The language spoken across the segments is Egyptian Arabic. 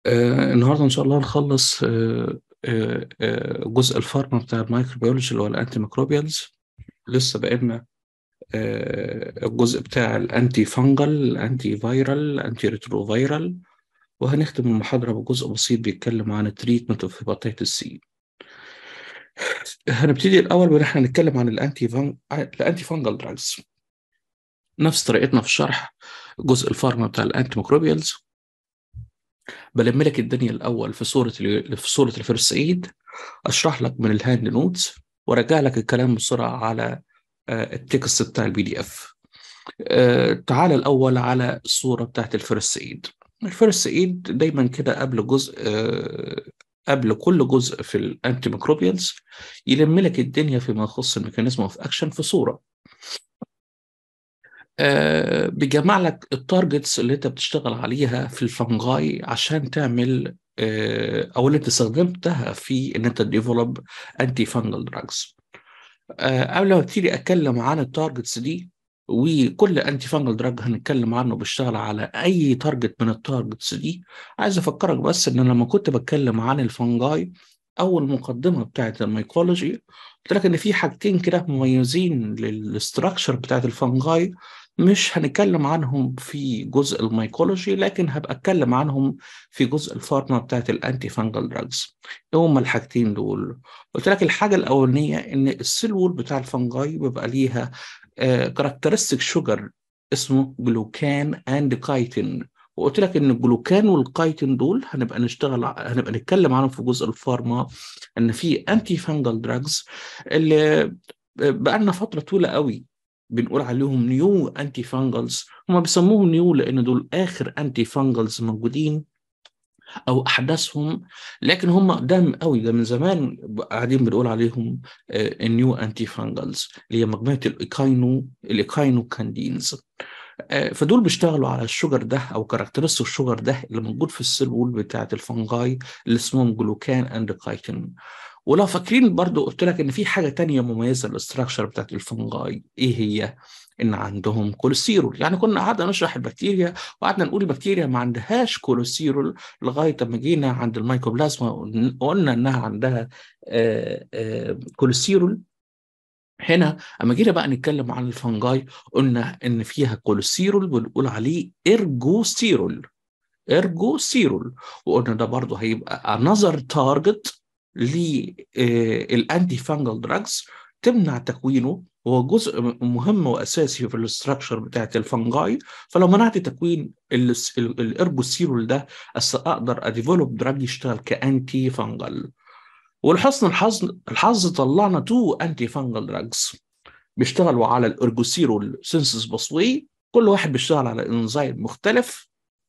آه النهارده ان شاء الله نخلص آه آه آه جزء الفارما بتاع الميكروبيولوجي اللي هو الانتي ميكروبيالز لسه بقينا آه الجزء بتاع الانتي فانجل الانتي فايرال الانتي ريترو فايرال وهنختم المحاضره بجزء بسيط بيتكلم عن التريتمنت اوف هيباتيتس سي هنبتدي الاول بان احنا نتكلم عن الانتي فان الانتي فانجل دراجز نفس طريقتنا في الشرح جزء الفارما بتاع الانتي ميكروبيالز بلم لك الدنيا الاول في صوره في صوره الفيرست ايد اشرح لك من الهاند نوتس وارجع لك الكلام بسرعه على التكست بتاع البي دي اف تعال الاول على الصوره بتاعت الفيرست ايد الفيرست ايد دايما كده قبل جزء قبل كل جزء في الانتي ميكروبيالز يلم لك الدنيا فيما يخص الميكانيزم اوف اكشن في صوره آه بيجمع لك التارجتس اللي انت بتشتغل عليها في الفنجاي عشان تعمل آه او اللي انت استخدمتها في ان انت تديفلوب انتي فانجل دراجز آه قبل ما ابتدي اتكلم عن التارجتس دي وكل انتي فانجل دراج هنتكلم عنه بيشتغل على اي تارجت من التارجتس دي عايز افكرك بس ان لما كنت بتكلم عن الفنجاي او المقدمه بتاعت الميكولوجي قلت لك ان في حاجتين كده مميزين للاستراكشر بتاعت الفنجاي مش هنتكلم عنهم في جزء الميكولوجي لكن هبقى اتكلم عنهم في جزء الفارما بتاعت الانتي فانجل دراجز ايه هما الحاجتين دول قلت لك الحاجه الاولانيه ان السيل وول بتاع الفنجاي بيبقى ليها كاركترستيك شوجر اسمه جلوكان اند كايتين وقلت لك ان الجلوكان والكايتين دول هنبقى نشتغل هنبقى نتكلم عنهم في جزء الفارما ان في انتي فانجل دراجز اللي بقى لنا فتره طويله قوي بنقول عليهم نيو انتي فانجلز هم بيسموهم نيو لان دول اخر انتي فانجلز موجودين او احدثهم لكن هم قدام قوي ده من زمان قاعدين بنقول عليهم النيو انتي فانجلز اللي هي مجموعه الايكاينو الايكاينو كاندينز فدول بيشتغلوا على الشجر ده او كاركترستيك الشجر ده اللي موجود في السيل وول بتاعه الفنجاي اللي اسمهم جلوكان اند كايتين ولو فاكرين برضو قلت لك ان في حاجه تانية مميزه للاستراكشر بتاعت الفنجاي ايه هي ان عندهم كوليسترول يعني كنا قعدنا نشرح البكتيريا وقعدنا نقول البكتيريا ما عندهاش كوليسترول لغايه ما جينا عند الميكوبلازما وقلنا انها عندها كوليسترول هنا اما جينا بقى نتكلم عن الفنجاي قلنا ان فيها كوليسترول بنقول عليه ارجوستيرول ارجوستيرول وقلنا ده برضه هيبقى another target للانتي فانجل دراجز تمنع تكوينه هو جزء مهم واساسي في الاستراكشر بتاعت الفنجاي فلو منعت تكوين الاربوسيرول ده اقدر اديفلوب دراج يشتغل كانتي فانجل ولحسن الحظ الحظ طلعنا تو انتي فانجل دراجز بيشتغلوا على الارجوسيرول سينسس بصوي كل واحد بيشتغل على انزيم مختلف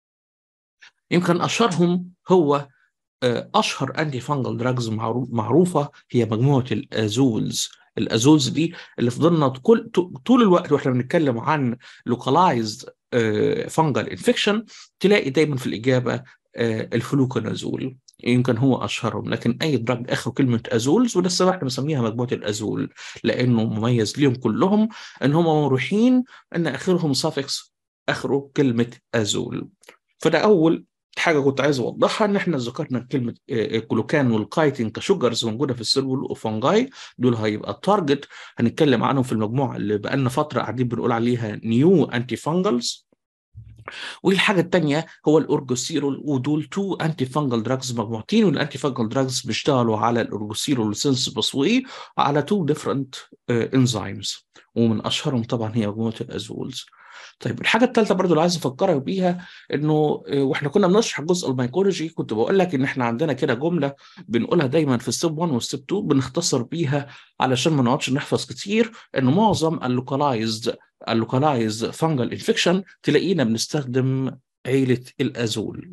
يمكن اشهرهم هو اشهر انتي فانجل دراجز معروفه هي مجموعه الازولز الازولز دي اللي فضلنا كل طول الوقت واحنا بنتكلم عن لوكالايزد فانجل انفكشن تلاقي دايما في الاجابه الفلوكونازول يمكن هو اشهرهم لكن اي دراج اخره كلمه ازولز وده السبب احنا بنسميها مجموعه الازول لانه مميز ليهم كلهم ان هم مروحين ان اخرهم سافكس اخره كلمه ازول فده اول حاجه كنت عايز اوضحها ان احنا ذكرنا كلمه الجلوكان والكايتين كشوجرز موجوده في السيل والفنجاي دول هيبقى التارجت هنتكلم عنهم في المجموعه اللي بقالنا فتره قاعدين بنقول عليها نيو انتي فانجلز والحاجه الثانيه هو الاورجوسيرول ودول تو انتي فانجل دراجز مجموعتين والانتي فانجل دراجز بيشتغلوا على الاورجوسيرول سينس بصوي على تو ديفرنت انزيمز ومن اشهرهم طبعا هي مجموعه الازولز طيب الحاجه الثالثه برضو اللي عايز افكرك بيها انه واحنا كنا بنشرح جزء الميكولوجي كنت بقول لك ان احنا عندنا كده جمله بنقولها دايما في ستيب 1 وستيب 2 بنختصر بيها علشان ما نقعدش نحفظ كتير ان معظم اللوكالايزد اللوكالايزد فانجل انفكشن تلاقينا بنستخدم عيله الازول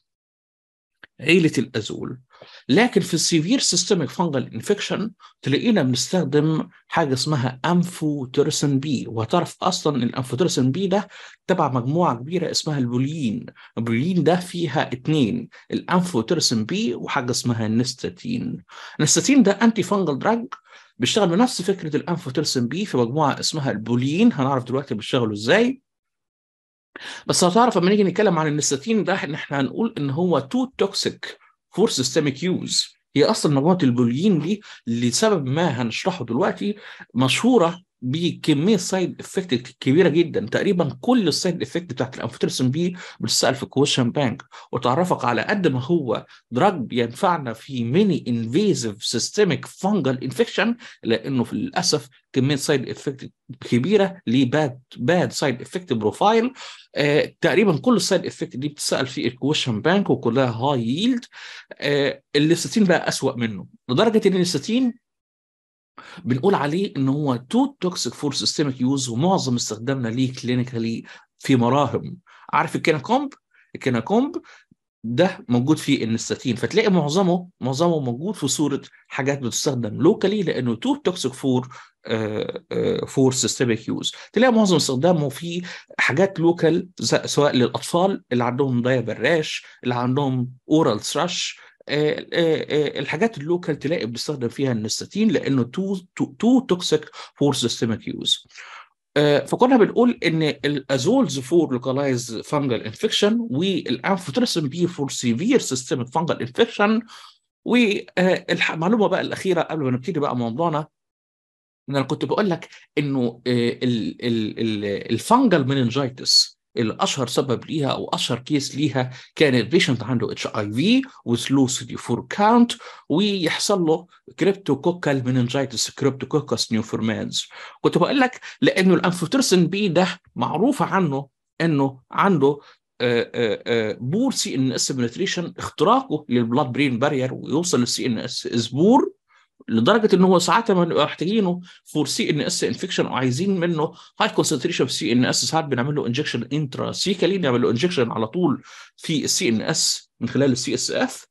عيله الازول لكن في السيفير سيستميك فانجل انفكشن تلاقينا بنستخدم حاجه اسمها امفوتيرسن بي وهتعرف اصلا ان الامفوتيرسن بي ده تبع مجموعه كبيره اسمها البولين البولين ده فيها اثنين الامفوتيرسن بي وحاجه اسمها النستاتين النستاتين ده انتي فانجل دراج بيشتغل بنفس فكره الانفوتيرسن بي في مجموعه اسمها البولين هنعرف دلوقتي بيشتغلوا ازاي بس هتعرف لما نيجي نتكلم عن النستاتين ده ان احنا هنقول ان هو تو توكسيك فور سيستميك يوز هي اصلا مجموعه البوليين دي لسبب ما هنشرحه دلوقتي مشهوره بكميه سايد افكت كبيره جدا تقريبا كل السايد افكت بتاعت الانفوترسن بي بتسال في الكويشن بانك وتعرفك على قد ما هو دراج بينفعنا في ميني انفيزيف سيستميك فانجل انفكشن لانه في للاسف كميه سايد افكت كبيره ليه باد باد سايد افكت بروفايل آه تقريبا كل السايد افكت دي بتسال في الكويشن بانك وكلها هاي ييلد آه الليستين بقى اسوأ منه لدرجه ان الليستين بنقول عليه ان هو تو توكسيك فور سيستميك يوز ومعظم استخدامنا ليه كلينيكالي في مراهم عارف الكيناكومب الكيناكومب ده موجود في النستاتين فتلاقي معظمه معظمه موجود في صوره حاجات بتستخدم لوكالي لانه تو توكسيك فور فور سيستميك يوز تلاقي معظم استخدامه في حاجات لوكال سواء للاطفال اللي عندهم ضيق الراش اللي عندهم اورال ثراش الحاجات اللوكال تلاقي بنستخدم فيها النستاتين لانه تو تو توكسيك فور سيستميك يوز فكنا بنقول ان الازولز فور لوكالايز فانجل انفكشن والانفوترسن بي فور سيفير سيستميك فانجل انفكشن والمعلومه بقى الاخيره قبل ما نبتدي بقى موضوعنا ان انا كنت بقول لك انه الفانجل مننجايتس الاشهر سبب ليها او اشهر كيس ليها كان البيشنت عنده اتش اي في وسلو سي دي 4 كاونت ويحصل له كريبتوكوكال مننجايتس كريبتوكوكس نيوفورمانز كنت بقول لك لانه الانفوترسن بي ده معروف عنه انه عنده بور سي ان اس بنتريشن اختراقه للبلاد برين بارير ويوصل للسي ان اس اسبور لدرجه ان هو ساعات ما نبقى محتاجينه فور سي ان اس انفكشن وعايزين منه هاي كونسنتريشن في سي ان اس ساعات بنعمل له انجكشن انترا سيكالي نعمل له انجكشن على طول في السي ان اس من خلال السي اس اف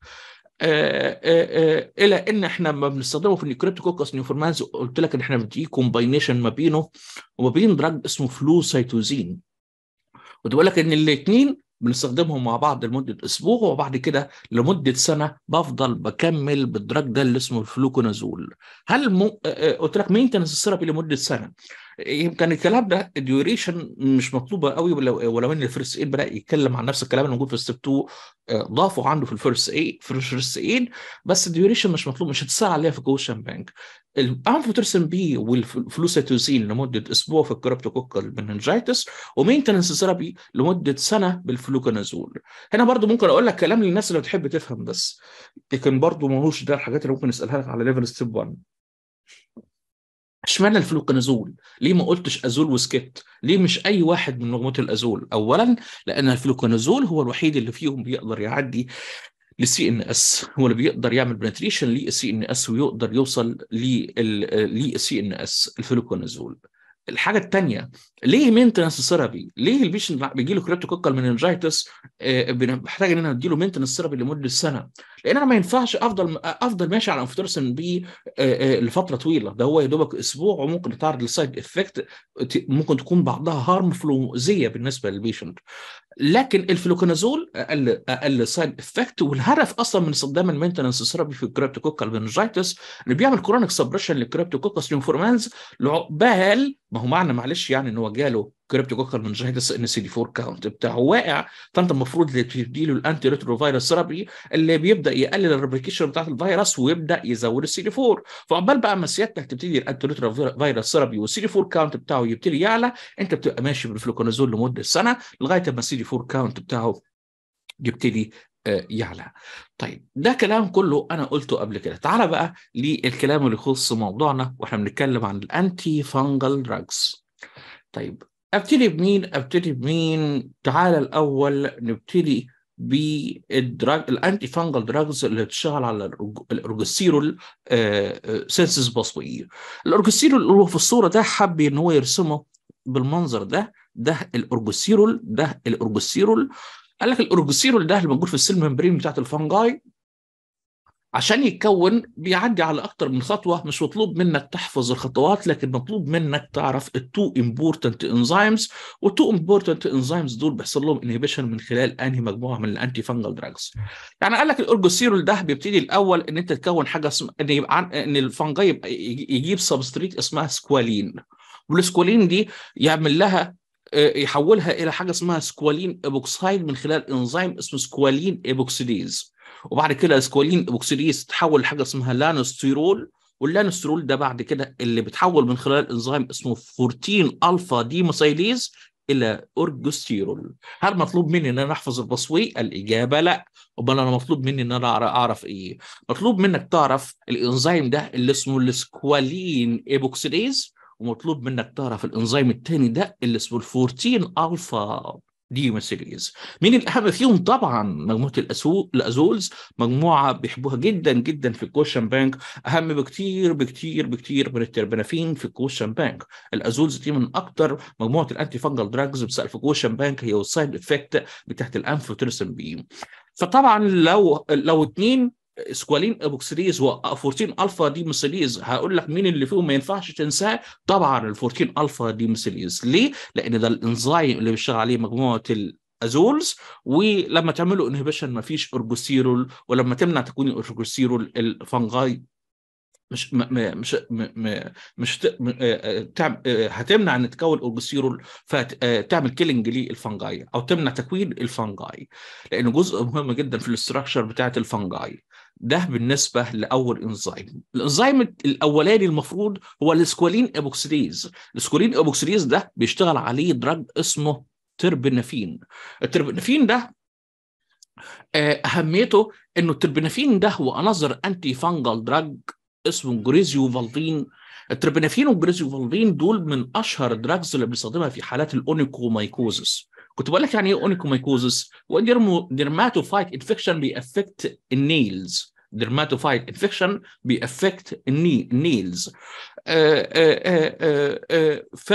الى ان احنا ما بنستخدمه في الكريبتوكوكس نيوفورمانز قلت لك ان احنا بنديه كومباينيشن ما بينه وما بين دراج اسمه فلوسيتوزين كنت بقول لك ان الاثنين بنستخدمهم مع بعض لمده اسبوع وبعد كده لمده سنه بفضل بكمل بالدراج ده اللي اسمه الفلوكونازول هل م... قلت لك مينتنس الثيرابي لمده سنه يمكن الكلام ده الديوريشن مش مطلوبه قوي ولو, ولو ان الفيرست ايد بدا يتكلم عن نفس الكلام اللي موجود في ستيب 2 ضافوا عنده في الفيرست ايد في الفيرست ايد بس الديوريشن مش مطلوب مش هتسال عليها في كوشن بانك الانفوترسن بي والفلوسيتوزين لمده اسبوع في الكريبتوكوكال مننجايتس ومينتنس ثيرابي لمده سنه بالفلوكونازول هنا برضو ممكن اقول لك كلام للناس اللي بتحب تفهم بس لكن برضو ماهوش ده الحاجات اللي ممكن نسالها لك على ليفل ستيب 1 اشمعنى الفلوكونازول؟ ليه ما قلتش ازول وسكت؟ ليه مش اي واحد من مجموعه الازول؟ اولا لان الفلوكونازول هو الوحيد اللي فيهم بيقدر يعدي للسي ان اس هو اللي بيقدر يعمل بنتريشن للسي ان اس ويقدر يوصل للسي ان اس الفلوكونازول الحاجه الثانيه ليه مينتنس ثيرابي؟ ليه البيشنت بيجي له كريبتوكوكال مننجايتس بنحتاج ان انا ادي له مينتنس ثيرابي لمده سنه لان انا ما ينفعش افضل افضل ماشي على انفوترسن بي لفتره طويله ده هو يا دوبك اسبوع وممكن يتعرض لسايد افكت ممكن تكون بعضها هارمفul ومؤذيه بالنسبه للبيشنت لكن الفلوكونازول اقل اقل سايد افكت والهدف اصلا من استخدام المينتنس ثيرابي في الكريبتوكوكال مننجايتس اللي بيعمل كرونيك سبريشن للكريبتوكوكس نيوفورمانز لعقبال ما هو معنى معلش يعني ان هو جاله كريبتوكوكال مننجايتس ان سي دي 4 كاونت بتاعه واقع فانت المفروض تدي له الانتي ريترو فيروس ثيرابي اللي بيبدا يقلل الريبليكيشن بتاعت الفيروس ويبدا يزود السي دي 4 فعقبال بقى ما سيادتك تبتدي الانتي ريترو فيروس ثيرابي والسي دي 4 كاونت بتاعه يبتدي يعلى انت بتبقى ماشي بالفلوكونازول لمده سنه لغايه ما السي دي 4 كاونت بتاعه يبتدي يعلى طيب ده كلام كله انا قلته قبل كده تعال بقى للكلام اللي يخص موضوعنا واحنا بنتكلم عن الانتي فانجل دراجز طيب ابتدي بمين ابتدي بمين تعال الاول نبتدي بالدراج الانتي فانجل دراجز اللي بتشتغل على الارجستيرول سينسز باسوي الارجستيرول اللي هو في الصوره ده حب ان هو يرسمه بالمنظر ده ده الارجستيرول ده الارجستيرول قال لك الارجستيرول ده اللي موجود في السيل ممبرين بتاعت الفنجاي عشان يتكون بيعدي على اكتر من خطوه مش مطلوب منك تحفظ الخطوات لكن مطلوب منك تعرف التو امبورتنت انزيمز والتو امبورتنت انزيمز دول بيحصل لهم انهبيشن من خلال انهي مجموعه من الانتي فانجل دراجز يعني قال لك الاورجوسيرول ده بيبتدي الاول ان انت تكون حاجه اسمها ان يبقى ان الفنجاي يبقى يجيب سبستريت اسمها سكوالين والسكوالين دي يعمل لها يحولها الى حاجه اسمها سكوالين ايبوكسايد من خلال انزيم اسمه سكوالين ايبوكسيديز وبعد كده سكوالين ايبوكسيديز تتحول لحاجه اسمها لانوستيرول واللانوسترول ده بعد كده اللي بيتحول من خلال انزيم اسمه 14 الفا ديموسيليز الى اورجستيرول هل مطلوب مني ان انا احفظ البصوي الاجابه لا امال انا مطلوب مني ان انا اعرف ايه مطلوب منك تعرف الانزيم ده اللي اسمه السكوالين ايبوكسيديز ومطلوب منك تعرف الانزيم الثاني ده اللي اسمه ال 14 الفا ديموسيليز مين الاهم فيهم طبعا مجموعه الازولز مجموعه بيحبوها جدا جدا في الكوشن بانك اهم بكتير بكتير بكتير من التربنافين في الكوشن بانك الازولز دي من اكتر مجموعه الانتي فانجل دراجز بتسال في الكوشن بانك هي السايد افكت بتاعت الانفوترسن بي فطبعا لو لو اثنين سكوالين ابوكسيليز و 14 الفا دي مسيليز هقول لك مين اللي فيهم ما ينفعش تنساه طبعا ال 14 الفا دي مسيليز ليه؟ لان ده الانزيم اللي بيشتغل عليه مجموعه الازولز ولما تعملوا انهبيشن ما فيش اورجوسيرول ولما تمنع تكوين اورجوسيرول الفنغاي مش م مش م مش هتمنع ان تكون اورجوسيرول فتعمل كيلينج للفنجاي او تمنع تكوين الفنجاي لانه جزء مهم جدا في الاستراكشر بتاعه الفنجاي ده بالنسبه لاول انزيم الانزيم الاولاني المفروض هو الاسكوالين ابوكسيديز الاسكوالين ابوكسيديز ده بيشتغل عليه دراج اسمه تربنافين التربنافين ده اهميته انه التربنافين ده هو انظر انتي فانجل دراج اسمه جريزيو فالفين التربنافين والجريزيو فالفين دول من اشهر الدراجز اللي بنستخدمها في حالات الاونيكومايكوزس كنت بقول لك يعني ايه اونيكومايكوزس هو ديرماتوفايت انفكشن بيأفكت النيلز ديرماتوفايت انفكشن بيأفكت النيلز ف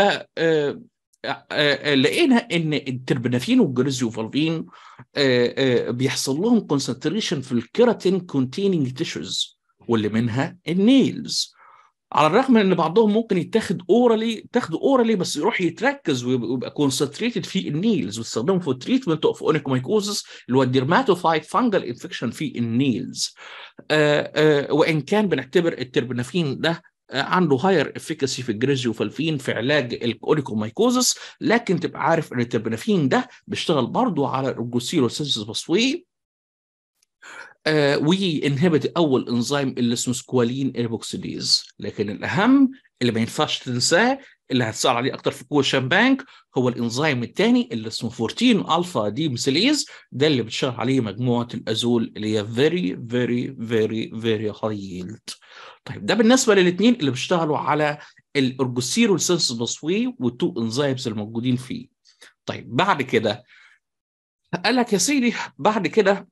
لقينا ان التربنافين والجريزيو فالفين بيحصل لهم كونسنتريشن في الكيراتين كونتيننج تيشوز واللي منها النيلز على الرغم من ان بعضهم ممكن يتاخد اورالي تاخده اورالي بس يروح يتركز ويبقى كونسنتريتد في النيلز ويستخدمه في التريتمنت اوف اونيكومايكوزس اللي هو الديرماتوفايت فانجل انفكشن في النيلز آآ آآ وان كان بنعتبر التربنافين ده عنده هاير افيكاسي في الجريزيوفالفين في علاج الاونيكومايكوزس لكن تبقى عارف ان التربنافين ده بيشتغل برضه على الجوسيروسينسيس باسوي آه وينهبت اول انزيم اللي اسمه سكوالين ايبوكسيديز لكن الاهم اللي ما ينفعش تنساه اللي هتسال عليه اكتر في كوشن بانك هو الانزيم الثاني اللي اسمه 14 الفا دي مسيليز ده اللي بتشتغل عليه مجموعه الازول اللي هي فيري فيري فيري فيري هاي يلد طيب ده بالنسبه للاثنين اللي بيشتغلوا على الاورجوسيرول سينس باسوي والتو انزيمز الموجودين فيه طيب بعد كده قال لك يا سيدي بعد كده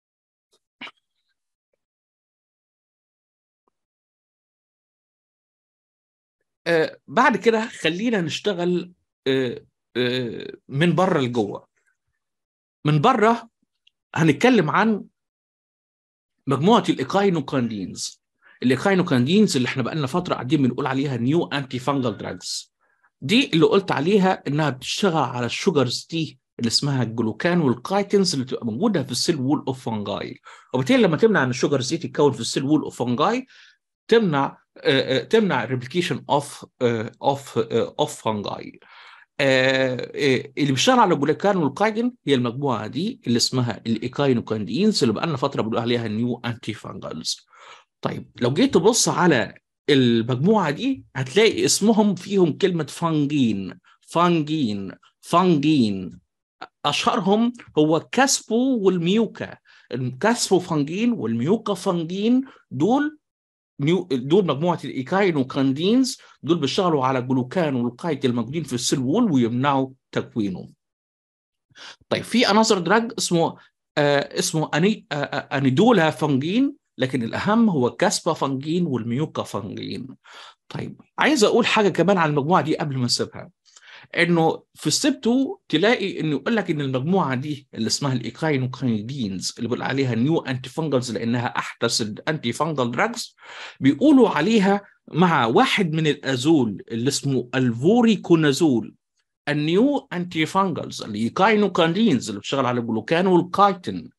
آه بعد كده خلينا نشتغل آه آه من بره لجوه من بره هنتكلم عن مجموعه الايكاينوكاندينز الايكاينوكاندينز اللي احنا بقالنا فتره قاعدين بنقول عليها نيو انتي فانجل دراجز دي اللي قلت عليها انها بتشتغل على الشوجرز دي اللي اسمها الجلوكان والكايتنز اللي بتبقى موجوده في السيل وول اوف فانجاي وبالتالي لما تمنع ان الشوجرز دي تتكون في السيل وول اوف فانجاي تمنع تمنع الريبليكيشن اوف اوف اوف فانجاي اللي بيشتغل على الجلوكان والكايدين هي المجموعه دي اللي اسمها الايكاينوكاندينز اللي بقالنا فتره بنقول عليها نيو انتي فانجلز طيب لو جيت تبص على المجموعه دي هتلاقي اسمهم فيهم كلمه فانجين فانجين فانجين اشهرهم هو كاسبو والميوكا الكاسبو فانجين والميوكا فانجين دول نيو دول مجموعه الايكاينوكاندينز دول بيشتغلوا على الجلوكان والقايد الموجودين في السيل وول ويمنعوا تكوينه. طيب في انذر دراج اسمه آه اسمه أني آه انيدولا فانجين لكن الاهم هو كاسبا فانجين والميوكا فانجين. طيب عايز اقول حاجه كمان عن المجموعه دي قبل ما اسيبها. انه في ستيب 2 تلاقي انه يقول لك ان المجموعه دي اللي اسمها الايكاينوكايدينز اللي بيقول عليها نيو انتي فانجلز لانها احدث الانتي فانجل دراجز بيقولوا عليها مع واحد من الازول اللي اسمه الفوريكونازول النيو انتي فانجلز الايكاينوكايدينز اللي بتشتغل على الجلوكان والكايتين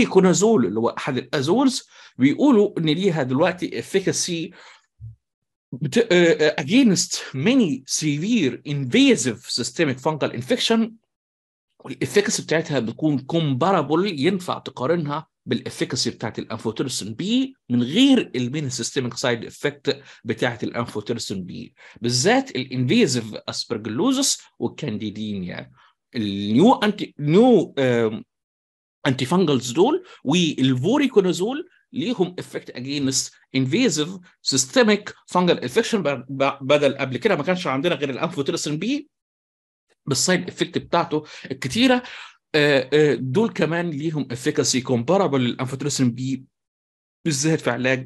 والفوريكونازول اللي هو احد الازولز بيقولوا ان ليها دلوقتي افيكاسي against many severe invasive systemic fungal infection والافكاسي بتاعتها بتكون كومبارابل ينفع تقارنها بالافكاسي بتاعت الانفوتيرسون بي من غير المين سيستميك سايد افكت بتاعت الانفوتيرسون بي بالذات الانفيزيف اسبرجلوزس والكانديديميا النيو انتي نيو انتي فانجلز دول والفوريكونازول ليهم افكت اجينست انفيزيف سيستميك فانجل انفكشن بدل قبل كده ما كانش عندنا غير الانفوتيرسون بي بالسايد افكت بتاعته الكتيره دول كمان ليهم افيكاسي كومبارابل للانفوتيرسون بي بالذات في علاج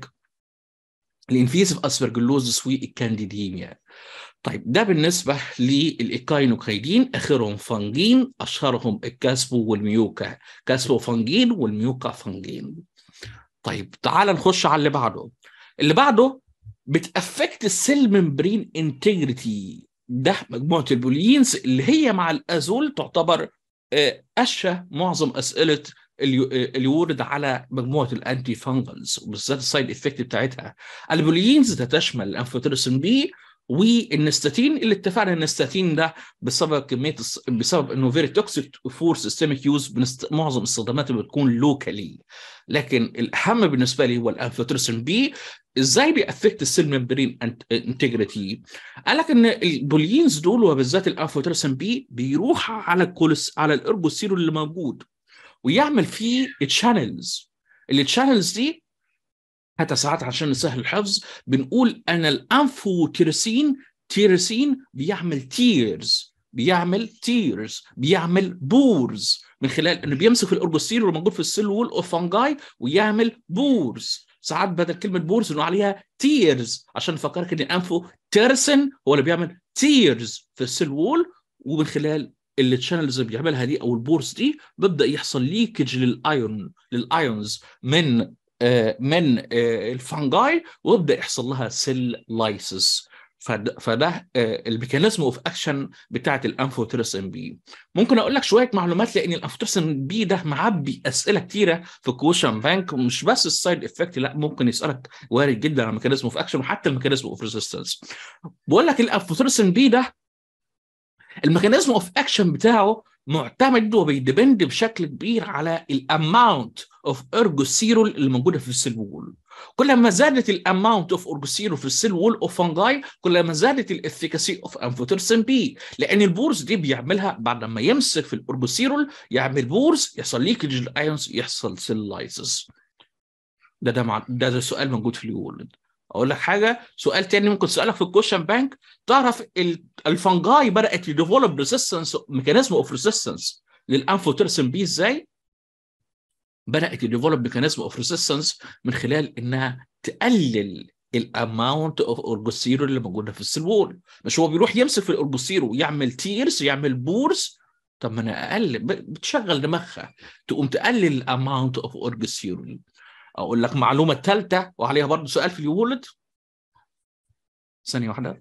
الانفيزيف اسبرجلوزس والكانديديميا طيب ده بالنسبه للايكاينوكايدين اخرهم فانجين اشهرهم الكاسبو والميوكا كاسبو فانجين والميوكا فانجين طيب تعال نخش على اللي بعده اللي بعده بتافكت السيل ممبرين انتجريتي ده مجموعه البولينز اللي هي مع الازول تعتبر اشى معظم اسئله اللي ورد على مجموعه الانتي فانجلز وبالذات السايد افكت بتاعتها البولينز تشمل الانفوتيرسون بي والنستاتين اللي اتفقنا ان النستاتين ده بسبب كميه بسبب انه فيري توكسيك فور سيستميك يوز بنست... معظم استخداماته بتكون لوكالي لكن الاهم بالنسبه لي هو الانفوتيرسون بي ازاي بيأفكت السيل ممبرين انتجريتي قال لك ان البولينز دول وبالذات الانفوتيرسون بي بيروح على الكولس على الارجوسيرو اللي موجود ويعمل فيه تشانلز التشانلز دي حتى ساعات عشان نسهل الحفظ بنقول ان الانفوتيرسين تيرسين بيعمل تيرز بيعمل تيرز بيعمل بورز من خلال انه بيمسك في الارجوستير اللي موجود في السيل وول اوف فانجاي ويعمل بورز ساعات بدل كلمه بورز انه عليها تيرز عشان نفكرك ان الانفو تيرسن هو اللي بيعمل تيرز في السيل وول ومن خلال التشانلز اللي بيعملها دي او البورز دي بيبدا يحصل ليكج للايون للايونز من من الفانجاي ويبدا يحصل لها سيل لايسس فده الميكانيزم اوف اكشن بتاعت الانفوتيرسن بي ممكن اقول لك شويه معلومات لان الانفوتيرسن بي ده معبي اسئله كتيره في كوشن بانك مش بس السايد افكت لا ممكن يسالك وارد جدا على الميكانيزم اوف اكشن وحتى الميكانيزم اوف ريزيستنس بقول لك الانفوتيرسن بي ده الميكانيزم اوف اكشن بتاعه معتمد وبيدبند بشكل كبير على الاماونت اوف ارجوسيرول اللي موجوده في السيل وول كل ما زادت الاماونت اوف ارجوسيرول في السيل وول اوف فانجاي كل ما زادت الافيكاسي اوف انفوتيرسن بي لان البورز دي بيعملها بعد ما يمسك في الارجوسيرول يعمل بورز يحصل ليكج الايونز يحصل سيل لايسس ده ده, مع... ده ده سؤال موجود في اليول اقول لك حاجه سؤال تاني ممكن اسالك في الكوشن بانك تعرف الفنجاي بدات يديفلوب ريزيستنس ميكانيزم اوف ريزيستنس للانفوتيرسن بي ازاي؟ بدات يديفلوب ميكانيزم اوف ريزيستنس من خلال انها تقلل الاماونت اوف اورجوسيرو اللي موجوده في السيل وول مش هو بيروح يمسك في الاورجوسيرو يعمل تيرز يعمل بورز طب ما انا اقلل بتشغل دماغها تقوم تقلل الاماونت اوف اورجوسيرو اقول لك معلومه ثالثه وعليها برضه سؤال في اليولد ثانيه واحده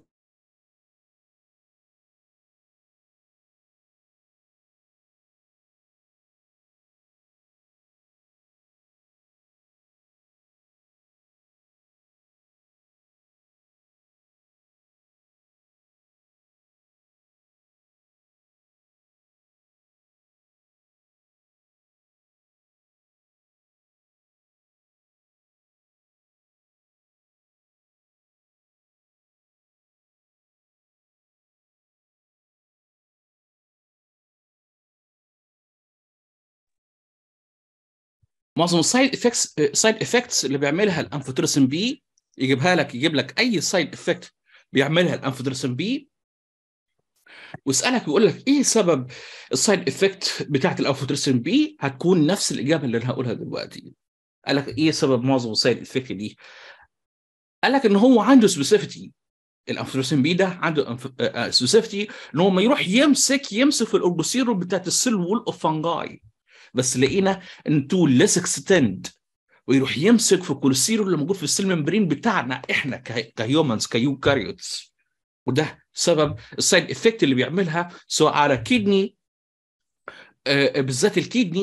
معظم السايد افكتس سايد افكتس اللي بيعملها الانفوتيرسن بي يجيبها لك يجيب لك اي سايد افكت بيعملها الانفوتيرسن بي ويسالك يقول لك ايه سبب السايد افكت بتاعت الانفوتيرسن بي هتكون نفس الاجابه اللي انا هقولها دلوقتي قال لك ايه سبب معظم السايد افكت دي قال لك ان هو عنده سبيسيفيتي الانفوتيرسن بي ده عنده سبيسيفيتي ان هو ما يروح يمسك يمسك في الاوربوسيرو بتاعت السيل وول اوف فانجاي بس لقينا ان تو ليس اكستند ويروح يمسك في الكوليسترول اللي موجود في السيل ممبرين بتاعنا احنا كهيومنز كيوكاريوتس وده سبب السايد افكت اللي بيعملها سواء على كيدني آه بالذات الكيدني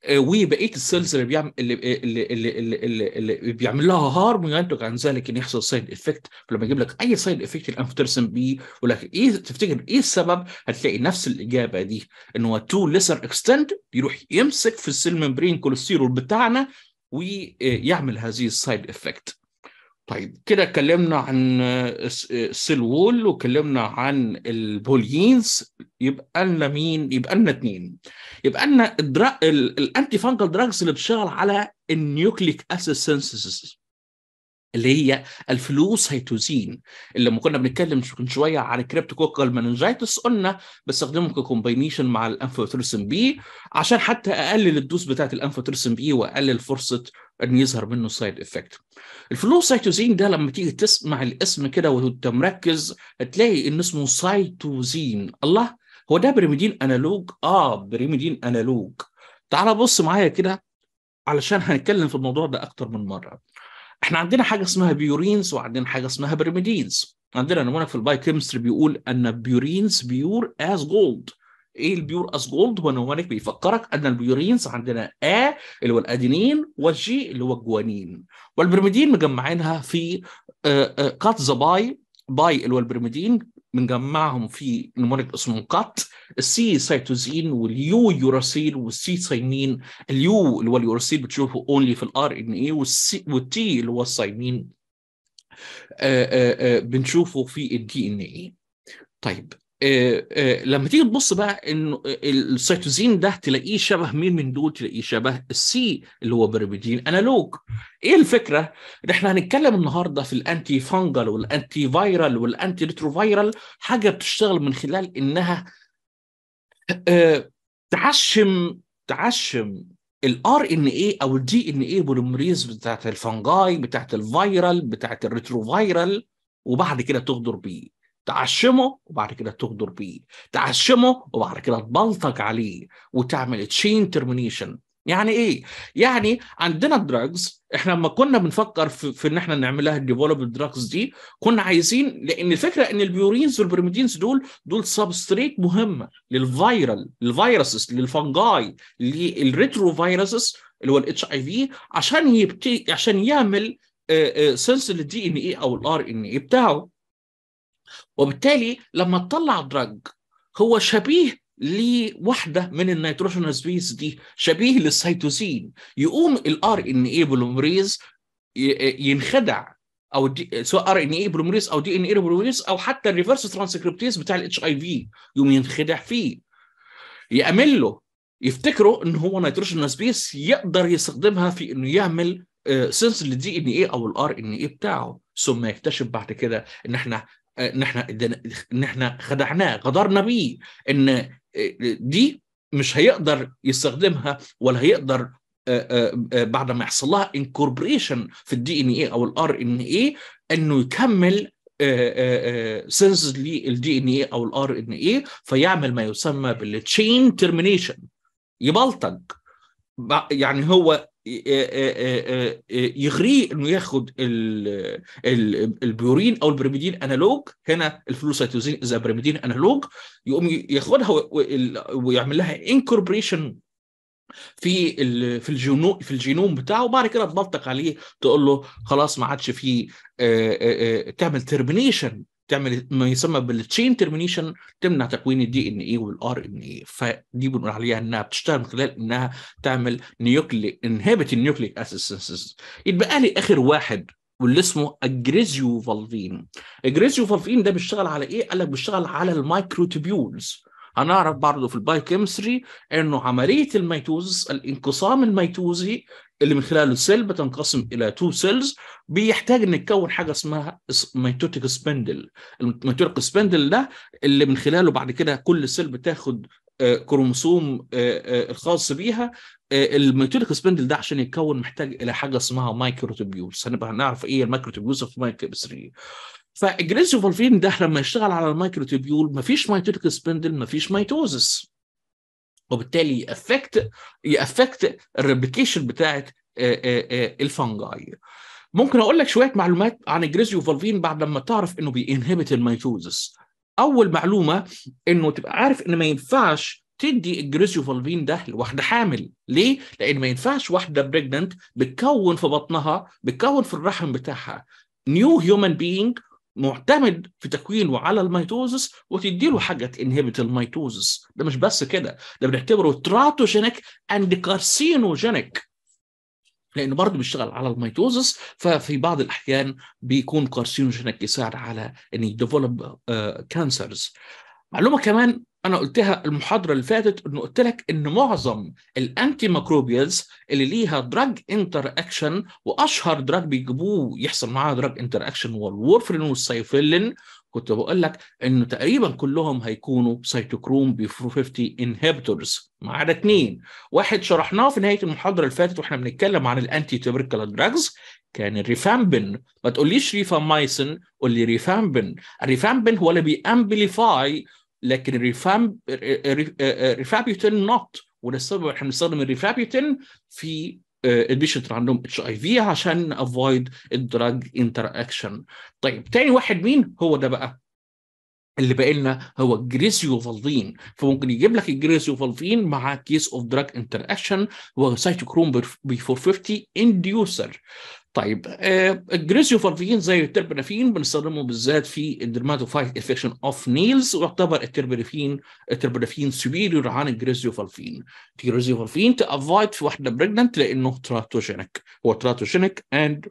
وبقيه السيلز اللي بيعمل اللي اللي اللي, اللي, اللي, اللي بيعمل لها هارم وينتج عن ذلك ان يحصل سايد افكت فلما يجيب لك اي سايد افكت الانف ترسم بيه ولكن ايه تفتكر ايه السبب هتلاقي نفس الاجابه دي ان هو تو ليسر اكستند يروح يمسك في السيل ممبرين كوليسترول بتاعنا ويعمل هذه السايد افكت طيب كده اتكلمنا عن السيل وول وكلمنا عن البولينز يبقى لنا مين؟ يبقى لنا اثنين. يبقى لنا الدرا... الانتي فانجل دراجز اللي بتشتغل على النيوكليك اسيد سينثيسيس اللي هي الفلوسيتوزين اللي لما كنا بنتكلم من شويه عن الكريبتوكوكال مننجايتس قلنا بستخدمه ككومباينيشن مع الانفوترسن بي عشان حتى اقلل الدوز بتاعت الانفوترسن بي واقلل فرصه ان يظهر منه سايد افكت. الفلوسيتوزين ده لما تيجي تسمع الاسم كده وانت مركز هتلاقي ان اسمه سايتوزين الله هو ده بريميدين انالوج اه بريميدين انالوج تعال بص معايا كده علشان هنتكلم في الموضوع ده اكتر من مره احنا عندنا حاجه اسمها بيورينز وعندنا حاجه اسمها بريميدينز عندنا نمونه في الباي كيمستري بيقول ان بيورينز بيور از جولد ايه البيور از جولد هو نمونك بيفكرك ان البيورينز عندنا A اللي هو الادينين والجي اللي هو الجوانين والبرميدين مجمعينها في كات ذا باي باي اللي هو البرميدين بنجمعهم في نمونيك اسمه كات السي سيتوزين واليو يوراسيل والسي سايمين اليو اللي هو اليوراسيل بتشوفه اونلي في الار ان اي والتي اللي هو السايمين بنشوفه في الدي ان اي طيب آه آه لما تيجي تبص بقى انه السيتوزين ده تلاقيه شبه مين من دول تلاقيه شبه السي اللي هو برميدين انالوج ايه الفكره ان احنا هنتكلم النهارده في الانتي فانجل والانتي فايرال والانتي ريتروفايرال حاجه بتشتغل من خلال انها آه تعشم تعشم الار ان اي او الدي ان اي بوليمريز بتاعت الفنجاي بتاعت الفايرال بتاعت الريتروفايرال وبعد كده تغدر بيه تعشمه وبعد كده تغدر بيه تعشمه وبعد كده تبلطج عليه وتعمل تشين ترمينيشن يعني ايه يعني عندنا الدراجز احنا لما كنا بنفكر في, في ان احنا نعملها الديفلوب دراجز دي كنا عايزين لان الفكره ان البيورينز والبرميدينز دول دول سبستريت مهمه للفيرال للفيروسز للفنجاي للريترو فيروسز اللي هو الاتش اي في عشان يبتدي عشان يعمل سنس للدي ان اي او الار ان اي بتاعه وبالتالي لما تطلع دراج هو شبيه لواحدة من النيتروجينوس بيس دي شبيه للسيتوزين يقوم الار ان اي بولومريز ينخدع او دي سواء ار ان اي بولومريز او دي ان اي بولومريز او حتى الريفرس ترانسكريبتيز بتاع الاتش اي في يقوم ينخدع فيه يأمن له يفتكروا ان هو نيتروجينوس بيس يقدر يستخدمها في انه يعمل سنس للدي ان اي او الار ان اي بتاعه ثم يكتشف بعد كده ان احنا ان احنا ان احنا خدعناه غدرنا بيه ان دي مش هيقدر يستخدمها ولا هيقدر بعد ما يحصل لها انكوربريشن في الدي ان اي او الار ان اي انه يكمل سنس للدي ان اي او الار ان اي فيعمل ما يسمى بالتشين ترمينيشن يبلطج يعني هو يغريه انه ياخد البيورين او البريميدين انالوج هنا الفلوسيتوزين اذا بريميدين انالوج يقوم ياخدها ويعمل لها انكوربريشن في في الجينوم في الجينوم بتاعه وبعد كده تبلطق عليه تقول له خلاص ما عادش فيه تعمل ترمينيشن تعمل ما يسمى بالتشين ترمينيشن تمنع تكوين الدي ان اي والار ان اي فدي بنقول عليها انها بتشتغل من خلال انها تعمل نيوكليك انهبت النيوكليك اسيد يتبقى لي اخر واحد واللي اسمه اجريزيو فالفين اجريزيو فالفين ده بيشتغل على ايه؟ قال لك بيشتغل على المايكروتوبيولز هنعرف برضه في البايوكيمستري انه عمليه الميتوزس الانقسام الميتوزي اللي من خلاله السيل بتنقسم الى تو سيلز بيحتاج ان نكون حاجه اسمها ميتوتيك سبندل الميتوتيك سبندل ده اللي من خلاله بعد كده كل سيل بتاخد كروموسوم الخاص بيها الميتوتيك سبندل ده عشان يتكون محتاج الى حاجه اسمها مايكروتوبيولز هنبقى هنعرف ايه المايكروتوبيولز في مايكروبستري فالجريسوفالفين ده لما يشتغل على المايكروتوبيول مفيش ميتوتيك سبندل مفيش ميتوزس وبالتالي يأفكت يأفكت الريبليكيشن بتاعت الفنجاي ممكن اقول لك شويه معلومات عن الجريزيوفالفين بعد لما تعرف انه بينهبت الميتوزس اول معلومه انه تبقى عارف ان ما ينفعش تدي الجريزيوفالفين ده لواحده حامل ليه لان ما ينفعش واحده بريجننت بتكون في بطنها بتكون في الرحم بتاعها نيو هيومن بينج معتمد في تكوينه على الميتوزس وتدي له حاجه تنهبت الميتوزس ده مش بس كده ده بنعتبره تراتوجينيك اند كارسينوجينيك لانه برضه بيشتغل على الميتوزس ففي بعض الاحيان بيكون كارسينوجينيك يساعد على ان يديفلوب كانسرز معلومه كمان انا قلتها المحاضره اللي فاتت انه قلت لك ان معظم الانتي ميكروبيالز اللي ليها دراج انتر اكشن واشهر دراج بيجيبوه يحصل معاه دراج انتر اكشن هو الورفرين والسايفيلين كنت بقول لك انه تقريبا كلهم هيكونوا سيتوكروم بي 450 انهبيتورز ما عدا اثنين واحد شرحناه في نهايه المحاضره اللي فاتت واحنا بنتكلم عن الانتي تيبركل دراجز كان الريفامبين ما تقوليش ريفامايسين قول لي ريفامبين الريفامبين هو اللي بيامبليفاي لكن الريفام ريفابيوتين نوت وده السبب احنا بنستخدم الريفابيوتين في البيشنت اللي عندهم اتش اي في عشان افويد الدراج انتر اكشن طيب تاني واحد مين هو ده بقى اللي باقي لنا هو الجريسيوفالفين فممكن يجيب لك الجريسيوفالفين مع كيس اوف دراج انتر اكشن هو سيتوكروم بي 450 انديوسر طيب آه الجريسيوفالفين زي التربنافين بنستخدمه بالذات في الدرماتوفايت افكشن اوف نيلز ويعتبر التربنافين التربنافين سوبيريور عن الجريسيوفالفين الجريسيوفالفين تافايد في واحده بريجننت لانه تراتوجينيك هو تراتوجينيك اند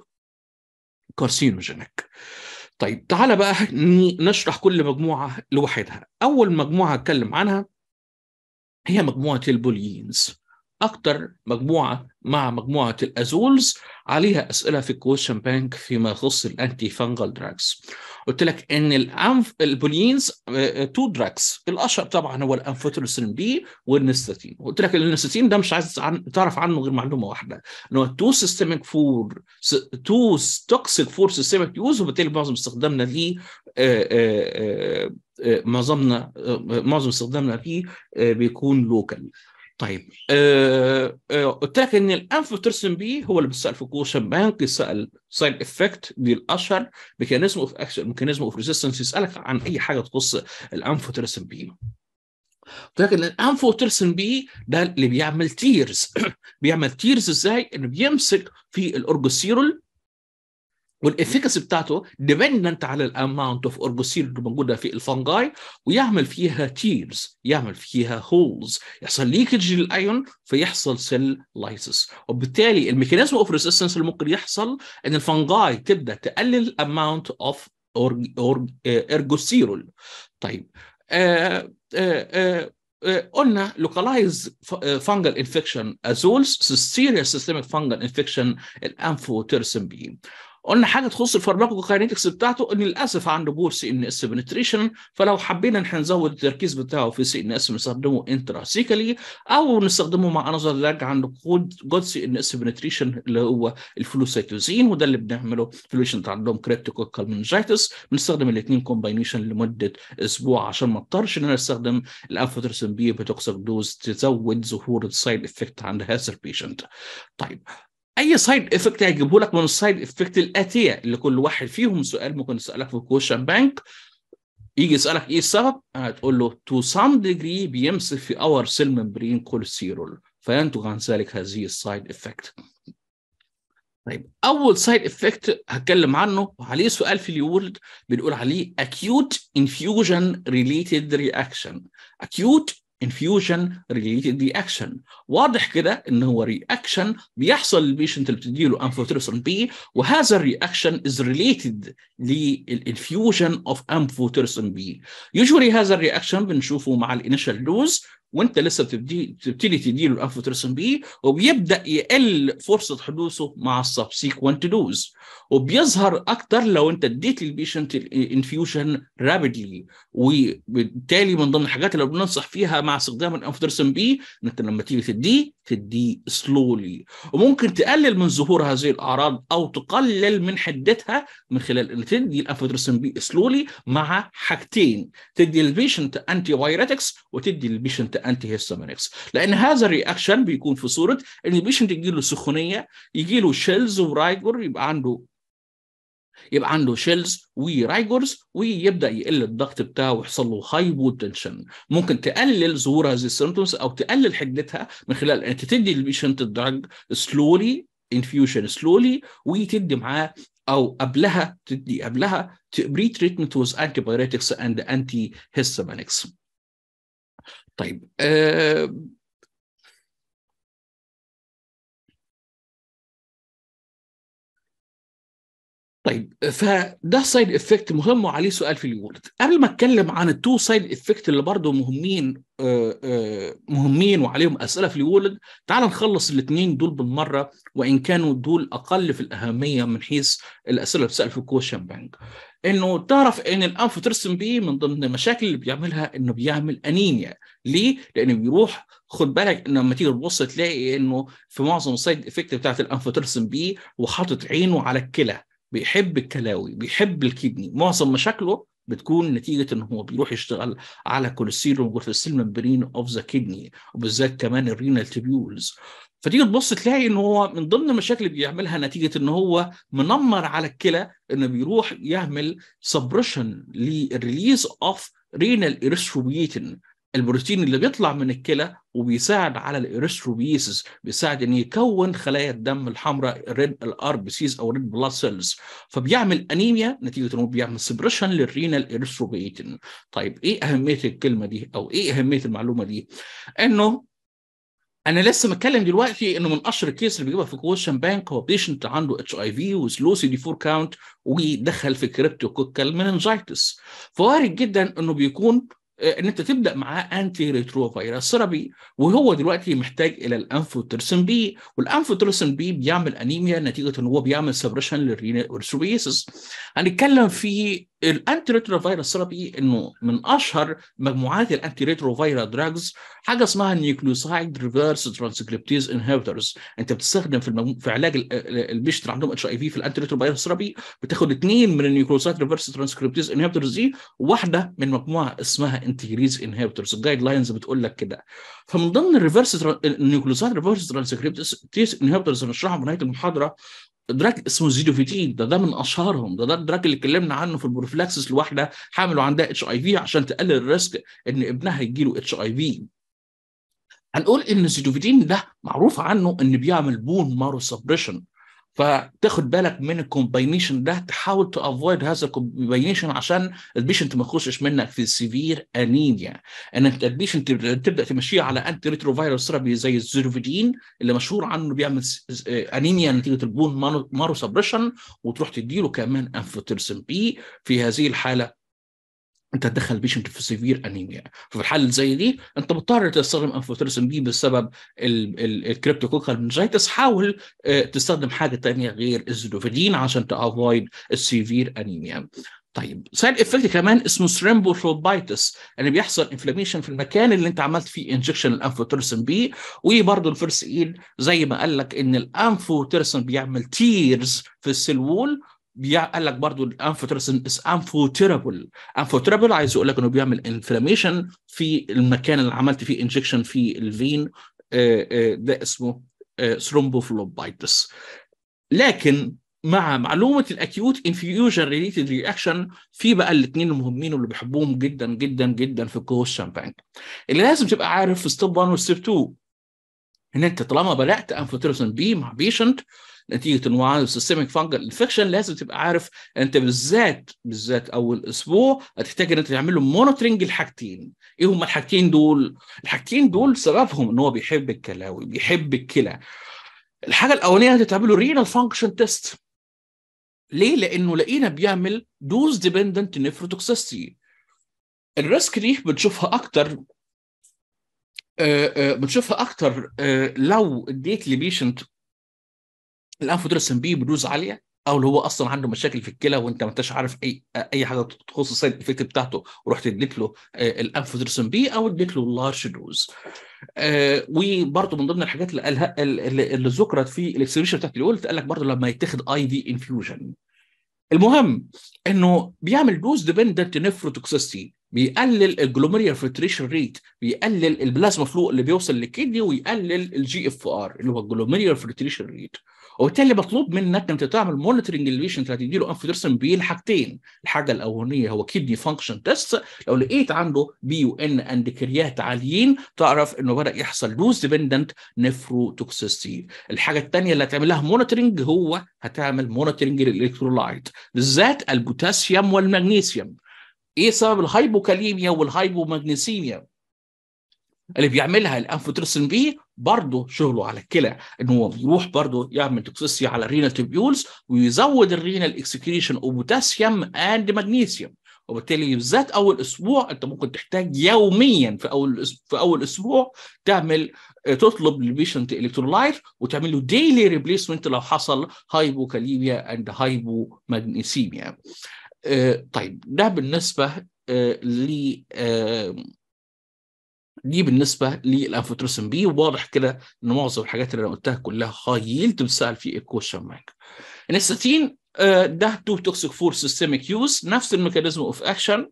كارسينوجينيك طيب تعالى بقى نشرح كل مجموعه لوحدها اول مجموعه اتكلم عنها هي مجموعه البولينز اكتر مجموعه مع مجموعه الازولز عليها اسئله في الكويشن بانك فيما يخص الانتي فانجل دراجز قلت لك ان الانف البولينز تو دراجز الاشهر طبعا هو الانفوتروسين بي والنستاتين قلت لك النستاتين ده مش عايز عن... تعرف عنه غير معلومه واحده ان هو تو سيستميك فور تو توكسيك فور سيستميك يوز وبالتالي معظم استخدامنا ليه معظمنا معظم استخدامنا ليه بيكون لوكال طيب آه آه قلت لك ان الانفوترسن بي هو اللي بيسال في كوشن بانك يسال سايد افكت دي الاشهر ميكانيزم اوف اكشن ميكانيزم اوف ريزيستنس يسالك عن اي حاجه تخص الانفوترسن بي قلت لك ان الانفوترسن بي ده اللي بيعمل تيرز بيعمل تيرز ازاي؟ انه بيمسك في الاورجوسيرول والافيكاسي بتاعته ديبندنت على الاماونت اوف اورجوسيل اللي موجوده في الفنجاي ويعمل فيها تيرز يعمل فيها هولز يحصل ليكج للايون فيحصل سيل لايسس وبالتالي الميكانيزم اوف ريزيستنس اللي ممكن يحصل ان الفنجاي تبدا تقلل الاماونت اوف ارجوسيرول طيب آه آه آه قلنا لوكالايز فانجل انفكشن ازولز سيريس سيستميك فانجل انفكشن الانفوتيرسن بي قلنا حاجه تخص الفارماكوكاينيتكس بتاعته ان للاسف عنده بور سي ان اس بنتريشن فلو حبينا ان احنا نزود التركيز بتاعه في سي ان اس نستخدمه انتراسيكالي او نستخدمه مع انذر لاج عنده كود جود سي ان اس بنتريشن اللي هو الفلوسيتوزين وده اللي بنعمله في البيشنت عندهم كريبتوكوكال منجيتس بنستخدم الاثنين كومباينيشن لمده اسبوع عشان ما اضطرش ان انا استخدم الانفوترسن بي بتوكسيك دوز تزود ظهور السايد افكت عند هذا البيشنت طيب اي سايد افكت هيجيبه لك من السايد افكت الاتيه اللي كل واحد فيهم سؤال ممكن يسالك في كوشن بانك يجي يسالك ايه السبب هتقول له تو سام ديجري بيمسك في اور سيل ممبرين كوليسترول فينتج عن ذلك هذه السايد افكت طيب اول سايد افكت هتكلم عنه وعليه سؤال في اليورد بنقول عليه acute infusion related reaction acute infusion related reaction واضح كده ان هو رياكشن بيحصل للبيشنت اللي بتديله انفوتيرسون بي وهذا الرياكشن از ريليتد للانفيوجن اوف انفوتيرسون بي يوجوالي هذا الرياكشن بنشوفه مع الانيشال دوز وانت لسه بتبتدي بتبتدي تديله الانفوتيرسون بي وبيبدا يقل فرصه حدوثه مع السبسيكونت دوز وبيظهر اكتر لو انت اديت للبيشنت الانفيوجن رابيدلي وبالتالي من ضمن الحاجات اللي بننصح فيها مع استخدام الانفوتيرسون بي ان انت لما تيجي تديه تديه سلولي وممكن تقلل من ظهور هذه الاعراض او تقلل من حدتها من خلال ان تدي الانفوتيرسون بي سلولي مع حاجتين تدي للبيشنت انتي فايرتكس وتدي للبيشنت انتي هيستامينكس لان هذا الرياكشن بيكون في صوره ان البيشنت يجي له سخونيه يجي له شيلز ورايجر يبقى عنده يبقى عنده شيلز ورايجورز ويبدا يقل الضغط بتاعه ويحصل له هايبو تنشن ممكن تقلل ظهور هذه السيمتومز او تقلل حدتها من خلال انت تدي البيشنت الدرج سلولي انفيوجن سلولي وتدي معاه او قبلها تدي قبلها بري تريتمنت وذ انتي بايوتكس اند انتي هيستامينكس طيب آه طيب فده سايد افكت مهم وعليه سؤال في اليورد قبل ما اتكلم عن التو سايد افكت اللي برضه مهمين آه، آه، مهمين وعليهم اسئله في اليورد تعال نخلص الاثنين دول بالمره وان كانوا دول اقل في الاهميه من حيث الاسئله اللي بتسال في الكوشن بانك انه تعرف ان الانفوترسن بي من ضمن المشاكل اللي بيعملها انه بيعمل انيميا ليه؟ لانه بيروح خد بالك ان لما تيجي تبص تلاقي انه في معظم السايد افكت بتاعت الانفوترسن بي وحاطط عينه على الكلى بيحب الكلاوي بيحب الكدني معظم مشاكله بتكون نتيجه ان هو بيروح يشتغل على كوليسترول موجود في السيل ممبرين اوف ذا كدني وبالذات كمان الرينال تيبيولز فتيجي تبص تلاقي ان هو من ضمن المشاكل اللي بيعملها نتيجه ان هو منمر على الكلى انه بيروح يعمل سبريشن للريليز اوف رينال اريثروبيتين البروتين اللي بيطلع من الكلى وبيساعد على الاريثروبيسيس بيساعد ان يكون خلايا الدم الحمراء ريد الار بي سيز او ريد بلاد سيلز فبيعمل انيميا نتيجه انه بيعمل سبريشن للرينال اريثروبيتين طيب ايه اهميه الكلمه دي او ايه اهميه المعلومه دي انه انا لسه متكلم دلوقتي انه من اشهر الكيس اللي بيجيبها في كويشن بانك هو بيشنت عنده اتش اي في وسلو سي دي 4 كاونت ودخل في كريبتوكوكال مننجايتس فوارد جدا انه بيكون ان انت تبدا معاه انتي ريترو فيروس ثيرابي وهو دلوقتي محتاج الى الانفوترسن بي والانفوترسن بي بيعمل انيميا نتيجه ان هو بيعمل سبريشن للرينال اورثروبيسيس هنتكلم في الانتي ريترو فيروس ثيرابي انه من اشهر مجموعات الانتي ريترو فيروس دراجز حاجه اسمها نيوكليوسايد ريفرس ترانسكريبتيز انهبيتورز انت بتستخدم في المجمو... في علاج البيشت اللي عندهم اتش اي في في الانتي ريترو فيروس ثيرابي بتاخد اثنين من النيوكليوسايد ريفرس ترانسكريبتيز انهبيتورز دي وواحده من مجموعه اسمها انتجريز انهبيتورز الجايد لاينز بتقول لك كده فمن ضمن الريفرس النيوكليوسايد ريفرس ترانسكريبتيز انهبيتورز هنشرحها في نهايه المحاضره دراج اسمه زيدوفيتين ده ده من اشهرهم ده ده الدراج اللي اتكلمنا عنه في البروفلاكسس لواحده حامل وعندها اتش اي في عشان تقلل الريسك ان ابنها يجي له اتش اي في هنقول ان الزيدوفيتين ده معروف عنه ان بيعمل بون مارو سبريشن فتاخد بالك من الكومباينيشن ده تحاول تافويد هذا الكومباينيشن عشان البيشنت ما يخشش منك في سيفير انيميا ان انت البيشنت تبدا تمشيه على انتي ريترو فيروس ثيرابي زي الزيروفيدين اللي مشهور عنه بيعمل انيميا نتيجه البون مارو سبريشن وتروح تديله كمان انفوترسن بي في هذه الحاله انت تدخل بيشنت في سيفير انيميا ففي الحاله زي دي انت مضطر تستخدم انفوترسن بي بسبب الكريبتوكوكال منجيتس حاول تستخدم حاجه ثانيه غير الزيدوفيدين عشان تافويد السيفير انيميا طيب سايد افكت كمان اسمه ثريمبوفلوبايتس اللي يعني بيحصل انفلاميشن في المكان اللي انت عملت فيه انجكشن الانفوترسن بي وبرضه الفيرست ايد زي ما قال لك ان الانفوترسن بيعمل تيرز في السيل وول قال لك برضو الانفوترسن اس انفوتيرابل انفوتيرابل عايز يقول لك انه بيعمل انفلاميشن في المكان اللي عملت فيه انجكشن في الفين ده اسمه ثرومبوفلوبايتس لكن مع معلومه الاكيوت انفيوجن ريليتد رياكشن في بقى الاثنين المهمين واللي بيحبوهم جدا جدا جدا في الكوشن بانك اللي لازم تبقى عارف في ستيب 1 وستيب 2 ان انت طالما بدات انفوتيرسن بي مع بيشنت نتيجه انه عنده سيستميك فانجل انفكشن لازم تبقى عارف انت بالذات بالذات اول اسبوع هتحتاج ان انت تعمل له مونيتورنج الحاجتين ايه هم الحاجتين دول الحاجتين دول سببهم ان هو بيحب الكلاوي بيحب الكلى الحاجه الاولانيه هتتعمل له رينال فانكشن تيست ليه لانه لقينا بيعمل دوز ديبندنت نيفروتوكسيستي الريسك دي بنشوفها اكتر بنشوفها اكتر لو اديت لبيشنت الانفوترسن بي بدوز عاليه او اللي هو اصلا عنده مشاكل في الكلى وانت ما انتش عارف اي اي حاجه تخص السايد افكت بتاعته ورحت اديت له الانفوترسن بي او اديت له اللارج دوز آه وبرده من ضمن الحاجات اللي قالها اللي, اللي ذكرت في الاكسبريشن بتاعت اللي قلت قال لك برده لما يتاخد اي في انفيوجن المهم انه بيعمل دوز ديبندنت نيفروتوكسيستي بيقلل الجلوميريال فلتريشن ريت بيقلل البلازما فلو اللي بيوصل للكدني ويقلل الجي اف ار اللي هو الجلوميريال فلتريشن ريت وبالتالي مطلوب منك انت تعمل مونيتورنج للبيشنت اللي هتدي له انفيدرسن بي لحاجتين الحاجه الاولانيه هو كيدني فانكشن تيست لو لقيت عنده بي يو ان اند كريات عاليين تعرف انه بدا يحصل دوز ديبندنت نفروتوكسيستي الحاجه الثانيه اللي هتعمل لها مونيتورنج هو هتعمل مونيتورنج للالكترولايت بالذات البوتاسيوم والمغنيسيوم ايه سبب الهايبوكاليميا والهايبومagnesemia اللي بيعملها الانفوترسن بي برضه شغله على الكلى ان هو بيروح برضه يعمل توكسيسيا على الرينال تيبيولز ويزود الرينال اكسكريشن اوف بوتاسيوم اند مغنيسيوم وبالتالي بالذات اول اسبوع انت ممكن تحتاج يوميا في اول في اول اسبوع تعمل تطلب للبيشنت الكترولايت وتعمل له ديلي ريبليسمنت لو حصل هايبوكاليميا اند هايبومagnesemia طيب ده بالنسبه ل دي بالنسبه للانفوتروسين بي واضح كده ان معظم الحاجات اللي انا قلتها كلها هايل تتسال في الكوشن مارك النستاتين ده تو توكسيك فور سيستميك يوز نفس الميكانيزم اوف اكشن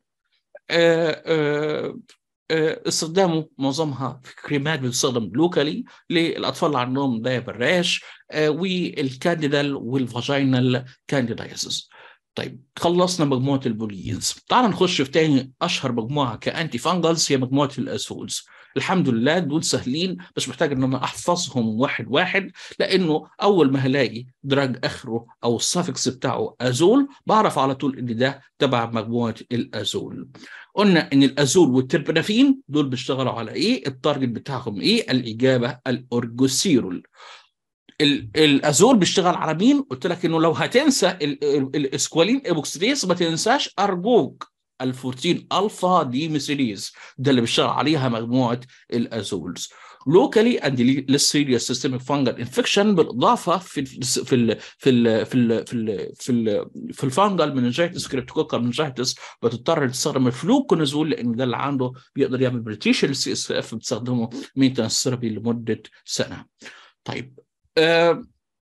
استخدامه معظمها في كريمات بتستخدم لوكالي للاطفال اللي عندهم دايب الراش والكانديدال والفاجينال كانديدايزز طيب خلصنا مجموعه البولينز تعال نخش في تاني اشهر مجموعه كانتي فانجلز هي مجموعه الاسولز الحمد لله دول سهلين مش محتاج ان انا احفظهم واحد واحد لانه اول ما هلاقي دراج اخره او السافكس بتاعه ازول بعرف على طول ان ده تبع مجموعه الازول قلنا ان الازول والتربنافين دول بيشتغلوا على ايه التارجت بتاعهم ايه الاجابه الاورجوسيرول الازول بيشتغل على مين؟ قلت لك انه لو هتنسى الاسكوالين ايبوكسيديز ما تنساش ارجوك الفورتين الفا دي ميثيليز ده اللي بيشتغل عليها مجموعه الازولز لوكالي اند للسيريس سيستميك فانجل انفكشن بالاضافه في ال في ال في ال في ال في ال في, ال في الفانجل مننجيتس كريبتوكوكال مننجيتس بتضطر تستخدم الفلوكونازول لان ده اللي عنده بيقدر يعمل بريتيشن السي اس اف بتستخدمه مينتنس ثيرابي لمده سنه. طيب آه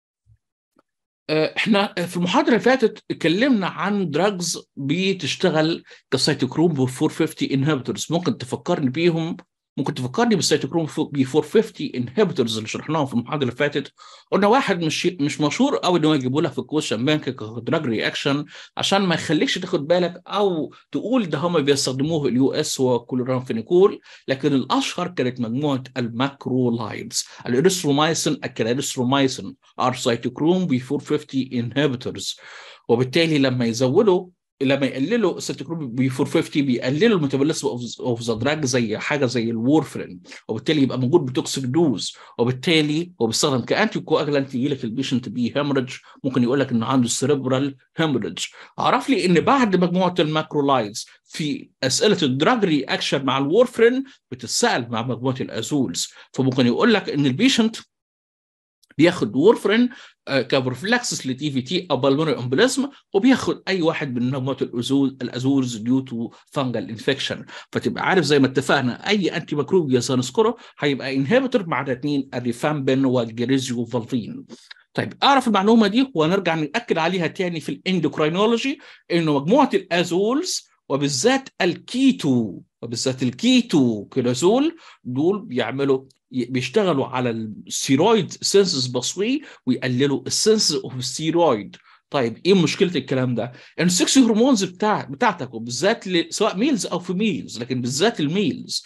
احنا في المحاضره اللي فاتت اتكلمنا عن دراجز بتشتغل كسيتوكروم ب 450 انهبيتورز ممكن تفكرني بيهم ممكن تفكرني بالسيتوكروم ب 450 انهبيتورز اللي شرحناهم في المحاضره اللي فاتت قلنا واحد مش مش مشهور قوي ان هو يجيبوا لها في الكويشن بانك كدراج رياكشن عشان ما يخليكش تاخد بالك او تقول ده هم بيستخدموه اليو اس وكلورانفينيكول لكن الاشهر كانت مجموعه الماكرولايدز الاريثرومايسين الكلاريثرومايسين ار سيتوكروم ب 450 انهبيتورز وبالتالي لما يزودوا لما يقللوا السيتوكروم ب 450 بيقللوا الميتابوليزم اوف ذا دراج زي حاجه زي الورفرين وبالتالي يبقى موجود بتوكسيك دوز وبالتالي هو بيستخدم كانتي كواجلانت يجي لك البيشنت بيه هيموريدج ممكن يقول لك انه عنده سيريبرال هيموريدج عرف لي ان بعد مجموعه الماكرولايدز في اسئله الدراج رياكشن مع الورفرين بتتسال مع مجموعه الازولز فممكن يقول لك ان البيشنت بياخد وورفرين كبروفلاكسس لتي في تي او بالمونري امبليزم وبياخد اي واحد من مجموعه الازول الازولز ديو تو فانجل انفكشن فتبقى عارف زي ما اتفقنا اي انتي ميكروبيا سانسكورو هيبقى انهبيتور مع الاثنين الريفامبين والجريزيو فالفين طيب اعرف المعلومه دي ونرجع ناكد عليها تاني في الاندوكراينولوجي انه مجموعه الازولز وبالذات الكيتو وبالذات الكيتو كينازول دول بيعملوا بيشتغلوا على الستيرويد سينسز بصوي ويقللوا السنسز اوف الستيرويد طيب ايه مشكله الكلام ده؟ ان السكس هرمونز بتاع بتاعتك وبالذات سواء ميلز او فيميلز لكن بالذات الميلز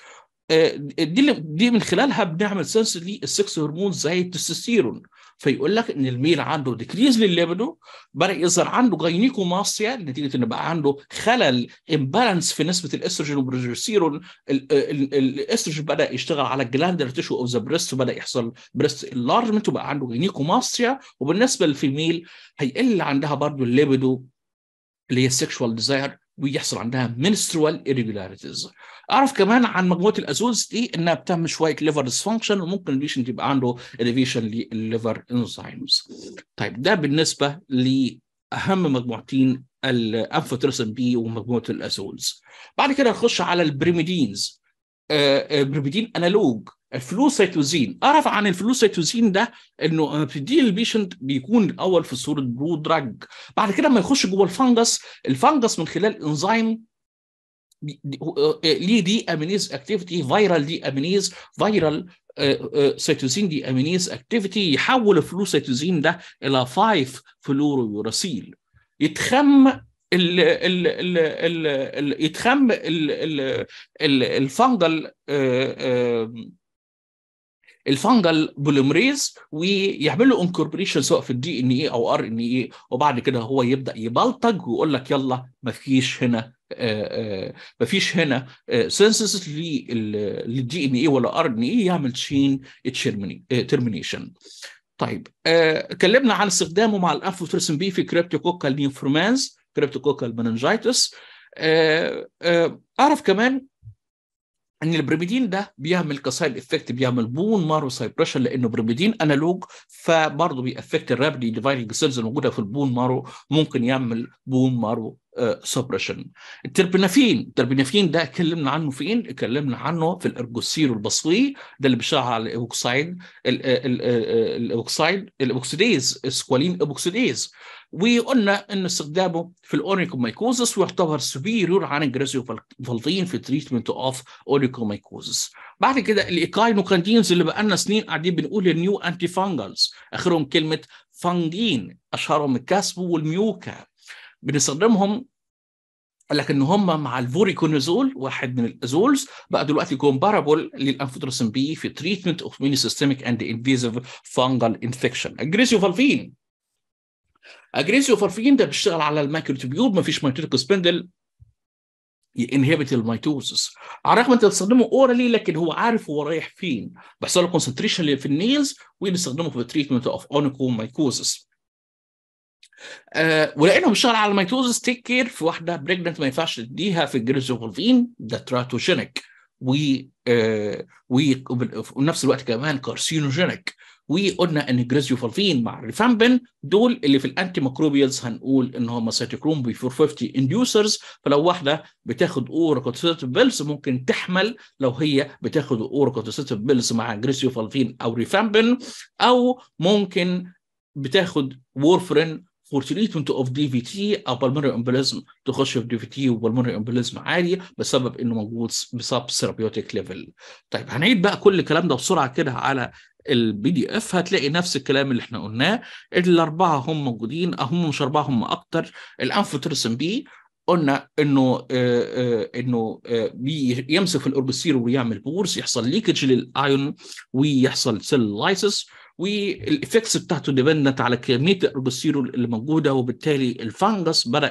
دي دي من خلالها بنعمل سنس للسكس هرمونز زي التستوستيرون فيقول لك ان الميل عنده ديكريز للليبيدو بدا يظهر عنده جاينيكوماستيا نتيجه ان بقى عنده خلل امبالانس في نسبه الاستروجين والبروجستيرون الاستروجين بدا يشتغل على الجلاندر تيشو اوف ذا بريست وبدا يحصل بريست انلارجمنت وبقى عنده جاينيكوماستيا وبالنسبه للفيميل هيقل عندها برضه الليبيدو اللي هي السكشوال ديزاير ويحصل عندها menstrual irregularities اعرف كمان عن مجموعه الازولز دي انها بتعمل شويه ليفر ديسفانكشن وممكن البيشنت يبقى عنده elevation للليفر انزيمز طيب ده بالنسبه لاهم مجموعتين الانفوترسن بي ومجموعه الازولز بعد كده نخش على البريميدينز بريميدين انالوج الفلوسيتوزين اعرف عن الفلوسيتوزين ده انه بتديه للبيشنت بيكون الاول في صوره برو دراج بعد كده لما يخش جوه الفنجس الفنجس من خلال انزيم ليه دي امينيز اكتيفيتي فيرال دي امينيز فيرال سيتوزين دي امينيز اكتيفيتي يحول الفلوسيتوزين ده الى 5 فلورو يوراسيل يتخم ال ال ال ال ال يتخم ال ال ال الفنجل الفنجل بوليمريز ويعمل له انكوربريشن سواء في الدي ان اي او ار ان اي وبعد كده هو يبدا يبلطج ويقول لك يلا ما فيش هنا ما فيش هنا سنسس للدي ان اي ولا ار ان اي يعمل تشين ترمينيشن طيب اتكلمنا عن استخدامه مع الانفوترسن بي في كريبتوكوكال نيوفورمانز كريبتوكوكال مننجايتس اعرف كمان ان البريميدين ده بيعمل كسايد افكت بيعمل بون مارو سايبريشن لانه بريميدين انالوج فبرضه بيأفكت الرابدي ديفايدنج سيلز الموجوده في البون مارو ممكن يعمل بون مارو سبريشن التربينافين التربينافين ده اتكلمنا عنه فين اتكلمنا عنه في الارجوسير البصري ده اللي بيشتغل على الاوكسايد الاوكسايد الاوكسيديز سكوالين اوكسيديز وقلنا ان استخدامه في الاوريكومايكوزس ويعتبر سوبيريور عن الجرازيوفالفين في تريتمنت اوف اوريكومايكوزس بعد كده الايكاينوكاندينز اللي بقى لنا سنين قاعدين بنقول النيو انتي فانجلز اخرهم كلمه فانجين اشهرهم الكاسبو والميوكا بنستخدمهم لكن هم مع الفوريكونازول واحد من الازولز بقى دلوقتي كومبارابل للانفوتروسين بي في تريتمنت اوف ميني سيستميك اند انفيزيف فانجل انفكشن اجريسيوفالفين اجريسيوفالفين ده بيشتغل على المايكروتوبيول ما فيش مايتوتيك سبندل ينهبت الميتوزس على الرغم انت بتستخدمه اورالي لكن هو عارف هو رايح فين بيحصل له كونسنتريشن في النيلز ونستخدمه في تريتمنت اوف اونيكومايكوزس آه ولقينا بيشتغل على الميتوزس تيك كير في واحده بريجننت ما ينفعش تديها في الجريزوفولفين ده تراتوجينيك و آه ونفس الوقت كمان كارسينوجينيك وقلنا ان الجريزيوفالفين مع الريفامبين دول اللي في الانتي ميكروبيالز هنقول ان هم سيتوكروم بي 450 انديوسرز فلو واحده بتاخد اورا كوتوسيتيف بيلز ممكن تحمل لو هي بتاخد اورا كوتوسيتيف بيلز مع جريزيوفالفين او ريفامبين او ممكن بتاخد وورفرين فور تريتمنت اوف دي في تي او بالمونري امبوليزم تخش في دي في تي وبالمونري امبوليزم عالي بسبب انه موجود بسب ثيرابيوتيك ليفل. طيب هنعيد بقى كل الكلام ده بسرعه كده على البي دي اف هتلاقي نفس الكلام اللي احنا قلناه الاربعه هم موجودين او هم مش اربعه هم اكتر الانفوترسن بي قلنا انه آه آه انه آه يمسك في الاوربسير ويعمل بورس يحصل ليكج للايون ويحصل سيل لايسس والافكتس بتاعته ديبندنت على كميه الاربسيرول اللي موجوده وبالتالي الفانجس بدا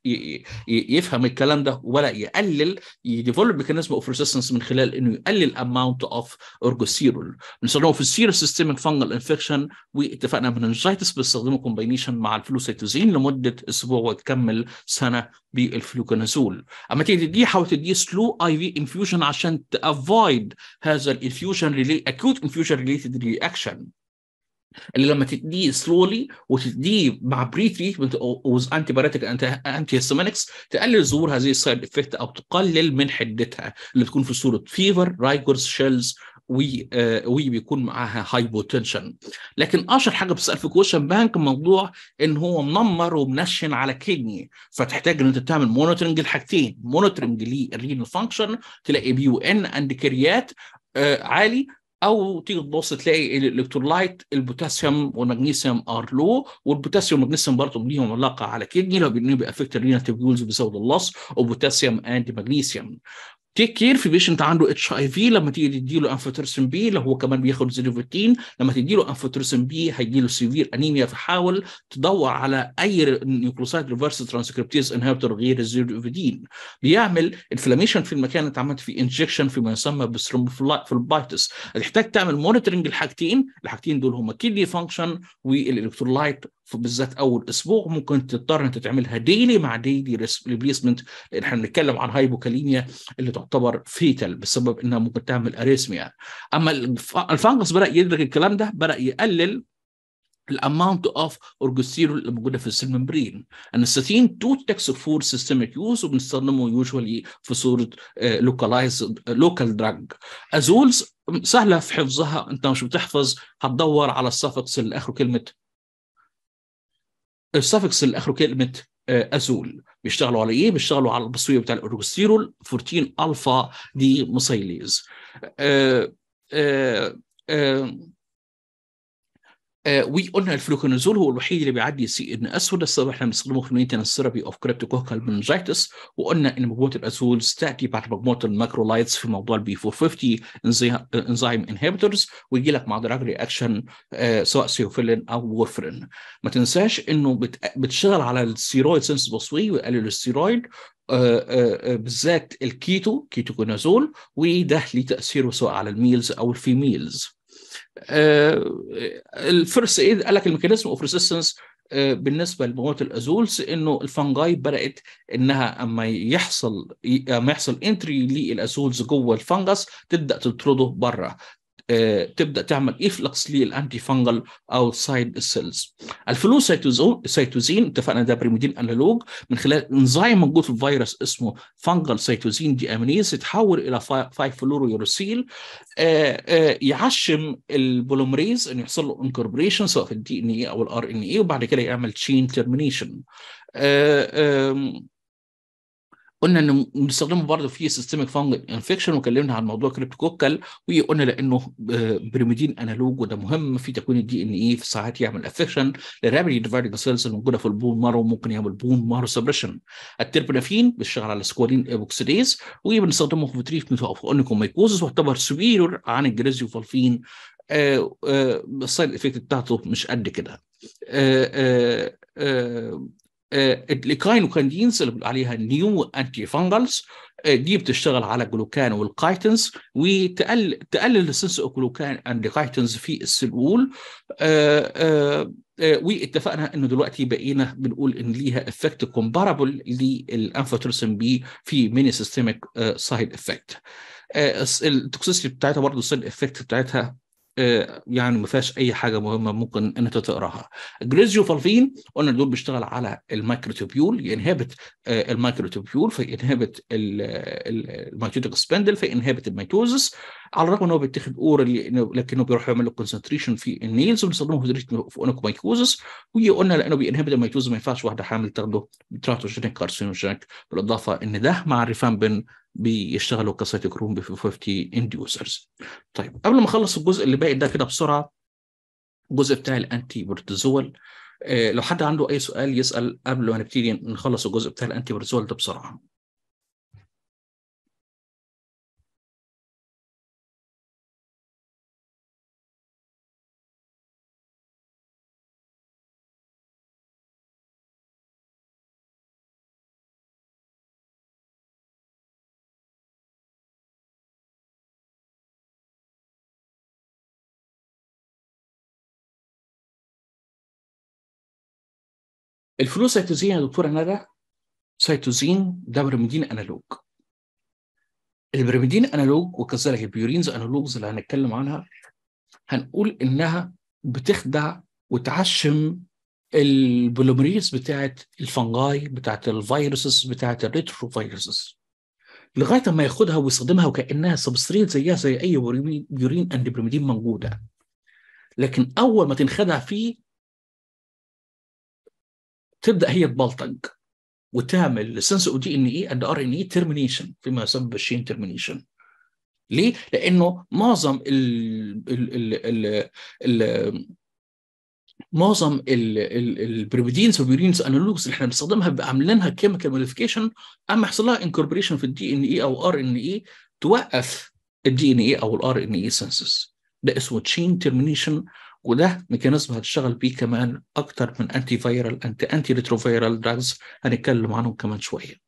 يفهم الكلام ده وبدا يقلل يديفلوب ميكانيزم اوف ريسيستنس من خلال انه يقلل اماونت اوف ارجوسيرول بنستخدمه في السير سيستميك فانجل انفكشن واتفقنا مننجايتس بنستخدمه كومباينيشن مع الفلوسيتوزين لمده اسبوع وتكمل سنه بالفلوكونازول اما تيجي تديه حاول تديه سلو اي في انفيوجن عشان تافويد هذا الانفيوجن اكيوت انفيوجن ريليتد رياكشن اللي لما تديه سلولي وتديه مع بري تريتمنت وز انتي بايوتيك انتي هيستامينكس تقلل ظهور هذه السايد افكت او تقلل من حدتها اللي بتكون في صوره فيفر رايجورز شيلز وبيكون معاها هايبوتنشن لكن اشهر حاجه بتسال في كويشن بانك موضوع ان هو منمر ومنشن على كدني فتحتاج ان انت تعمل مونيتورنج الحاجتين مونيتورنج للرينال فانكشن تلاقي بي يو ان اند كريات عالي او تيجي تبص تلاقي الالكترولايت البوتاسيوم والمغنيسيوم ار لو والبوتاسيوم والمغنيسيوم برضه ليهم علاقه على كدني لو بيأفكت الرينال تيبيولز بسبب اللص وبوتاسيوم اند مغنيسيوم تيك كير في بيشنت عنده اتش اي في لما تيجي تديله انفوترسن بي لو هو كمان بياخد زيروفيتين لما تديله انفوترسن بي هيجيله سيفير انيميا فحاول تدور على اي نيوكلوسايد ريفرس ترانسكريبتيز انهبيتور غير الزيروفيتين بيعمل انفلاميشن في المكان اللي اتعملت فيه انجكشن فيما يسمى بالثرومبوفلايتس هتحتاج تعمل مونيتورنج الحاجتين الحاجتين دول هم كيدني فانكشن والالكترولايت بالذات اول اسبوع ممكن تضطر انت تعملها ديلي مع ديلي ريبليسمنت لان احنا بنتكلم عن هايبوكاليميا اللي تعتبر فيتال بسبب انها ممكن تعمل اريثميا اما الفانجس بدا يدرك الكلام ده بدا يقلل الاماونت اوف اورجستيرول اللي موجوده في السيل ممبرين النستاتين تو تكس فور سيستميك يوز وبنستخدمه يوجوالي في صوره لوكالايز لوكال دراج ازولز سهله في حفظها انت مش بتحفظ هتدور على السفكس اللي اخره كلمه السفكس اللي اخره كلمه ازول بيشتغلوا على ايه؟ بيشتغلوا على البصويه بتاع الاورجستيرول 14 الفا دي مسيليز آه آه آه آه وقلنا الفلوكونازول هو الوحيد اللي بيعدي سي ان اس وده السبب احنا بنستخدمه في المينتنس ثيرابي اوف كريبتوكوكال منجيتس وقلنا ان مجموعه الازولز تاتي بعد مجموعه الماكرولايتس في موضوع البي 450 انزيم انهبيتورز ويجي لك مع دراج رياكشن آه سواء سيوفيلين او وورفرين ما تنساش انه بت... بتشتغل على الستيرويد سنس بصوي ويقلل الستيرويد آه آه بالذات الكيتو كيتوكونازول وده ليه تاثيره سواء على الميلز او الفيميلز الفيرست ايد قال لك الميكانيزم اوف ريزيستنس بالنسبه لمواد الازولز انه الفنجاي بدات انها اما يحصل اما يحصل انتري للازولز جوه الفنجس تبدا تطرده بره تبدا تعمل افلكس للانتي فانجل اوتسايد السيلز الفلو سيتوزين اتفقنا ده بريميدين انالوج من خلال انزيم موجود في الفيروس اسمه فانجل سيتوزين دي امينيز يتحول الى 5 فلورو يورسيل يعشم البوليمريز انه يحصل له انكوربريشن سواء في الدي ان اي او الار ان اي وبعد كده يعمل تشين ترمينيشن قلنا انه بنستخدمه برضه في سيستميك فانجل انفكشن وكلمنا عن موضوع كريبتوكوكال وقلنا لانه بريميدين انالوج وده مهم في تكوين الدي ان اي في ساعات يعمل افكشن للرابيدي ديفايدنج سيلز الموجوده في البون مارو ممكن يعمل بون مارو سبريشن التربنافين بيشتغل على سكوالين ايبوكسيديز وبنستخدمه في تريتمنت اوف اونيكوميكوزس واعتبر سوبيريور عن الجريزيوفالفين السايد افكت بتاعته مش قد كده الكاينوكاندينز اللي بنقول عليها نيو انتي فانجلز دي بتشتغل على الجلوكان والكايتنز وتقلل تقلل السنس اوف جلوكان اند كايتنز في السلول واتفقنا انه دلوقتي بقينا بنقول ان ليها افكت كومبارابل للانفوترسن بي في ميني سيستميك سايد افكت التوكسيسيتي بتاعتها برضه السايد افكت بتاعتها يعني ما فيهاش اي حاجه مهمه ممكن ان انت تقراها جريزيوفالفين قلنا دول بيشتغل على المايكروتوبيول ينهبت المايكروتوبيول فينهبت الميتوتيك سبندل فينهبت الميتوزس على الرغم ان هو بيتاخد اورال لكنه بيروح يعمل له كونسنتريشن في النيلز وبنستخدمه في في اونيكومايكوزس وقلنا لانه بينهبت الميتوز ما ينفعش واحده حامل تاخده تراتوجينيك كارسينوجينيك بالاضافه ان ده مع الريفامبين بيشتغلوا كسيتوكروم ب 50 انديوسرز طيب قبل ما اخلص الجزء اللي باقي ده كده بسرعه الجزء بتاع الانتي بروتوزول آه لو حد عنده اي سؤال يسال قبل ما نبتدي نخلص الجزء بتاع الانتي بروتوزول ده بسرعه الفلو سيتوزين يا دكتوره ندى سيتوزين ده برميدين انالوج البرميدين انالوج وكذلك البيورينز انالوجز اللي هنتكلم عنها هنقول انها بتخدع وتعشم البوليمريز بتاعت الفنجاي بتاعت الفيروسز بتاعت الريترو فيروسز لغايه ما ياخدها ويستخدمها وكانها سبستريت زيها زي اي بيورين اند برميدين موجوده لكن اول ما تنخدع فيه تبدا هي تبلطج وتعمل سنس او دي ان اي اند ار ان اي ترمينيشن فيما يسمى بالشين ترمينيشن ليه؟ لانه معظم ال ال ال ال ال معظم البريبيدينز والبيورينز انالوجز اللي احنا بنستخدمها عاملينها كيميكال موديفيكيشن اما يحصل لها انكوربريشن في الدي ان اي او ار ان اي توقف الدي ان اي او الار ان اي سنسز ده اسمه تشين ترمينيشن وده ميكانيزم هتشتغل بيه كمان اكتر من انتي فيرال انتي انتي ريتروفيرال دراجز هنتكلم عنهم كمان شويه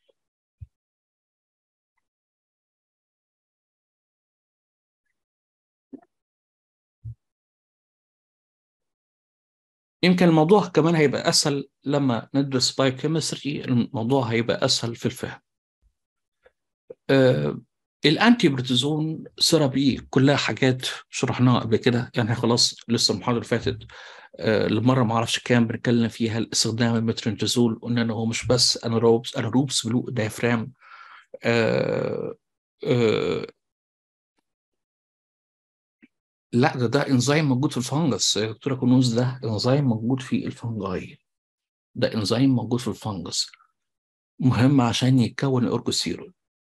يمكن الموضوع كمان هيبقى اسهل لما ندرس بايوكيمستري الموضوع هيبقى اسهل في الفهم آه الانتي بروتوزون ثيرابي كلها حاجات شرحناها قبل كده يعني خلاص لسه المحاضره اللي فاتت آه المره ما اعرفش كام بنتكلم فيها استخدام المترنتازول قلنا ان هو مش بس اناروبس اناروبس بلو دايفرام آه آه لا ده ده انزيم موجود في الفنجس يا دكتوره كنوز ده انزيم موجود في الفنجاي ده انزيم موجود في الفنجس مهم عشان يتكون الاورجوسيرول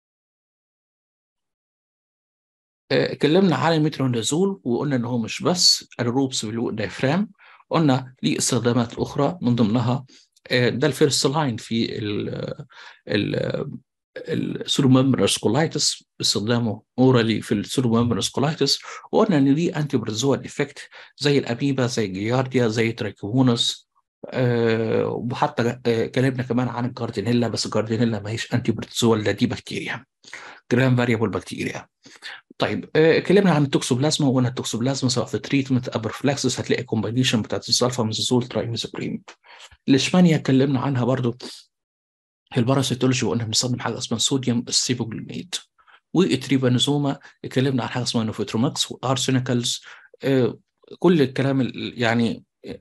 اتكلمنا على الميترونيزول وقلنا ان هو مش بس الروبس دايفرام قلنا ليه استخدامات اخرى من ضمنها ده الفيرست لاين في ال السيروميمبرس كولايتس باستخدامه اورالي في السيروميمبرس كولايتس وقلنا ان ليه انتي برزوال افكت زي الاميبا زي الجيارديا زي ترايكومونس أه وحتى اتكلمنا أه كمان عن الجاردينيلا بس الجاردينيلا ما هيش انتي برزوال ده دي بكتيريا جرام فاريبل بكتيريا طيب اتكلمنا عن التوكسوبلازما وقلنا التوكسوبلازما سواء في تريتمنت ابرفلاكسس هتلاقي كومباينيشن بتاعت السلفا ميزازول ترايميزوبريم الاشمانيا اتكلمنا عنها برضو في الباراسيتولوجي وقلنا بنستخدم حاجه اسمها صوديوم السيبوجلينيت والتريبانوزوما اتكلمنا عن حاجه اسمها نوفيتروماكس وارسينيكالز آه كل الكلام يعني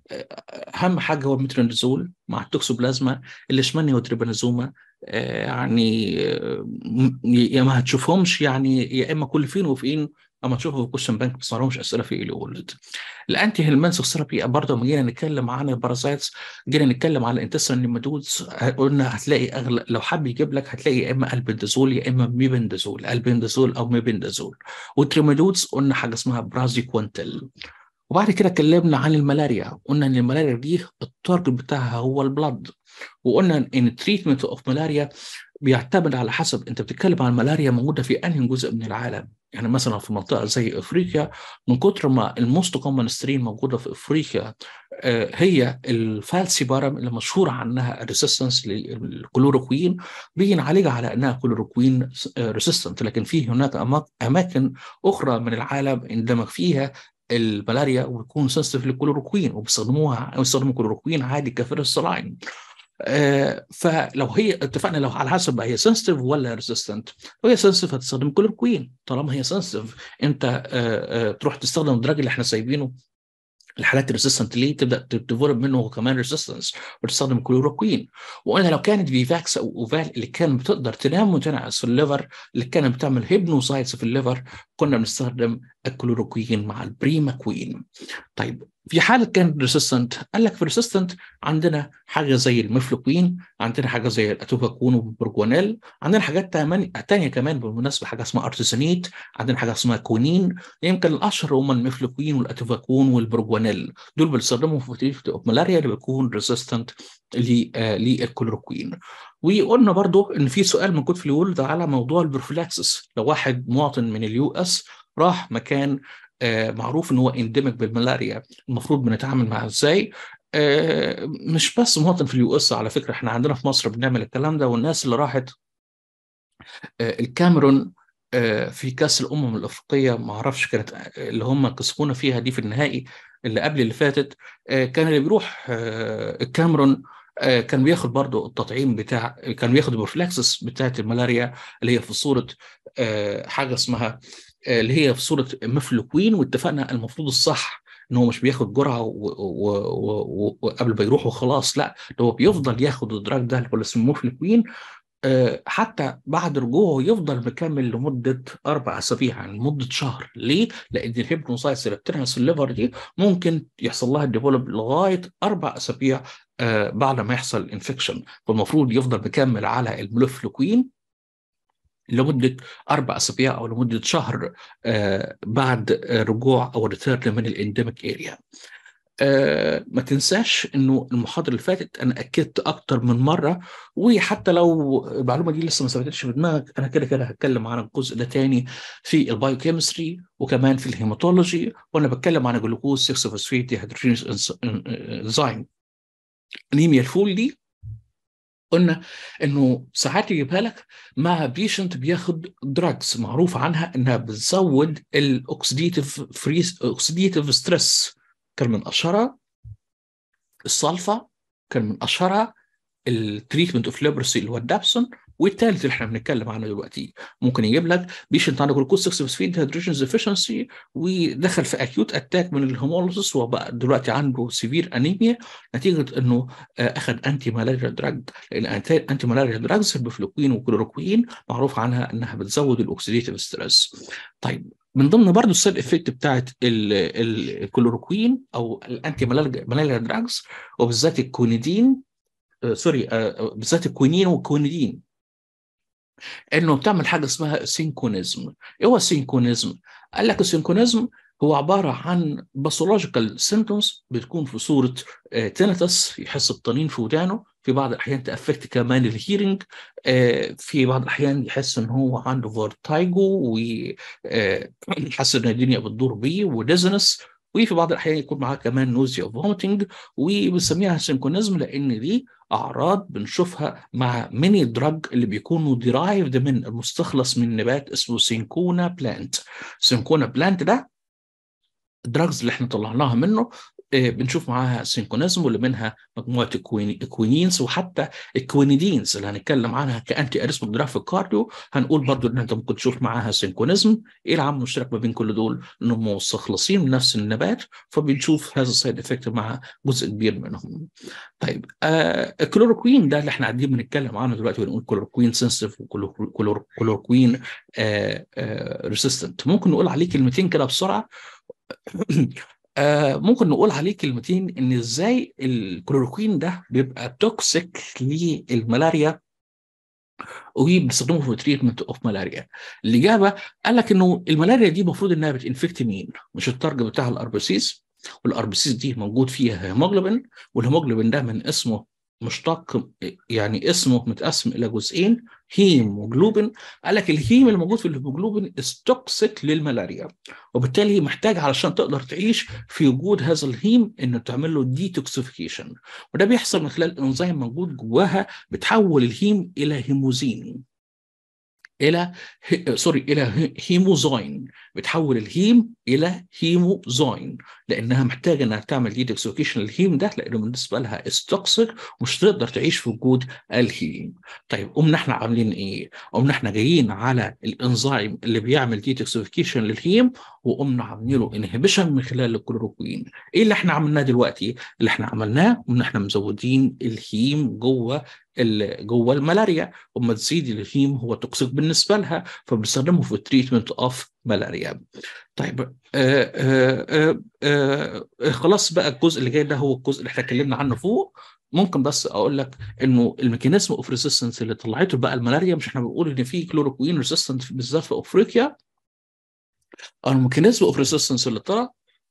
اهم حاجه هو المترونيزول مع التوكسوبلازما الاشمانيا والتريبانوزوما آه يعني آه يا ما هتشوفهمش يعني يا اما كل فين وفين اما تشوفوا في الكوشن بانك بس ما لهمش اسئله في اللي قلت الانتي هيلمانسك ثيرابي برضه لما جينا نتكلم عن البارازايتس جينا نتكلم على الانتستين نيماتودز قلنا هتلاقي اغلب لو حب يجيب لك هتلاقي يا اما البندازول يا اما ميبندازول البندازول او ميبندازول والتريمادودز قلنا حاجه اسمها برازي كوانتل وبعد كده اتكلمنا عن الملاريا قلنا ان الملاريا دي التارجت بتاعها هو البلد وقلنا ان التريتمنت اوف ملاريا بيعتمد على حسب انت بتتكلم عن الملاريا موجوده في انهي جزء من العالم يعني مثلا في منطقه زي افريقيا من كتر ما الموست كومن سترين موجوده في افريقيا آه هي الفالسيبارم اللي مشهور عنها الريسيستنس للكلوروكوين بينعالج على انها كلوروكوين ريسيستنت لكن في هناك اماكن اخرى من العالم اندمج فيها الملاريا ويكون سنسيتيف للكلوروكوين وبيستخدموها بيستخدموا كلوروكوين عادي كفيرست لاين آه فلو هي اتفقنا لو على حسب هي سنسيتيف ولا ريزيستنت لو هي سنسيتيف هتستخدم كلوروكوين طالما هي سنسيتيف انت آه آه تروح تستخدم الدراج اللي احنا سايبينه الحالات الريزيستنت ليه تبدا تديفلوب منه هو كمان ريزيستنس وتستخدم كلوروكوين وقلنا لو كانت فيفاكس او اوفال اللي كانت بتقدر تنام وتنعس في الليفر اللي كانت بتعمل هيبنوسايتس في الليفر كنا بنستخدم الكلوروكوين مع البريماكوين طيب في حاله كانت ريسيستنت قال لك في ريسيستنت عندنا حاجه زي المفلوكوين عندنا حاجه زي الاتوفاكون والبرجوانيل عندنا حاجات تانية كمان بالمناسبه حاجه اسمها ارتيزانيت عندنا حاجه اسمها كونين يمكن الاشهر هم المفلوكوين والاتوفاكون والبرجوانيل دول بنستخدمهم في تريتمنت ملاريا اللي بيكون ريسيستنت للكلوروكوين وقلنا برضو ان في سؤال موجود في الولد على موضوع البروفلاكسس لو واحد مواطن من اليو اس راح مكان آه معروف ان هو اندمج بالملاريا المفروض بنتعامل معاه ازاي آه مش بس مواطن في اليو اس على فكره احنا عندنا في مصر بنعمل الكلام ده والناس اللي راحت آه الكاميرون في كاس الامم الافريقيه ما اعرفش كانت اللي هم كسبونا فيها دي في النهائي اللي قبل اللي فاتت كان اللي بيروح الكاميرون كان بياخد برضه التطعيم بتاع كان بياخد البروفلاكسس بتاعت الملاريا اللي هي في صوره حاجه اسمها اللي هي في صوره مفلوكوين واتفقنا المفروض الصح ان هو مش بياخد جرعه وقبل ما يروح وخلاص لا ده هو بيفضل ياخد الدراج ده اللي اسمه مفلوكوين حتى بعد رجوعه يفضل مكمل لمده اربع اسابيع يعني لمده شهر ليه؟ لان الهيبنوسايتس اللي بتنعس الليفر دي ممكن يحصل لها ديفلوب لغايه اربع اسابيع بعد ما يحصل انفكشن فالمفروض يفضل مكمل على الملوفلوكوين لمدة أربع أسابيع أو لمدة شهر بعد رجوع أو ريتيرن من الانديميك اريا. آه ما تنساش انه المحاضره اللي فاتت انا اكدت اكتر من مره وحتى لو المعلومه دي لسه ما ثبتتش في دماغك انا كده كده هتكلم عن الجزء ده تاني في البايوكيمستري وكمان في الهيماتولوجي وانا بتكلم عن الجلوكوز 6 فوسفيت ديهيدروجينيز انزيم انيميا الفول دي قلنا انه ساعات يجيبها لك مع بيشنت بياخد دراجز معروف عنها انها بتزود الاكسيديتيف فريز اوكسيديتيف ستريس كان من اشهرها الصلفه كان من اشهرها التريتمنت اوف ليبرسي اللي هو الدابسون والثالث اللي احنا بنتكلم عنه دلوقتي ممكن يجيب لك بيشنت عنده جلوكوز 6 فوسفيد هيدروجين ديفيشنسي ودخل في اكيوت اتاك من الهيموليسيس وبقى دلوقتي عنده سيفير انيميا نتيجه انه اخذ انتي مالاريا دراج لان انتي مالاريا دراجز البفلوكوين والكلوروكوين معروف عنها انها بتزود الاكسيديتيف ستريس طيب من ضمن برضه السايد افكت بتاعت الكلوروكوين او الانتي مالاريا دراجز وبالذات الكونيدين آه، سوري آه، بالذات الكوينين والكوينيدين انه بتعمل حاجه اسمها سينكونيزم ايه هو السينكونيزم قال لك السينكونيزم هو عباره عن باثولوجيكال سيمبتومز بتكون في صوره تينيتس يحس بطنين في ودانه في بعض الاحيان تافكت كمان الهيرنج في بعض الاحيان يحس ان هو عنده فورتايجو ويحس ان الدنيا بتدور بيه وديزنس وفي بعض الاحيان يكون معاه كمان نوزيا فوميتنج وبنسميها سينكونيزم لان دي اعراض بنشوفها مع ميني دراج اللي بيكونوا ديرايفد من المستخلص من نبات اسمه سينكونا بلانت سينكونا بلانت ده الدراجز اللي احنا طلعناها منه بنشوف معاها سينكونيزم واللي منها مجموعه الكوينينز وحتى الكوينيدينز اللي هنتكلم عنها كانتي اريثميك دراج في الكارديو هنقول برضو ان انت ممكن تشوف معاها سينكونيزم ايه العامل المشترك ما بين كل دول انهم مستخلصين من نفس النبات فبنشوف هذا السايد افكت مع جزء كبير منهم طيب آه الكلوروكوين ده اللي احنا قاعدين بنتكلم عنه دلوقتي بنقول كلوروكوين سنسيف وكلوروكوين آه آه ريسيستنت ممكن نقول عليه كلمتين كده بسرعه آه ممكن نقول عليه كلمتين ان ازاي الكلوروكوين ده بيبقى توكسيك للملاريا وبيستخدمه في تريتمنت اوف ملاريا الاجابه قال لك انه الملاريا دي المفروض انها بتنفكت مين مش التارجت بتاع الاربسيس والاربسيس دي موجود فيها هيموجلوبين والهيموجلوبين ده من اسمه مشتق يعني اسمه متقسم الى جزئين هيموجلوبين قال لك الهيم الموجود في الهيموجلوبين توكسيك للملاريا وبالتالي محتاج علشان تقدر تعيش في وجود هذا الهيم انه تعمل له ديتوكسيفيكيشن وده بيحصل من خلال انزيم موجود جواها بتحول الهيم الى هيموزين الى سوري الى هيموزاين بتحول الهيم الى هيموزاين لانها محتاجه انها تعمل ديتوكسيفيكيشن للهيم ده لانه بالنسبه لها استوكسيك مش تقدر تعيش في وجود الهيم طيب قمنا احنا عاملين ايه؟ قمنا احنا جايين على الانزيم اللي بيعمل ديتوكسيفيكيشن للهيم وقمنا عاملين له انهبيشن من خلال الكلوروكوين ايه اللي احنا عملناه دلوقتي؟ اللي احنا عملناه ان احنا مزودين الهيم جوه جوه الملاريا وما تزيد الهيم هو توكسيك بالنسبه لها فبنستخدمه في التريتمنت اوف ملاريا طيب آآ آآ آآ خلاص بقى الجزء اللي جاي ده هو الجزء اللي احنا اتكلمنا عنه فوق ممكن بس اقول لك انه الميكانيزم اوف ريزيستنس اللي طلعته بقى الملاريا مش احنا بنقول ان في كلوروكوين ريزيستنت بالذات في افريقيا الميكانيزم اوف ريزيستنس اللي طلع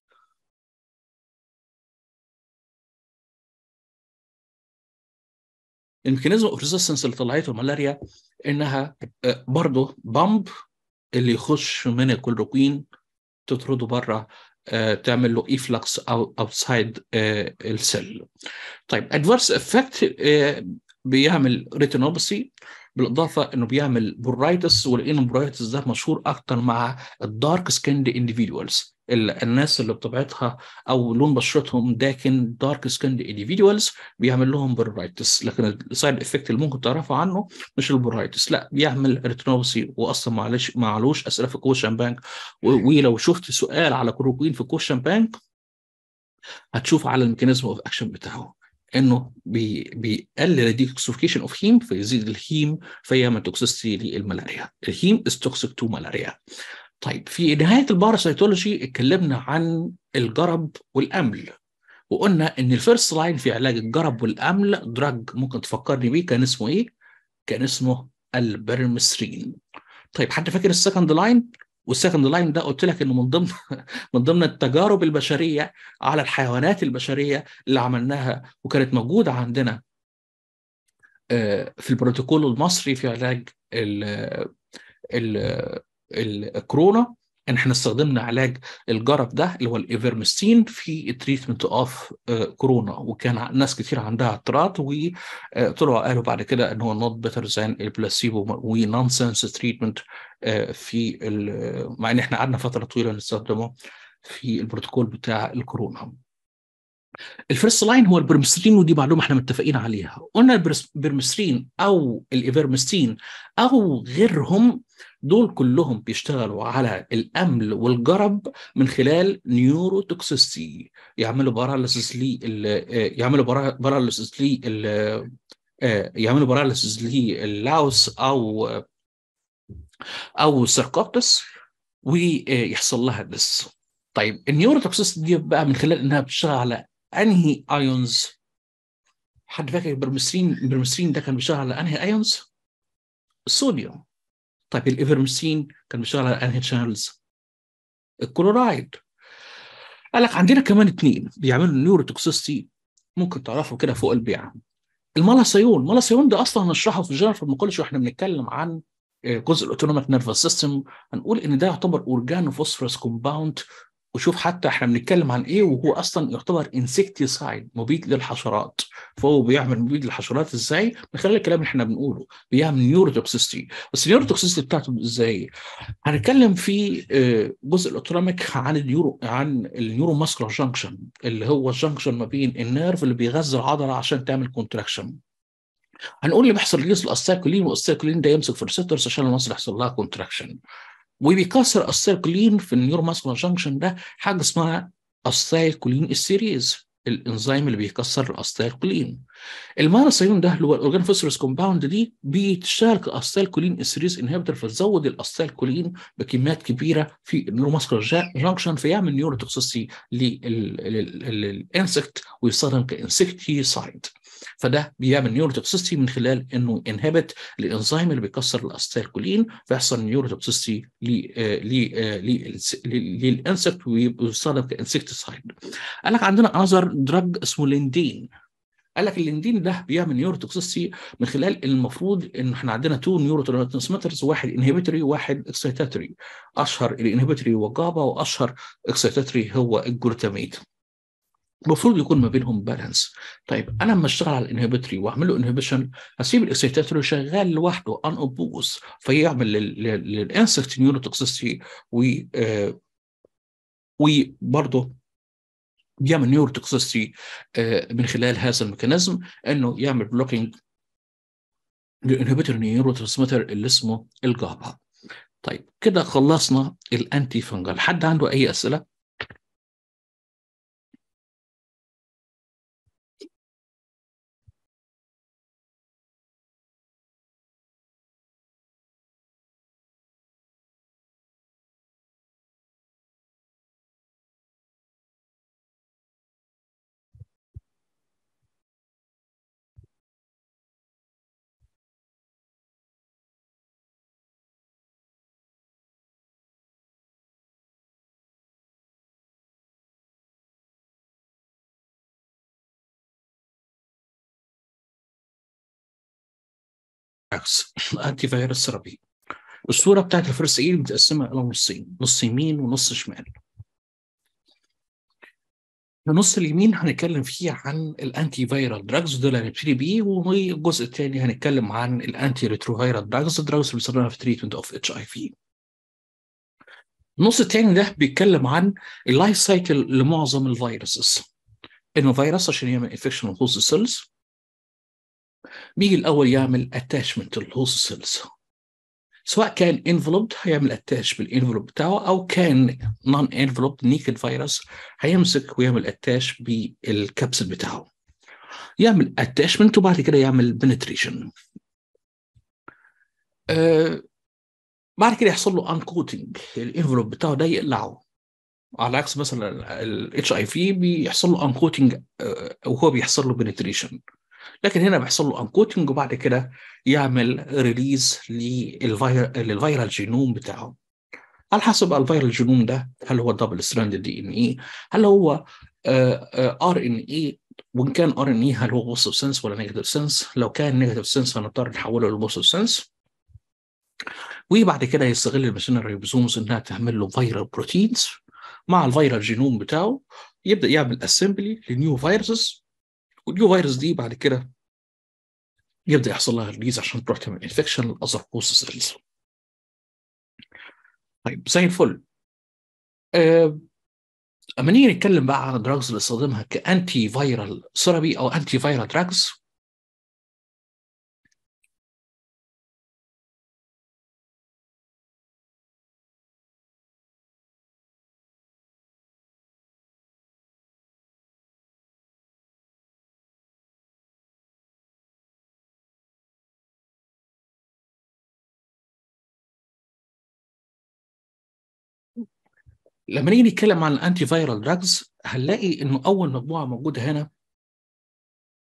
الميكانيزم اوف ريزيستنس اللي طلعته الملاريا انها برضه بامب اللي يخش من الكلوروكوين تطرده بره تعمل له ايفلكس او اوتسايد السيل طيب ادفيرس افكت بيعمل ريتينوباثي بالاضافه انه بيعمل بورايتس ولقينا البورايتس ده مشهور اكتر مع الدارك سكيند انديفيدوالز الناس اللي بطبيعتها او لون بشرتهم داكن دارك سكيند انديفيدوالز بيعمل لهم بورايتس لكن السايد افكت اللي ممكن تعرفوا عنه مش البورايتس لا بيعمل ريتينوباثي واصلا معلش معلوش اسئله في كوشن بانك ولو شفت سؤال على كلوروكوين في كوشن بانك هتشوف على الميكانيزم اوف اكشن بتاعه انه بي بيقلل الديتوكسيفيكيشن اوف هيم فيزيد الهيم فيعمل توكسيستي للملاريا الهيم از توكسيك تو ملاريا طيب في نهايه الباراسيتولوجي اتكلمنا عن الجرب والامل وقلنا ان الفيرست لاين في علاج الجرب والامل دراج ممكن تفكرني بيه كان اسمه ايه؟ كان اسمه البرمسترين طيب حد فاكر السكند لاين؟ والسكند لاين ده قلت لك انه من ضمن من ضمن التجارب البشريه على الحيوانات البشريه اللي عملناها وكانت موجوده عندنا في البروتوكول المصري في علاج ال ال الكورونا ان احنا استخدمنا علاج الجرب ده اللي هو الايفرمستين في التريتمنت اوف كورونا وكان ناس كتير عندها اعتراض وطلعوا قالوا بعد كده ان هو نوت بيتر ذان البلاسيبو ونونسنس تريتمنت في مع ان احنا قعدنا فتره طويله نستخدمه في البروتوكول بتاع الكورونا الفيرست لاين هو البرمسترين ودي معلومه احنا متفقين عليها قلنا البرمسترين او الايفرمستين او غيرهم دول كلهم بيشتغلوا على الامل والجرب من خلال نيوروتوكسيستي يعملوا باراليسيس لي يعملوا باراليسيس لي يعملوا باراليسيس للاوس او او السيركوبتس ويحصل لها دس طيب النيوروتوكسيستي دي بقى من خلال انها بتشتغل على انهي ايونز حد فاكر البرمسترين البرمسترين ده كان بيشتغل على انهي ايونز؟ الصوديوم طيب الايفرمستين كان بيشتغل على انهي شانلز؟ الكلورايد قال لك عندنا كمان اثنين بيعملوا نيوروتوكسيستي ممكن تعرفوا كده فوق البيع المالاسيون المالاسيون ده اصلا هنشرحه في الجنرال فارماكولوجي واحنا بنتكلم عن جزء الاوتونوميك نيرفس سيستم هنقول ان ده يعتبر اورجانو فوسفورس كومباوند وشوف حتى احنا بنتكلم عن ايه وهو اصلا يعتبر انسكتيسايد مبيد للحشرات فهو بيعمل مبيد للحشرات ازاي من خلال الكلام اللي احنا بنقوله بيعمل نيوروتوكسيستي بس النيوروتوكسيستي بتاعته ازاي هنتكلم في جزء الاوتونوميك عن النيورو عن النيورو ماسكولار جانكشن اللي هو الجانكشن ما بين النيرف اللي بيغذي العضله عشان تعمل كونتراكشن هنقول اللي بيحصل ريليز الاستاكولين والاستاكولين ده يمسك في الريسبتورز عشان المصل يحصل لها كونتراكشن وبيكسر السيركولين في النيوروماسكولار جانكشن ده حاجه اسمها السايكولين السيريز الانزيم اللي بيكسر الاستايكولين الماناسيون ده اللي هو الاورجان فوسفورس كومباوند دي بتشتغل كاستايكولين السيريز انهبيتور فتزود الاستايكولين بكميات كبيره في النيوروماسكولار جانكشن فيعمل نيوروتوكسيستي للانسكت ويستخدم كانسكتيسايد فده بيعمل نيوروتوكسيستي من خلال انه ينهبت الانزيم اللي بيكسر الاستايكولين فيحصل نيوروتوكسيستي للانسكت ويستخدم كانسكتيسايد قال لك عندنا انذر دراج اسمه ليندين قال لك الليندين ده بيعمل نيوروتوكسيستي من خلال المفروض ان احنا عندنا تو نيورو ترانسميترز واحد انهبيتوري وواحد اكسيتاتوري اشهر الانهبيتوري هو جابا واشهر اكسيتاتوري هو الجلوتاميت المفروض يكون ما بينهم بالانس طيب انا لما اشتغل على الانهبيتوري واعمل له انهبيشن هسيب الاكسيتاتوري شغال لوحده ان اوبوز فيعمل للانسكت نيوروتوكسيستي و آه وبرضه بيعمل نيوروتوكسيستي من خلال هذا الميكانيزم انه يعمل بلوكينج للانهبيتور نيورو ترانسميتر اللي اسمه الجابا طيب كده خلصنا الانتي فنجل حد عنده اي اسئله عكس انتي فيروس ثيرابي الصوره بتاعت الفيرست ايد متقسمه الى نصين نص يمين ونص شمال النص اليمين هنتكلم فيه عن الانتي فيرال دراجز دول هنبتدي بيه والجزء الثاني هنتكلم عن الانتي ريتروفيرال دراجز دراجز اللي بنستخدمها في تريتمنت اوف اتش اي في النص الثاني ده بيتكلم عن اللايف سايكل لمعظم الفيروسز انه فيروس عشان يعمل انفكشن الهوست سيلز بيجي الاول يعمل اتاشمنت للهوست سيلز سواء كان انفلوبد هيعمل اتاش بالانفلوب بتاعه او كان نون انفلوبد نيكد فيروس هيمسك ويعمل اتاش بالكبسل بتاعه يعمل اتاشمنت وبعد كده يعمل بنتريشن آه بعد كده يحصل له انكوتنج الانفلوب بتاعه ده يقلعه على عكس مثلا الاتش اي في بيحصل له انكوتنج آه وهو بيحصل له بنتريشن لكن هنا بيحصل له انكوتنج وبعد كده يعمل ريليز للفيرال جينوم بتاعه على حسب الفيرال جينوم ده هل هو دبل ستراند دي ان اي هل هو ار ان اي وان كان ار ان اي هل هو بوزيتيف سنس ولا نيجاتيف سنس لو كان نيجاتيف سنس هنضطر نحوله لبوزيتيف سنس وبعد كده يستغل الماشينري ريبوزومز انها تعمل له فيرال بروتينز مع الفيرال جينوم بتاعه يبدا يعمل اسمبلي لنيو فيروسز والنيو فيروس دي بعد كده يبدا يحصل لها ريليز عشان تروح تعمل انفكشن للاذر هوست سيلز طيب زي الفل أه اما نيجي نتكلم بقى عن الدراجز اللي استخدمها كانتي فيرال ثيرابي او انتي فيرال دراجز لما نيجي نتكلم عن الانتي فيرال دراجز هنلاقي انه اول مجموعه موجوده هنا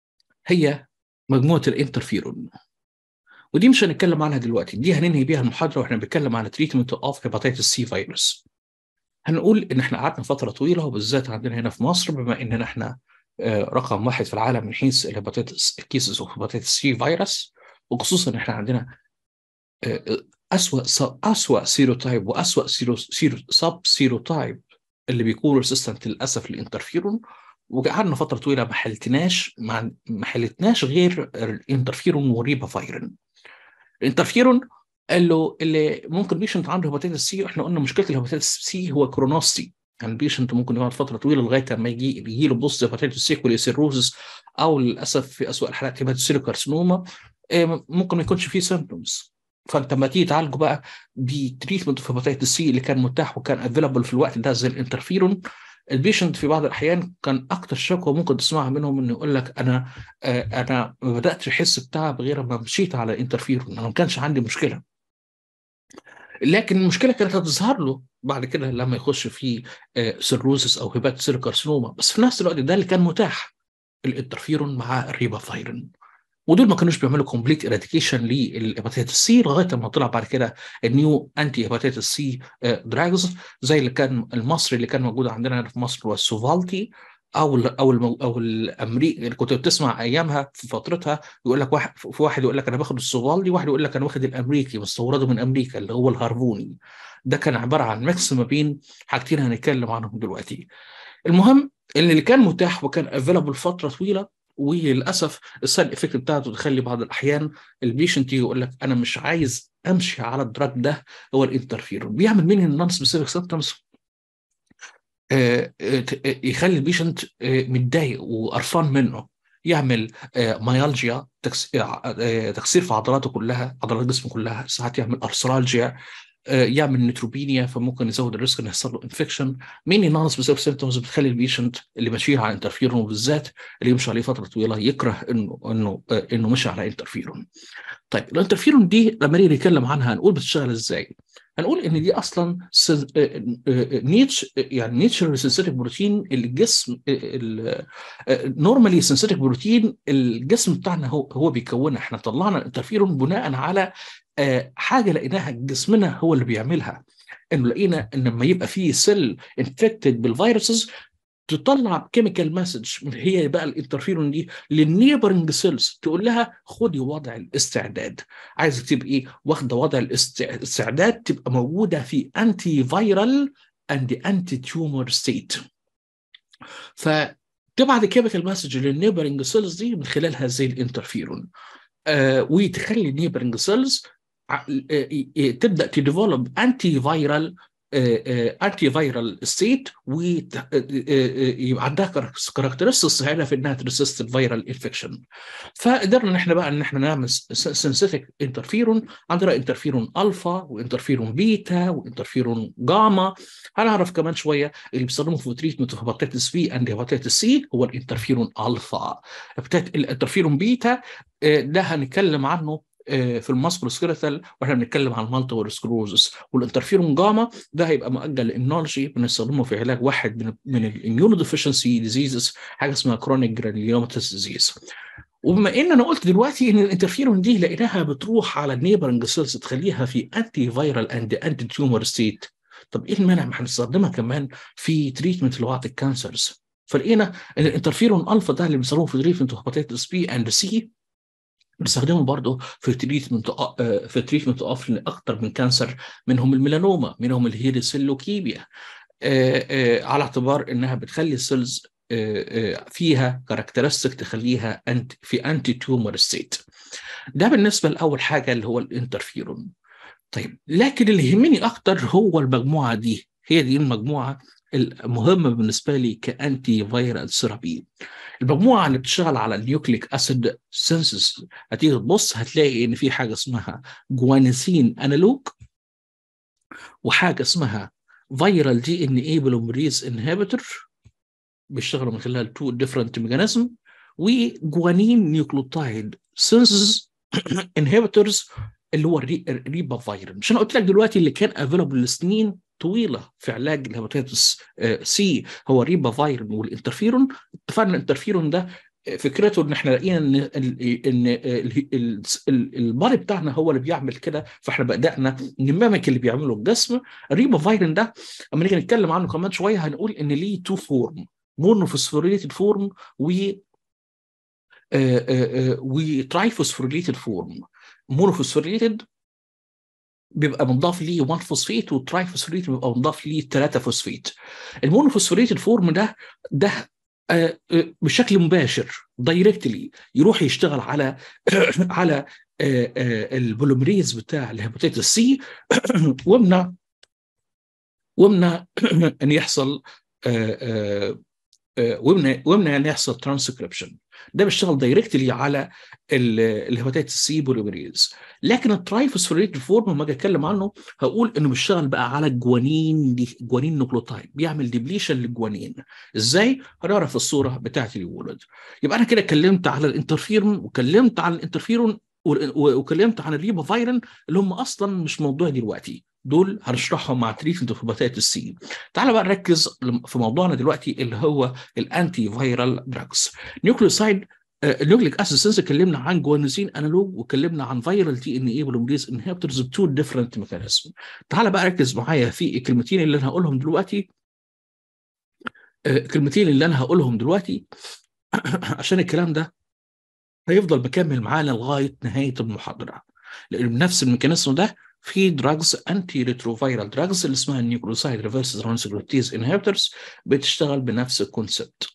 هي مجموعه الانترفيرون ودي مش هنتكلم عنها دلوقتي دي هننهي بيها المحاضره واحنا بنتكلم على تريتمنت اوف هيباتيتس سي فيروس هنقول ان احنا قعدنا فتره طويله وبالذات عندنا هنا في مصر بما اننا احنا رقم واحد في العالم من حيث الهيباتيتس كيسز اوف هيباتيتس سي فيروس وخصوصا احنا عندنا اسوء اسوء سيروتايب واسوء سيرو سيرو سب سيروتايب اللي بيكون ريسيستنت للاسف للانترفيرون وقعدنا فتره طويله ما حلتناش ما حلتناش غير الانترفيرون وريبا فايرن الانترفيرون قال له اللي ممكن بيشنت عنده هيباتيتس سي احنا قلنا مشكله الهيباتيتس سي هو كرونوستي يعني البيشنت ممكن يقعد فتره طويله لغايه ما يجي يجي له بوست هيباتيتس سي كوليسيروزس او للاسف في اسوء الحالات هيباتيتس كارسينوما ممكن ما يكونش فيه سيمبتومز فانت لما تيجي تعالجه بقى بتريتمنت في هيباتيتس سي اللي كان متاح وكان افيلابل في الوقت ده زي الانترفيرون البيشنت في بعض الاحيان كان اكتر شكوى ممكن تسمعها منهم انه يقول لك انا آه انا ما بداتش احس بتعب غير ما مشيت على الانترفيرون انا ما كانش عندي مشكله لكن المشكله كانت هتظهر له بعد كده لما يخش في آه سيروزس او هيبات سيل كارسينوما بس في نفس الوقت ده اللي كان متاح الانترفيرون مع الريبافايرين ودول ما كانوش بيعملوا كومبليت اراديكيشن للهيباتيتس سي لغايه ما طلع بعد كده النيو انتي هيباتيتس سي دراجز زي اللي كان المصري اللي كان موجود عندنا هنا في مصر هو السوفالتي او ال او ال او الامريكي اللي كنت بتسمع ايامها في فترتها يقول لك واحد في واحد يقول لك انا باخد السوفالدي واحد يقول لك انا واخد الامريكي مستورده من امريكا اللي هو الهارفوني ده كان عباره عن ميكس ما بين حاجتين هنتكلم عنهم دلوقتي المهم اللي كان متاح وكان افيلابل فتره طويله وللاسف السايد افكت بتاعته تخلي بعض الاحيان البيشنت يقول لك انا مش عايز امشي على الدراج ده هو الانترفيرون بيعمل منه النون سبيسيفيك سيمبتومز يخلي البيشنت متضايق وقرفان منه يعمل مايالجيا تكسير في عضلاته كلها عضلات جسمه كلها ساعات يعمل ارثرالجيا يعمل نيتروبينيا فممكن يزود الريسك ان يحصل له انفكشن مين نون سبيسيفيك سيمبتومز بتخلي البيشنت اللي ماشي على انترفيرون وبالذات اللي يمشي عليه فتره طويله يكره انه انه انه مشي على انترفيرون طيب الانترفيرون دي لما نيجي نتكلم عنها هنقول بتشتغل ازاي هنقول ان دي اصلا نيتش يعني نيتشر سنسيتيك بروتين الجسم نورمالي سنسيتيك بروتين الجسم بتاعنا هو هو بيكونها احنا طلعنا الانترفيرون بناء على حاجه لقيناها جسمنا هو اللي بيعملها انه لقينا ان لما يبقى في سيل انفكتد بالفيروسز تطلع كيميكال مسج هي بقى الانترفيرون دي للنيبرنج سيلز تقول لها خدي وضع الاستعداد عايزه تبقى ايه واخده وضع الاستعداد تبقى موجوده في انتي فيرال اند انتي تيومر ستيت فتبعت كيميكال مسج للنيبرنج سيلز دي من خلال هذه الانترفيرون آه وتخلي النيبرنج سيلز تبدا تديفلوب انتي فيرال انتي فيرال ستيت ويبقى عندها كاركترستكس هنا في انها تريسيست الفيرال انفكشن فقدرنا ان احنا بقى ان احنا نعمل سنسيتيك انترفيرون عندنا انترفيرون الفا وانترفيرون بيتا وانترفيرون جاما هنعرف كمان شويه اللي بيستخدموه في تريتمنت اوف هيباتيتس بي اند هيباتيتس سي هو الانترفيرون الفا الانترفيرون بيتا ده هنتكلم عنه في الماسكولو سكيرتال واحنا بنتكلم عن المالتيبل سكلوزس والانترفيرون جاما ده هيبقى مؤجل للنولوجي بنستخدمه في علاج واحد من من الاميونو ديفيشنسي ديزيزز حاجه اسمها كرونيك جرانيوماتس ديزيز وبما ان انا قلت دلوقتي ان الانترفيرون دي لقيناها بتروح على النيبرنج سيلز تخليها في انتي فيرال اند انتي تيومر ستيت طب ايه المانع ما هنستخدمها كمان في تريتمنت لبعض الكانسرز فلقينا ان الانترفيرون الفا ده اللي بيستخدموه في تريتمنت هيباتيتس بي اند سي بنستخدمه برضه في تريتمنت في تريتمنت اوف اكثر من كانسر منهم الميلانوما منهم الهيريسيلوكيميا على اعتبار انها بتخلي السيلز فيها كاركترستيك تخليها انت في انتي تيومر ستيت ده بالنسبه لاول حاجه اللي هو الانترفيرون طيب لكن اللي يهمني اكتر هو المجموعه دي هي دي المجموعه المهمة بالنسبة لي كأنتي فيرال ثيرابي المجموعة اللي بتشتغل على النيوكليك أسيد سينسز هتيجي تبص هتلاقي إن في حاجة اسمها جوانسين أنالوج وحاجة اسمها فيرال دي إن إيه بلومريز انهبيتور بيشتغلوا من خلال تو ديفرنت ميكانيزم وجوانين نيوكلوتايد سينسز انهبيتورز اللي هو الريبا فايرن مش انا قلت لك دلوقتي اللي كان افيلابل لسنين طويله في علاج الهيباتيتس سي هو ريبا فايرن والانترفيرون اتفقنا الانترفيرون ده فكرته ان احنا لقينا ان ان البادي بتاعنا هو اللي بيعمل كده فاحنا بدانا نمامك اللي بيعمله الجسم الريبا فايرين ده اما نيجي نتكلم عنه كمان شويه هنقول ان ليه تو فورم مونوفوسفوريليتد فورم و وترايفوسفوريليتد فورم مونوفوسفوريليتد بيبقى مضاف ليه 1 فوسفيت والترايفوسفوريليتد بيبقى مضاف ليه 3 فوسفيت المونوفوسفوريليتد فورم ده ده بشكل مباشر دايركتلي يروح يشتغل على على البوليمريز بتاع الهيباتيتس سي ومنع ومنع ان يحصل ومنع ومنع ان يحصل ترانسكريبشن ده بيشتغل دايركتلي على الهيباتيتس سي بوليمريز لكن الترايفوسفوريت فورم لما اجي اتكلم عنه هقول انه بيشتغل بقى على الجوانين دي جوانين نوكلوتايد بيعمل ديبليشن للجوانين ازاي هنعرف الصوره بتاعت الولد يبقى انا كده اتكلمت على الانترفيرون وكلمت عن الانترفيرون وكلمت عن الريبا فايرن اللي هم اصلا مش موضوع دلوقتي دول هنشرحهم مع تريتمنت اوف هيباتيتس سي تعال بقى نركز في موضوعنا دلوقتي اللي هو الانتي فايرال دراجز نيوكليوسايد النيوكليك اسيد سنس اتكلمنا عن جوانزين انالوج واتكلمنا عن فيرال تي ان اي بولومريز انهبيتورز بتو ديفرنت ميكانيزم تعال بقى ركز معايا في الكلمتين اللي انا هقولهم دلوقتي الكلمتين اللي انا هقولهم دلوقتي عشان الكلام ده هيفضل مكمل معانا لغايه نهايه المحاضره لان بنفس الميكانيزم ده في دراجز انتي ريتروفيرال دراجز اللي اسمها النيوكلوسايد ريفرس ترانسكريبتيز انهبيتورز بتشتغل بنفس الكونسبت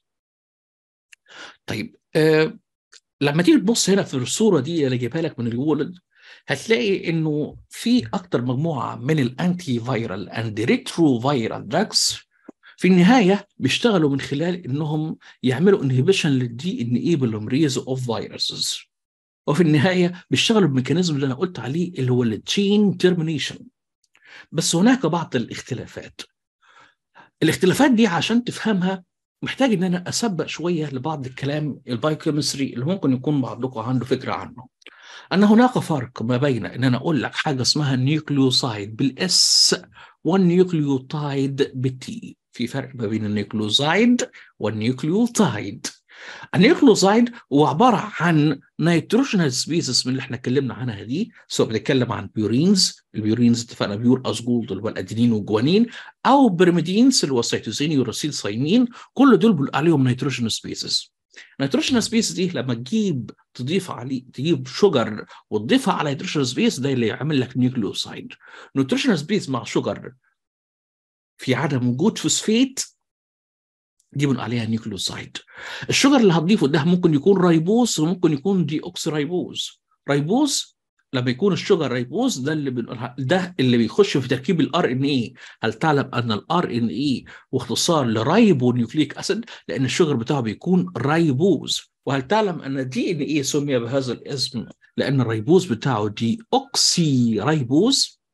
طيب آه لما تيجي تبص هنا في الصوره دي اللي جايبها لك من الولد هتلاقي انه في اكتر مجموعه من الانتي فايرال اند ريترو فايرال دراجز في النهايه بيشتغلوا من خلال انهم يعملوا انهبيشن للدي ان اي بوليمريز اوف فيروسز وفي النهايه بيشتغلوا بالميكانيزم اللي انا قلت عليه اللي هو التشين تيرمينيشن بس هناك بعض الاختلافات الاختلافات دي عشان تفهمها محتاج ان انا اسبق شويه لبعض الكلام البايوكيمستري اللي ممكن يكون بعضكم عنده فكره عنه ان هناك فرق ما بين ان انا اقول لك حاجه اسمها نيوكليوسايد بالاس والنيوكليوتايد بالتي في فرق ما بين النيوكليوزايد والنيوكليوتايد النيوكليوزايد هو عباره عن نيتروجينال سبيسيس من اللي احنا اتكلمنا عنها دي سواء بنتكلم عن بيورينز البيورينز اتفقنا بيور اسجولد اللي هو الادينين والجوانين او برميدينز اللي هو السيتوزين يوراسيل صايمين كل دول بنقول عليهم نيتروجينال سبيسيس نيتروجينال سبيس دي لما تجيب تضيف عليه تجيب شجر وتضيفها على نيتروجينال سبيس ده اللي يعمل لك نيوكليوسايد نيتروجينال سبيس مع شجر في عدم وجود فوسفيت دي بنقول عليها نيوكليوسايد الشجر اللي هتضيفه ده ممكن يكون رايبوز وممكن يكون دي اوكسي رايبوز رايبوز لما يكون الشجر رايبوز ده اللي بنقول ده اللي بيخش في تركيب الار ان اي هل تعلم ان الار ان اي واختصار لرايبو نيوكليك اسيد لان الشجر بتاعه بيكون رايبوز وهل تعلم ان الدي ان اي سمي بهذا الاسم لان الريبوز بتاعه دي اوكسي رايبوز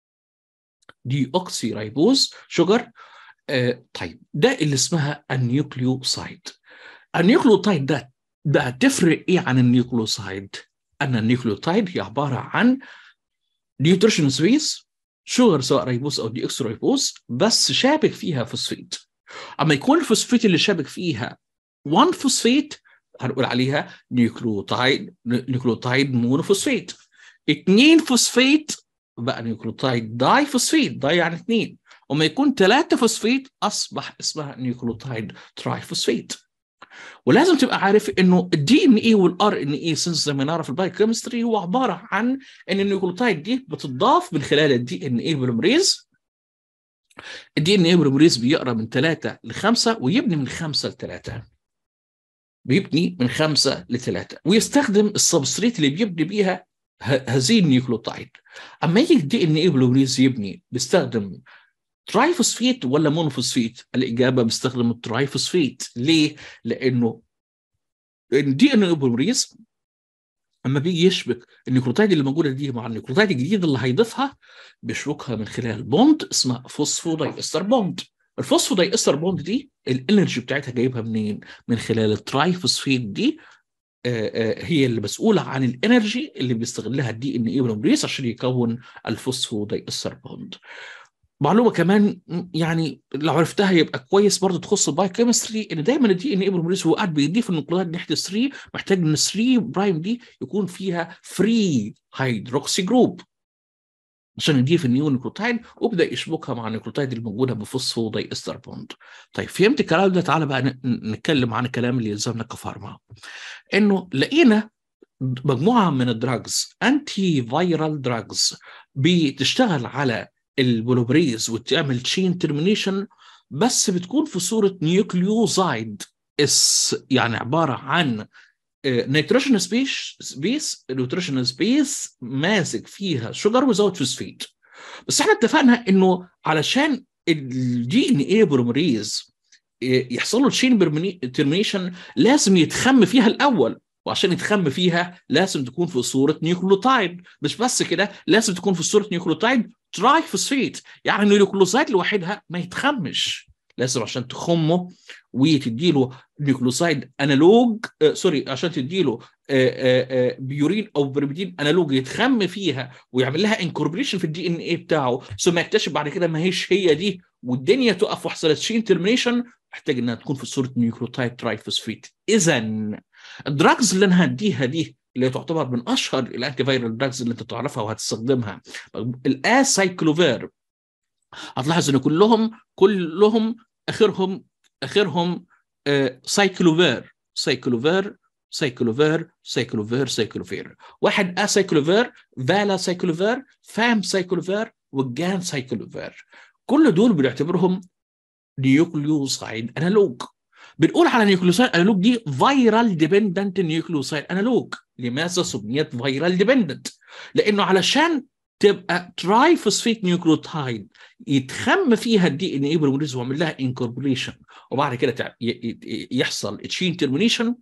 دي اوكسي رايبوز شجر آه طيب ده اللي اسمها النيوكليوسايد النيوكليوتايد ده ده تفرق ايه عن النيوكليوسايد ان النيوكليوتايد هي عباره عن نيوتريشن سبيس شجر سواء ريبوز او دي اكس ريبوز بس شابك فيها فوسفيت اما يكون الفوسفيت اللي شابك فيها 1 فوسفيت هنقول عليها نيوكليوتايد نيوكليوتايد مونوفوسفيت 2 فوسفيت بقى نيوكليوتايد داي فوسفيت داي يعني 2 وما يكون 3 فوسفيت اصبح اسمها نيوكليوتايد تراي فوسفيت ولازم تبقى عارف انه الدي ان اي والار ان اي سنس زي ما نعرف البايوكيمستري هو عباره عن ان النيوكليوتايد دي بتضاف من خلال الدي ان اي بوليمريز الدي ان اي بوليمريز بيقرا من 3 ل 5 ويبني من 5 ل 3 بيبني من 5 ل 3 ويستخدم السبستريت اللي بيبني بيها هذه النيوكليوتايد اما يجي الدي ان اي بوليمريز يبني بيستخدم ترايفوسفيت ولا مونوفوسفيت؟ الإجابة بيستخدم الترايفوسفيت ليه؟ لأنه الدي ان اي بوليمريز اما بيجي يشبك النيوكليوتايد اللي موجوده دي مع النيوكليوتايد الجديد اللي هيضيفها بيشبكها من خلال بوند اسمها فوسفوداي استر بوند الفوسفوداي استر بوند دي الانرجي بتاعتها جايبها منين؟ من خلال الترايفوسفيت دي آآ آآ هي اللي مسؤوله عن الانرجي اللي بيستغلها الدي ان اي بوليمريز عشان يكون الفوسفوداي استر بوند معلومه كمان يعني لو عرفتها يبقى كويس برضه تخص الباي كيمستري ان دايما الدي ان اي بروميليز هو قاعد بيضيف النقطات ناحيه 3 محتاج ان 3 برايم دي يكون فيها فري هيدروكسي جروب عشان يضيف النيو نيوكلوتايد وابدا يشبكها مع النيوكلوتايد الموجوده بفوسفوداي استر بوند. طيب فهمت الكلام ده تعالى بقى نتكلم عن الكلام اللي يلزمنا كفارما. انه لقينا مجموعه من الدراجز انتي فايرال دراجز بتشتغل على البولوبريز وتعمل تشين ترمينيشن بس بتكون في صوره نيوكليوزايد اس يعني عباره عن نيتروجين سبيس سبيس نيتروجين سبيس ماسك فيها شجر وزود فوسفيت بس احنا اتفقنا انه علشان الدي ان اي برومريز يحصل له تشين ترمينيشن لازم يتخم فيها الاول وعشان يتخم فيها لازم تكون في صوره نيوكلوتايد مش بس كده لازم تكون في صوره نيوكلوتايد تراي فوسفيت يعني النيوكلوزايد لوحدها ما يتخمش لازم عشان تخمه وتديله نيوكلوسايد انالوج آه سوري عشان تديله آه آه بيورين او بريمتين انالوج يتخم فيها ويعمل لها انكوربريشن في الدي ان اي بتاعه ثم يكتشف بعد كده ما هيش هي دي والدنيا تقف وحصلت شين ترمينيشن محتاج انها تكون في صوره نيوكلوتايد ترايفوسفيت اذا الدراجز اللي انا هديها دي اللي تعتبر من اشهر الانتي فايرال دراجز اللي انت تعرفها وهتستخدمها الاسايكلوفير هتلاحظ ان كلهم كلهم اخرهم اخرهم آه سايكلوفير سايكلوفير سايكلوفير سايكلوفير سايكلوفير واحد اسايكلوفير فالا سايكلوفير فام سايكلوفير والجان سايكلوفير كل دول بنعتبرهم نيوكليوسايد انالوج بنقول على نيوكليوسايد انالوج دي فايرال ديبندنت نيوكليوسايد انالوج لماذا سميت فايرال ديبندنت لانه علشان تبقى تراي فوسفيت نيوكليوتايد يتخم فيها الدي ان اي بروميليز ويعمل لها انكوربوريشن وبعد كده يحصل تشين ترمينيشن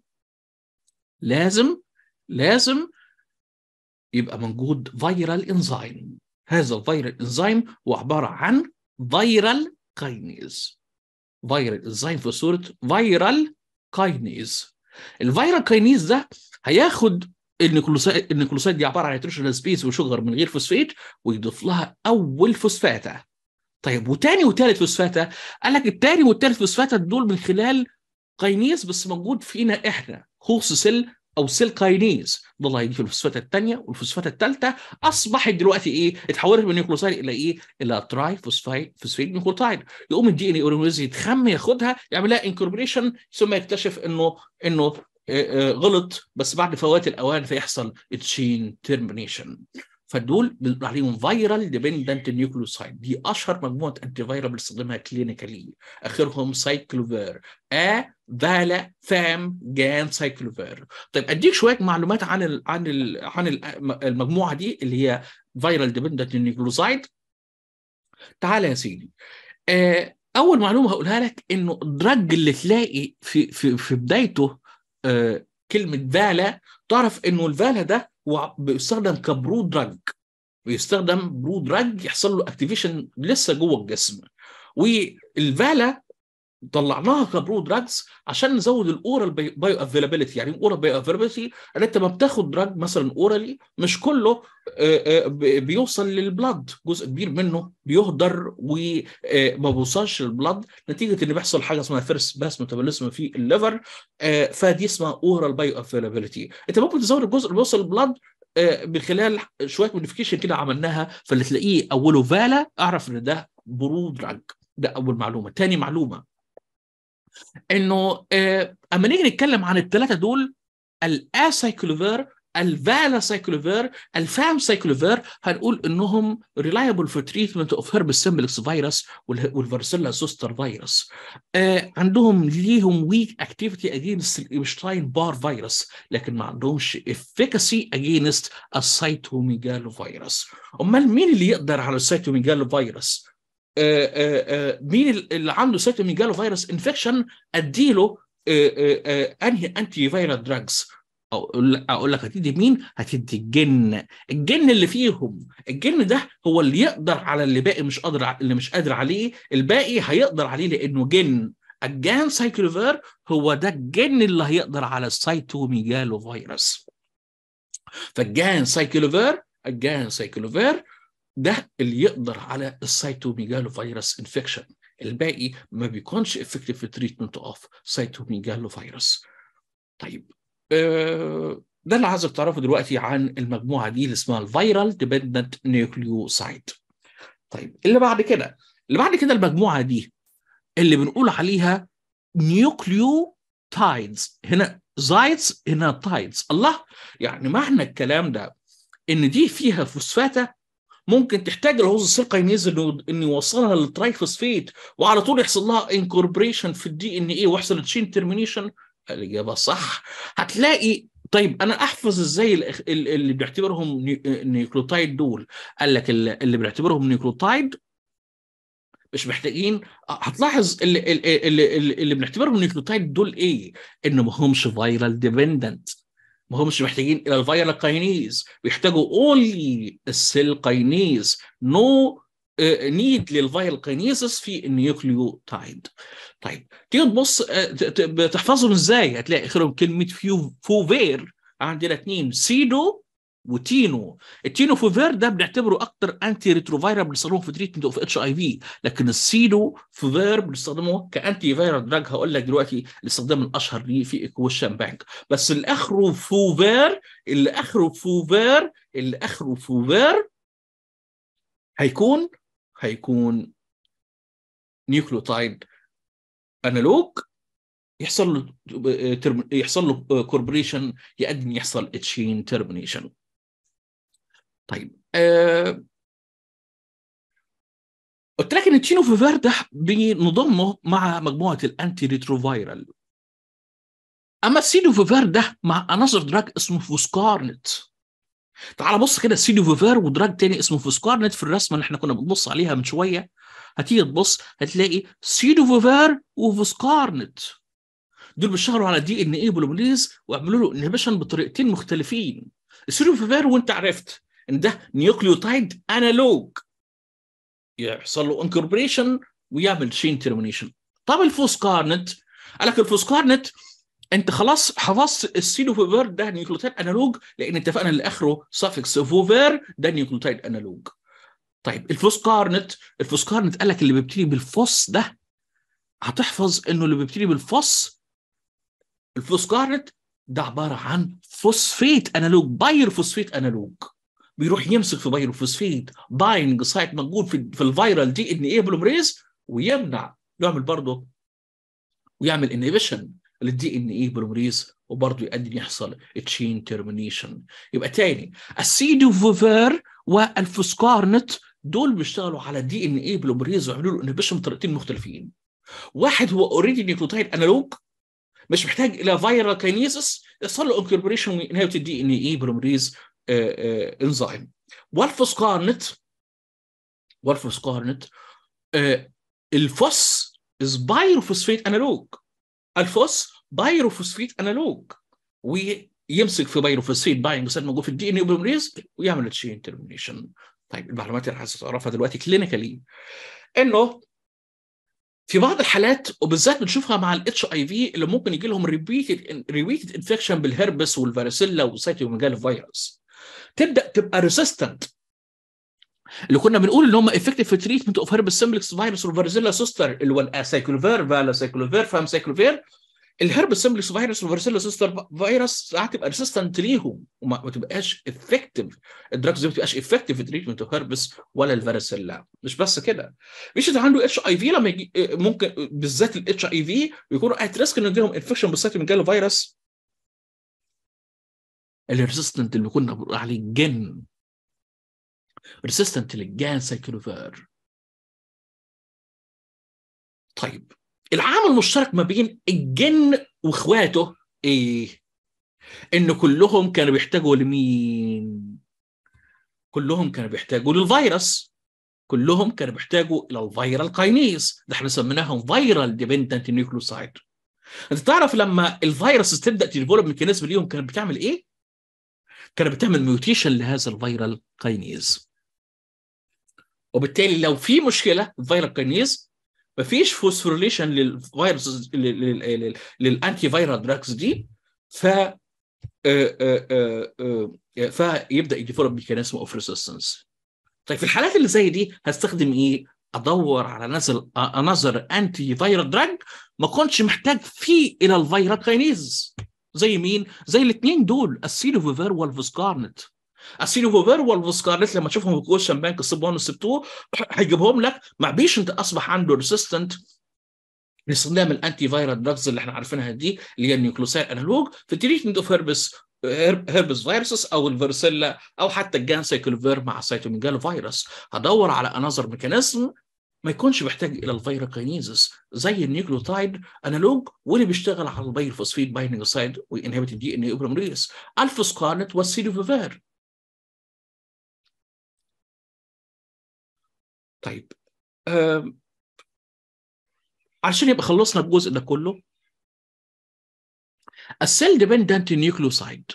لازم لازم يبقى موجود فيرال انزيم هذا الفيرال انزيم هو عباره عن فيرال كاينيز فيرال انزيم في صوره فيرال كاينيز الفيرال كاينيز ده هياخد النيكلوسايد النيكلوسايد دي عباره عن نيتروجين سبيس وشجر من غير فوسفيت ويضيف لها اول فوسفاته طيب وتاني وتالت فوسفاته قال لك التاني والتالت فوسفاته دول من خلال كاينيز بس موجود فينا احنا خوص سيل او سيل كاينيز ده اللي هيضيف الفوسفاته الثانيه والفوسفاته الثالثه اصبحت دلوقتي ايه؟ اتحولت من نيوكلوسايد الى ايه؟ الى تراي فوسفايد فوسفيت نيوكلوتايد يقوم الدي ان اي يتخم ياخدها يعمل لها انكوربريشن ثم يكتشف انه انه غلط بس بعد فوات الاوان فيحصل تشين ترمينيشن فدول بنقول عليهم فيرال ديبندنت نيوكليوسايد دي اشهر مجموعه انتي فيرال بنستخدمها كلينيكالي اخرهم سايكلوفير ا فالا فام جان سايكلوفير طيب اديك شويه معلومات عن ال عن ال عن المجموعه دي اللي هي فيرال ديبندنت نيوكليوسايد تعالى يا سيدي آه اول معلومه هقولها لك انه الدرج اللي تلاقي في في في بدايته آه كلمه فالا تعرف انه الفالا ده هو بيستخدم كبرو دراج بيستخدم برو دراج يحصل له اكتيفيشن لسه جوه الجسم والفالا طلعناها كبرو دراجز عشان نزود الاورال بايو افيلابيلتي يعني الاورال بايو افيلابيلتي ان انت ما بتاخد دراج مثلا اورالي مش كله بيوصل للبلد جزء كبير منه بيهدر وما بيوصلش للبلد نتيجه ان بيحصل حاجه اسمها فيرست باس ميتابوليزم في الليفر فدي اسمها اورال بايو افيلابيلتي انت ممكن تزود الجزء اللي بيوصل للبلد من خلال شويه موديفيكيشن كده عملناها فاللي تلاقيه اوله فالا اعرف ان ده برو دراج ده اول معلومه تاني معلومه انه اما نيجي نتكلم عن الثلاثه دول الاسايكلوفير الفالا سايكلوفير الفام سايكلوفير هنقول انهم ريلايبل فور تريتمنت اوف هيرب سيمبلكس فيروس والفارسيلا سوستر فيروس آه عندهم ليهم ويك اكتيفيتي اجينست الايبشتاين بار فيروس لكن ما عندهمش افيكاسي اجينست السيتوميجالو فيروس امال مين اللي يقدر على السيتوميجالو فيروس آآ آآ مين اللي عنده سيتوميجالو فيروس انفكشن اديله آآ انهي انتي فيرال دراجز اقول اقول لك هتدي مين؟ هتدي الجن، الجن اللي فيهم، الجن ده هو اللي يقدر على اللي باقي مش قادر اللي مش قادر عليه، الباقي هيقدر عليه لانه جن. الجان سايكلوفير هو ده الجن اللي هيقدر على السيتوميجالو فيروس. فالجان سايكلوفير الجان سايكلوفير ده اللي يقدر على السيتوميجالو فيروس انفكشن الباقي ما بيكونش افكتيف في تريتمنت اوف سيتوميجالو فيروس طيب آه ده اللي عايزك تعرفه دلوقتي عن المجموعه دي اللي اسمها الفيرال ديبندنت نيوكليوسايد طيب اللي بعد كده اللي بعد كده المجموعه دي اللي بنقول عليها نيوكليوتايدز هنا زايدز هنا تايدز الله يعني معنى الكلام ده ان دي فيها فوسفاته ممكن تحتاج الهوز السيل كاينيز انه انه يوصلها للترايفوسفيت وعلى طول يحصل لها انكوربريشن في الدي ان ايه ويحصل تشين ترمينيشن الاجابه صح هتلاقي طيب انا احفظ ازاي اللي بنعتبرهم نيوكلوتايد دول قال لك اللي بنعتبرهم نيوكلوتايد مش محتاجين هتلاحظ اللي اللي, اللي, اللي بنعتبرهم نيوكلوتايد دول ايه؟ ان ما همش فايرال ديبندنت ما همش محتاجين الى الفيرال كاينيز بيحتاجوا اونلي السيل كاينيز نو نيد للفيرال كاينيزس في النيوكليوتايد طيب تيجي تبص تحفظهم ازاي هتلاقي اخرهم كلمه فيو فوفير عندنا اثنين سيدو وتينو التينو فوفير ده بنعتبره اكتر انتي ريتروفيرال بنستخدمه في تريتمنت اوف اتش اي في لكن السيدو فوفير بنستخدمه كانتي فيرال دراج هقول لك دلوقتي الاستخدام الاشهر ليه في ايكويشن بانك بس اللي اخره فوفير اللي اخره فوفير اللي اخره فوفير هيكون هيكون نيوكليوتايد انالوج يحصل له يحصل له كوربريشن يؤدي يحصل تشين ترمينيشن طيب آه... قلت لك ان التشينوفيفير ده بنضمه مع مجموعه الانتي ريتروفيرال اما السيدوفيفير ده مع عناصر دراج اسمه فوسكارنت تعال بص كده السيدوفيفير ودراج تاني اسمه فوسكارنت في الرسمه اللي احنا كنا بنبص عليها من شويه هتيجي تبص هتلاقي سيدوفيفير وفوسكارنت دول بيشتغلوا على دي ان ايه بوليمريز ويعملوا له انهبيشن بطريقتين مختلفين السيدوفيفير وانت عرفت ان ده نيوكليوتايد انالوج يحصل له انكوربريشن ويعمل شين ترمينيشن طب الفوسكارنت قال لك الفوسكارنت انت خلاص حفظت السيدوفيفير ده نيوكليوتايد انالوج لان اتفقنا اللي اخره سافكس فوفير ده نيوكليوتايد انالوج طيب الفوسكارنت الفوسكارنت قال لك اللي بيبتدي بالفوس ده هتحفظ انه اللي بيبتدي بالفوس الفوسكارنت ده عباره عن فوسفيت انالوج باير فوسفيت انالوج بيروح يمسك في باير فوسفيت باينج سايت موجود في, في الفيرال دي ان ايه بلومريز ويمنع يعمل برضه ويعمل انهبيشن للدي ان ايه بلومريز وبرضه يؤدي يحصل تشين ترمينيشن يبقى تاني السيدوفوفير والفوسكارنت دول بيشتغلوا على دي ان ايه بلومريز ويعملوا له انهبيشن بطريقتين مختلفين واحد هو اوريدي نيوكليوتايد انالوج مش محتاج الى فيرال كاينيزس يحصل له انكوربوريشن وينهبت الدي ان ايه بلومريز انزيم والفوسكارنت والفوسكارنت الفوس از بايروفوسفيت انالوج الفوس بايروفوسفيت انالوج ويمسك في بايروفوسفيت باينج سيت موجود في الدي ان اي بلومريز ويعمل تشين ترمينيشن طيب المعلومات اللي عايز تعرفها دلوقتي كلينيكالي انه في بعض الحالات وبالذات بنشوفها مع الاتش اي في اللي ممكن يجي لهم ريبيتد ريبيتد انفكشن بالهربس والفاريسيلا والسيتوميجال فيروس تبدا تبقى ريسيستنت اللي كنا بنقول ان هم افكتيف في تريتمنت اوف هربس سمبلكس فيروس والفاريسيلا سوستر اللي هو الاسايكلوفير فالا سايكلوفير فام سايكلوفير الهربس سمبلكس فيروس والفاريسيلا سوستر فيروس ساعات تبقى ريسيستنت ليهم وما ما تبقاش افكتيف الدراجز دي ما تبقاش افكتيف في تريتمنت اوف هربس ولا الفاريسيلا مش بس كده مش اللي عنده اتش اي في لما يجي ممكن بالذات الاتش اي في يكونوا ات ريسك انه يجيلهم انفكشن بالسيتوميجالو فيروس الريسيستنت اللي كنا بنقول عليه جن ريسيستنت للجان سايكلوفير طيب العامل المشترك ما بين الجن واخواته ايه؟ ان كلهم كانوا بيحتاجوا لمين؟ كلهم كانوا بيحتاجوا للفيروس كلهم كانوا بيحتاجوا الى الفيرال كاينيز ده احنا سميناهم فيرال ديبندنت نيوكليوسايد انت تعرف لما الفيروس تبدا تديفلوب ميكانيزم ليهم كانت بتعمل ايه؟ كانت بتعمل ميوتيشن لهذا الفيرال كاينيز وبالتالي لو في مشكله الفيرال كاينيز مفيش فوسفوريليشن للفيروس للانتي فيرال دراجز دي ف فيبدا يديفلوب ميكانيزم اوف ريسيستنس طيب في الحالات اللي زي دي هستخدم ايه؟ ادور على نزل انذر انتي فيرال دراج ما كنتش محتاج فيه الى الفيرال كاينيز زي مين؟ زي الاثنين دول السيلوفيفير والفوسكارنت السيلوفيفير والفوسكارنت لما تشوفهم في الكويشن بانك السب 1 والسب 2 هيجيبهم لك مع بيشنت اصبح عنده ريسيستنت لاستخدام الانتي فيرال دراجز اللي احنا عارفينها دي اللي هي النيوكلوسايد انالوج في تريتمنت اوف هيربس هيربس فيروسس او الفيرسيلا او حتى الجان سايكلوفير مع سيتوميجال فيروس هدور على انذر ميكانيزم ما يكونش محتاج الى الفيروكاينيزس زي النيوكليوتايد انالوج واللي بيشتغل على البايوفوسفيد بايندنج سايد وينهبت الدي ان اي اوبرامريس الفوسكارنت والسيلوفيفير طيب آم. عشان يبقى خلصنا الجزء ده كله السيل ديبندنت نيوكليوسايد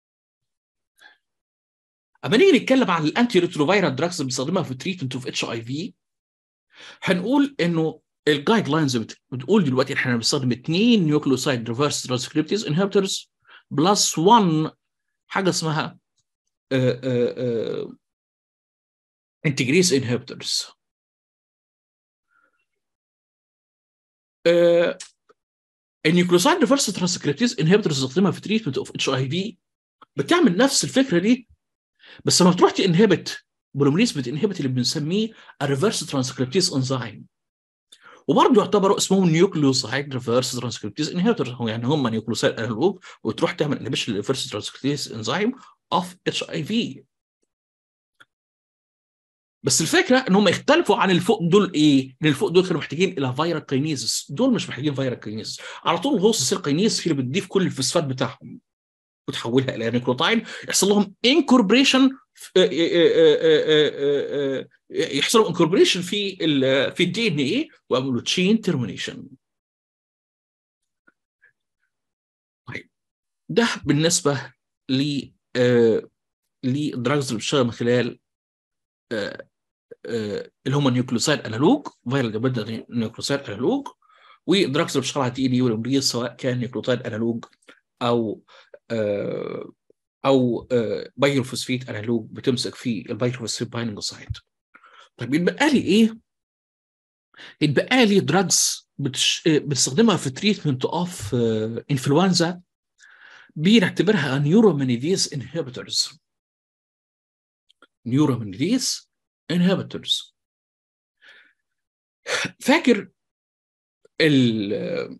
اما نيجي نتكلم عن الانتي ريتروفيرال دراجز اللي بنستخدمها في تريتمنت اوف اتش اي في هنقول انه الجايد لاينز بتقول دلوقتي احنا بنستخدم اثنين نيوكليوسايد ريفرس ترانسكريبتيز انهبيتورز بلس 1 حاجه اسمها انتجريز انهبيتورز النيوكليوسايد ريفرس ترانسكريبتيز انهبيتورز بنستخدمها في تريتمنت اوف اتش اي في بتعمل نفس الفكره دي بس لما بتروح تنهبت بوليمريز بتنهبت اللي بنسميه الريفرس ترانسكريبتيز انزيم وبرضه يعتبروا اسمهم نيوكليوسايد ريفرس ترانسكريبتيز انهبيتور هو يعني هم نيوكليوسايد انالوج وتروح تعمل انهبيشن للريفرس ترانسكريبتيز انزيم اوف اتش اي في بس الفكره ان هم يختلفوا عن الفوق دول ايه؟ ان الفوق دول كانوا محتاجين الى فيرال كاينيزس دول مش محتاجين فيرال كاينيزس على طول الهوست سيل كاينيز هي اللي بتضيف كل الفوسفات بتاعهم وتحولها الى نيكلوتايد يحصل لهم انكوربريشن يحصل لهم انكوربريشن في ال في الدي ان اي ويعملوا تشين ترمينيشن طيب ده بالنسبه ل للدراجز اللي بتشتغل من خلال اللي هم نيوكليوسايد انالوج فيرال ديبندنت نيوكليوسايد انالوج ودراجز اللي بتشتغل على تي ان اي والامبريز سواء كان نيوكليوتايد انالوج او او بايروفوسفيت انالوج بتمسك في البايروفوسفيت بايندنج سايت طيب يتبقى لي ايه؟ يتبقى لي دراجز بتش... بنستخدمها في تريتمنت اوف انفلونزا بنعتبرها نيورومينيديز انهبيتورز نيورومينيديز انهبيتورز فاكر ال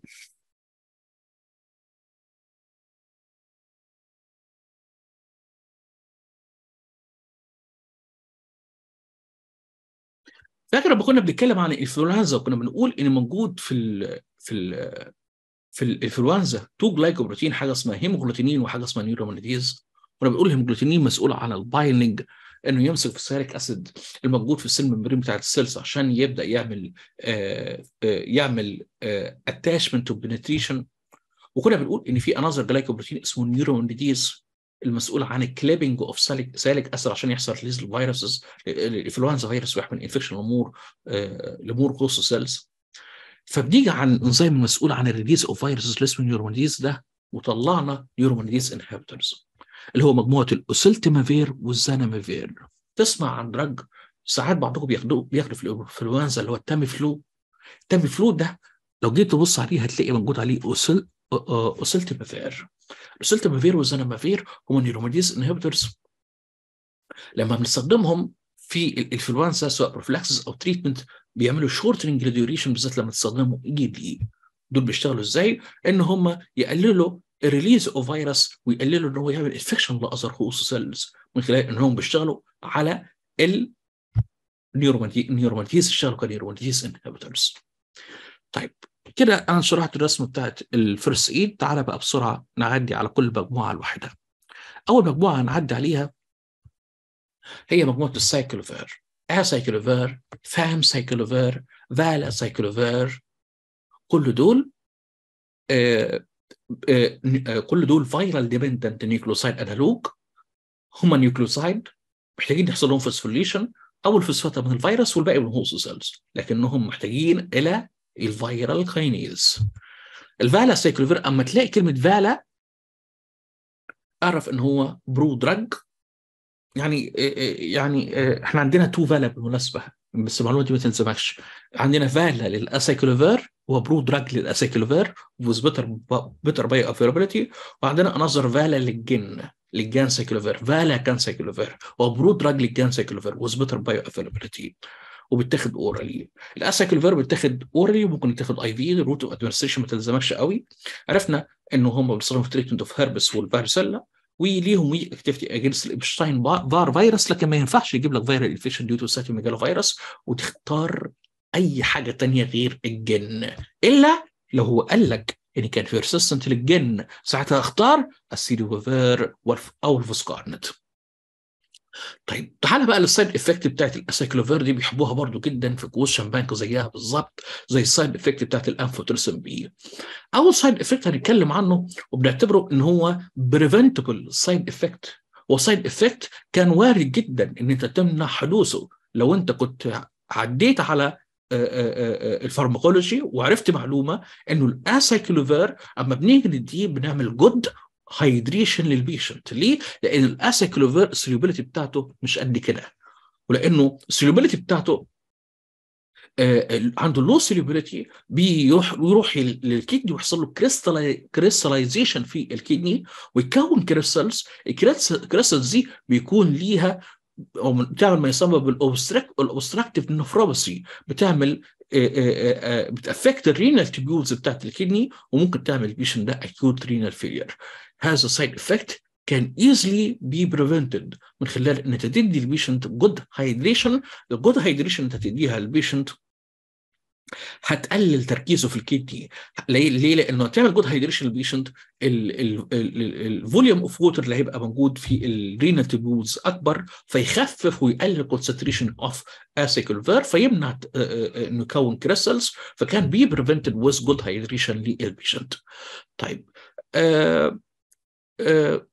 فاكر لما كنا بنتكلم عن الانفلونزا وكنا بنقول ان موجود في ال في ال في الانفلونزا تو جلايكوبروتين حاجه اسمها هيموجلوتينين وحاجه اسمها نيورومينيديز كنا بنقول الهيموجلوتينين مسؤول عن البايندنج انه يمسك في السيريك اسيد الموجود في السيل ممبرين بتاعت السيلز عشان يبدا يعمل آآ آآ يعمل اتاشمنت وبنتريشن وكنا بنقول ان في انذر جلايكوبروتين اسمه نيورومينيديز المسؤول عن الكليبنج اوف ساليك ساليك اسيد عشان يحصل ريليز للفيروسز الانفلونزا فيروس ويحمل انفكشن لامور لامور كوست سيلز فبنيجي عن انزيم المسؤول عن الريليز اوف فيروسز اللي اسمه نيورومينيديز ده وطلعنا نيورومينيديز انهبيتورز اللي هو مجموعه الاوسلتيمافير والزاناميفير تسمع عن دراج ساعات بعضكم بياخدوه بياخدوا في الانفلونزا اللي هو التامي فلو التامي فلو ده لو جيت تبص عليه هتلاقي موجود عليه اوسل اوسلتيمافير السلتامافير والزانامافير هم نيوروميديز انهبيتورز لما بنستخدمهم في الانفلونزا سواء بروفلاكسس او تريتمنت بيعملوا شورتنج للديوريشن بالذات لما تستخدمهم ايجيلي دول بيشتغلوا ازاي؟ ان هم يقللوا الريليز اوف فيروس ويقللوا ان هو يعمل انفكشن لاذر هوست سيلز من خلال انهم بيشتغلوا على ال نيوروميديز اشتغلوا كنيوروميديز انهبيتورز طيب كده انا شرحت الرسمه بتاعت الفيرست ايد تعالى بقى بسرعه نعدي على كل مجموعه لوحدها اول مجموعه هنعدي عليها هي مجموعه السايكلوفير اسايكلوفير فام سايكلوفير فالا سايكلوفير كل دول آه آه آه كل دول فايرال ديبندنت نيوكلوسايد انالوج هم نيوكلوسايد محتاجين يحصل لهم فوسفوريليشن او الفوسفات من الفيروس والباقي من الهوست سيلز لكنهم محتاجين الى الفيرال كاينيز الفالا سايكلوفير اما تلاقي كلمه فالا اعرف ان هو برو دراج يعني يعني احنا عندنا تو فالا بالمناسبه بس المعلومه دي ما تلزمكش عندنا فالا للاسايكلوفير وبرو دراج للاسايكلوفير وذ بيتر بيتر باي افيرابيلتي وعندنا انذر فالا للجن للجان سايكلوفير فالا كان سايكلوفير وبرو دراج للجان سايكلوفير وذ بيتر باي افيرابيلتي وبيتاخد اورالي الاسايكلوفير بيتاخد اورالي وممكن يتاخد اي في روت اوف ادمنستريشن ما تلزمكش قوي عرفنا انه هم بيستخدموا في تريتمنت اوف هيربس والفارسيلا وليهم ويك اكتيفيتي اجينست الابشتاين فار فيروس لكن ما ينفعش يجيب لك فيرال انفكشن ديو تو سايتوميجالو فيروس وتختار اي حاجه تانية غير الجن الا لو هو قال لك ان كان في ريسيستنت للجن ساعتها اختار السيدوفير او الفوسكارنت طيب تعالى بقى للسايد افكت بتاعت الاسايكلوفير دي بيحبوها برضو جدا في كوشن بانك زيها بالظبط زي السايد افكت بتاعت الانفوترسم بي اول سايد افكت هنتكلم عنه وبنعتبره ان هو بريفنتبل سايد افكت وسايد افكت كان وارد جدا ان انت تمنع حدوثه لو انت كنت عديت على الفارماكولوجي وعرفت معلومه انه الاسايكلوفير اما بنيجي نديه بنعمل جود هايدريشن للبيشنت ليه؟ لان الاسايكلوفير السوليوبيليتي بتاعته مش قد كده ولانه السوليوبيليتي بتاعته آه عنده لو سوليوبيليتي بيروح بيروح للكدني ويحصل له كريستاليزيشن في الكدني ويكون كريستالز الكريستالز دي بيكون ليها او بتعمل ما يسمى بالاوبستراكتيف نفروباسي بتعمل بتافكت الرينال تيبيولز بتاعت الكدني وممكن تعمل البيشن ده اكيوت رينال فيلير هذا سايد افكت كان easily be prevented من خلال ان انت تدي البيشنت جود هايدريشن الجود هايدريشن انت تديها للبيشنت هتقلل تركيزه في الكدني ليه؟ لانه تعمل جود هايدريشن للبيشنت الفوليوم اوف ووتر اللي هيبقى موجود في الرينال تيبولز اكبر فيخفف ويقلل الكونسنتريشن اوف اسيكلفير فيمنع انه يكون كريستالز فكان بي بريفنتد ويز جود هايدريشن للبيشنت. طيب آه آه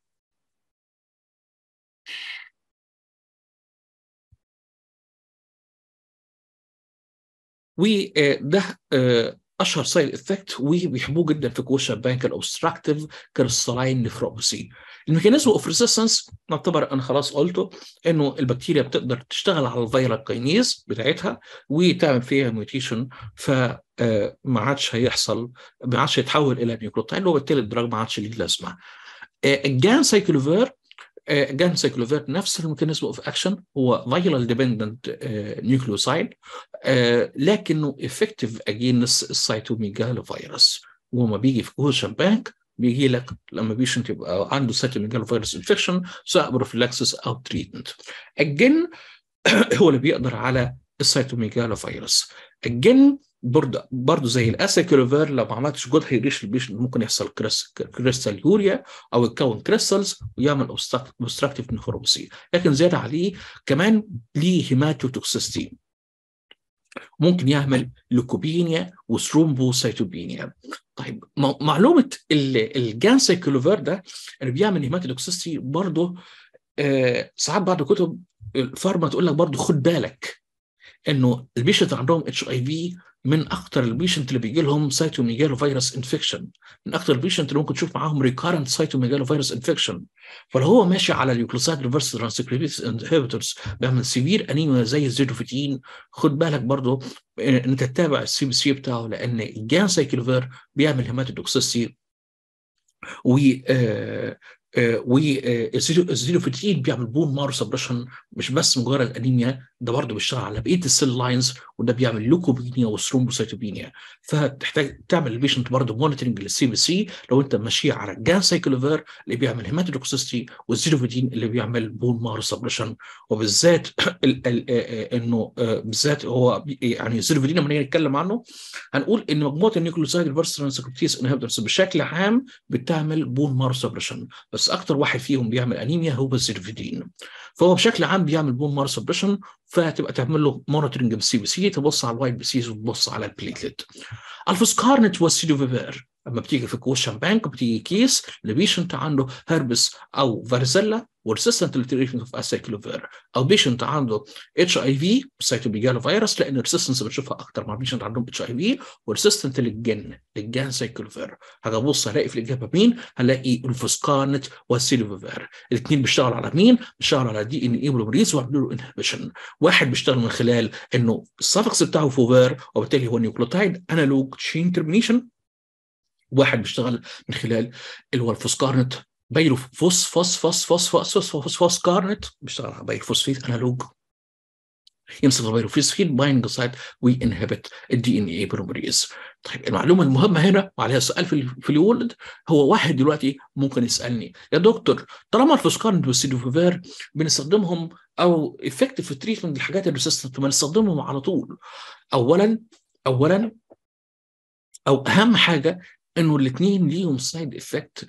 وده اشهر سايد افكت وبيحبوه جدا في كوشن بانك الاوبستراكتيف كريستالاين نفروبسي الميكانيزم اوف ريزيستنس نعتبر انا خلاص قلته انه البكتيريا بتقدر تشتغل على الفيرال كاينيز بتاعتها وتعمل فيها ميوتيشن فما عادش هيحصل ما عادش يتحول الى نيوكلوتايد وبالتالي الدراج ما عادش ليه لازمه الجان سايكلوفير جان سايكلوفير نفس الميكانيزم اوف اكشن هو فايرال ديبندنت نيوكليوسايد لكنه افكتيف اجينست السيتوميجالو فيروس وما بيجي في كوشن بانك بيجي لك لما بيشنت يبقى عنده سيتوميجالو فيروس انفكشن سواء بروفيلاكسس او تريتمنت الجن هو اللي بيقدر على السيتوميجالو فيروس الجن برضه برضه زي الاسيكلوفير لو ما عملتش جود هيدريشن البيشنت ممكن يحصل كريستال يوريا او يتكون كريستالز ويعمل اوبستراكتيف نفروبسي لكن زياده عليه كمان ليه هيماتوتوكسيستي ممكن يعمل لوكوبينيا وثرومبوسيتوبينيا طيب معلومه الجان سايكلوفير ده اللي بيعمل هيماتوتوكسيستي برضه آه ساعات بعض كتب الفارما تقول لك برضه خد بالك انه البيشنت عندهم اتش اي في من اكثر البيشنت اللي بيجي لهم سايتوميجالو فيروس انفكشن من اكثر البيشنت اللي ممكن تشوف معاهم ريكارنت سايتوميجالو فيروس انفكشن فلو هو ماشي على اليوكلوسايد ريفرس ترانسكريبيز انهبيتورز بيعمل سيفير انيميا زي الزيتوفيتين خد بالك برضه ان انت تتابع السي بي سي بتاعه لان الجان سايكلوفير بيعمل هيماتوتوكسيسي و آه والزيروفيتين بيعمل بون مارو سبريشن مش بس مجرد انيميا ده برضه بيشتغل على بقيه السيل لاينز وده بيعمل لوكوبينيا وثرومبوسيتوبينيا فهتحتاج تعمل البيشنت برضه مونيتورنج للسي بي سي لو انت ماشي على الجان سايكلوفير اللي بيعمل هيماتوتوكسيستي والزيروفيتين اللي بيعمل بون مارو سبريشن وبالذات ال ال انه بالذات هو يعني الزيروفيتين لما نيجي نتكلم عنه هنقول ان مجموعه النيوكليوسايد ريفرس ترانسكريبتيز انهبيتورز بشكل عام بتعمل بون مارو سبريشن بس اكتر واحد فيهم بيعمل انيميا هو الزيرفيدين فهو بشكل عام بيعمل بون مارو سبريشن فتبقى تعمل له مونيتورنج بالسي بي سي تبص على الوايت بي سيز وتبص على البليتلت الفوسكارنت والسيدوفيفير لما بتيجي في كوشن بانك بتيجي كيس لبيشنت عنده هربس او فارزيلا وريسيستنت للتريتمنت اوف اسايكلوفير او بيشنت عنده اتش اي في سيتوميجالو فيروس لان الريسيستنس بنشوفها اكتر مع بيشنت عندهم اتش اي في وريسيستنت للجن للجان سايكلوفير هبص هلاقي في الاجابه مين؟ هلاقي الفوسكارنت والسيلوفير الاثنين بيشتغلوا على مين؟ بيشتغلوا على دي ان اي بوليمريز ويعملوا له انهبيشن واحد بيشتغل من خلال انه السفكس بتاعه فوفير وبالتالي هو نيوكلوتايد انالوج تشين ترمينيشن واحد بيشتغل من خلال اللي هو الفوسكارنت بايرو فوس فوس فوس فوس فوس فوس فوس فوس كارنت بيشتغل على بايرو فوسفيت انالوج يمسك البايرو فوسفيت باينج سايت وينهبت الدي ان اي برومريز طيب المعلومه المهمه هنا وعليها سؤال في في الولد هو واحد دلوقتي ممكن يسالني يا دكتور طالما الفوسكارنت والسيدوفيفير بنستخدمهم او افكتيف في التريتمنت الحاجات الريسيستنت بنستخدمهم على طول اولا اولا او اهم حاجه انه الاثنين ليهم سايد افكت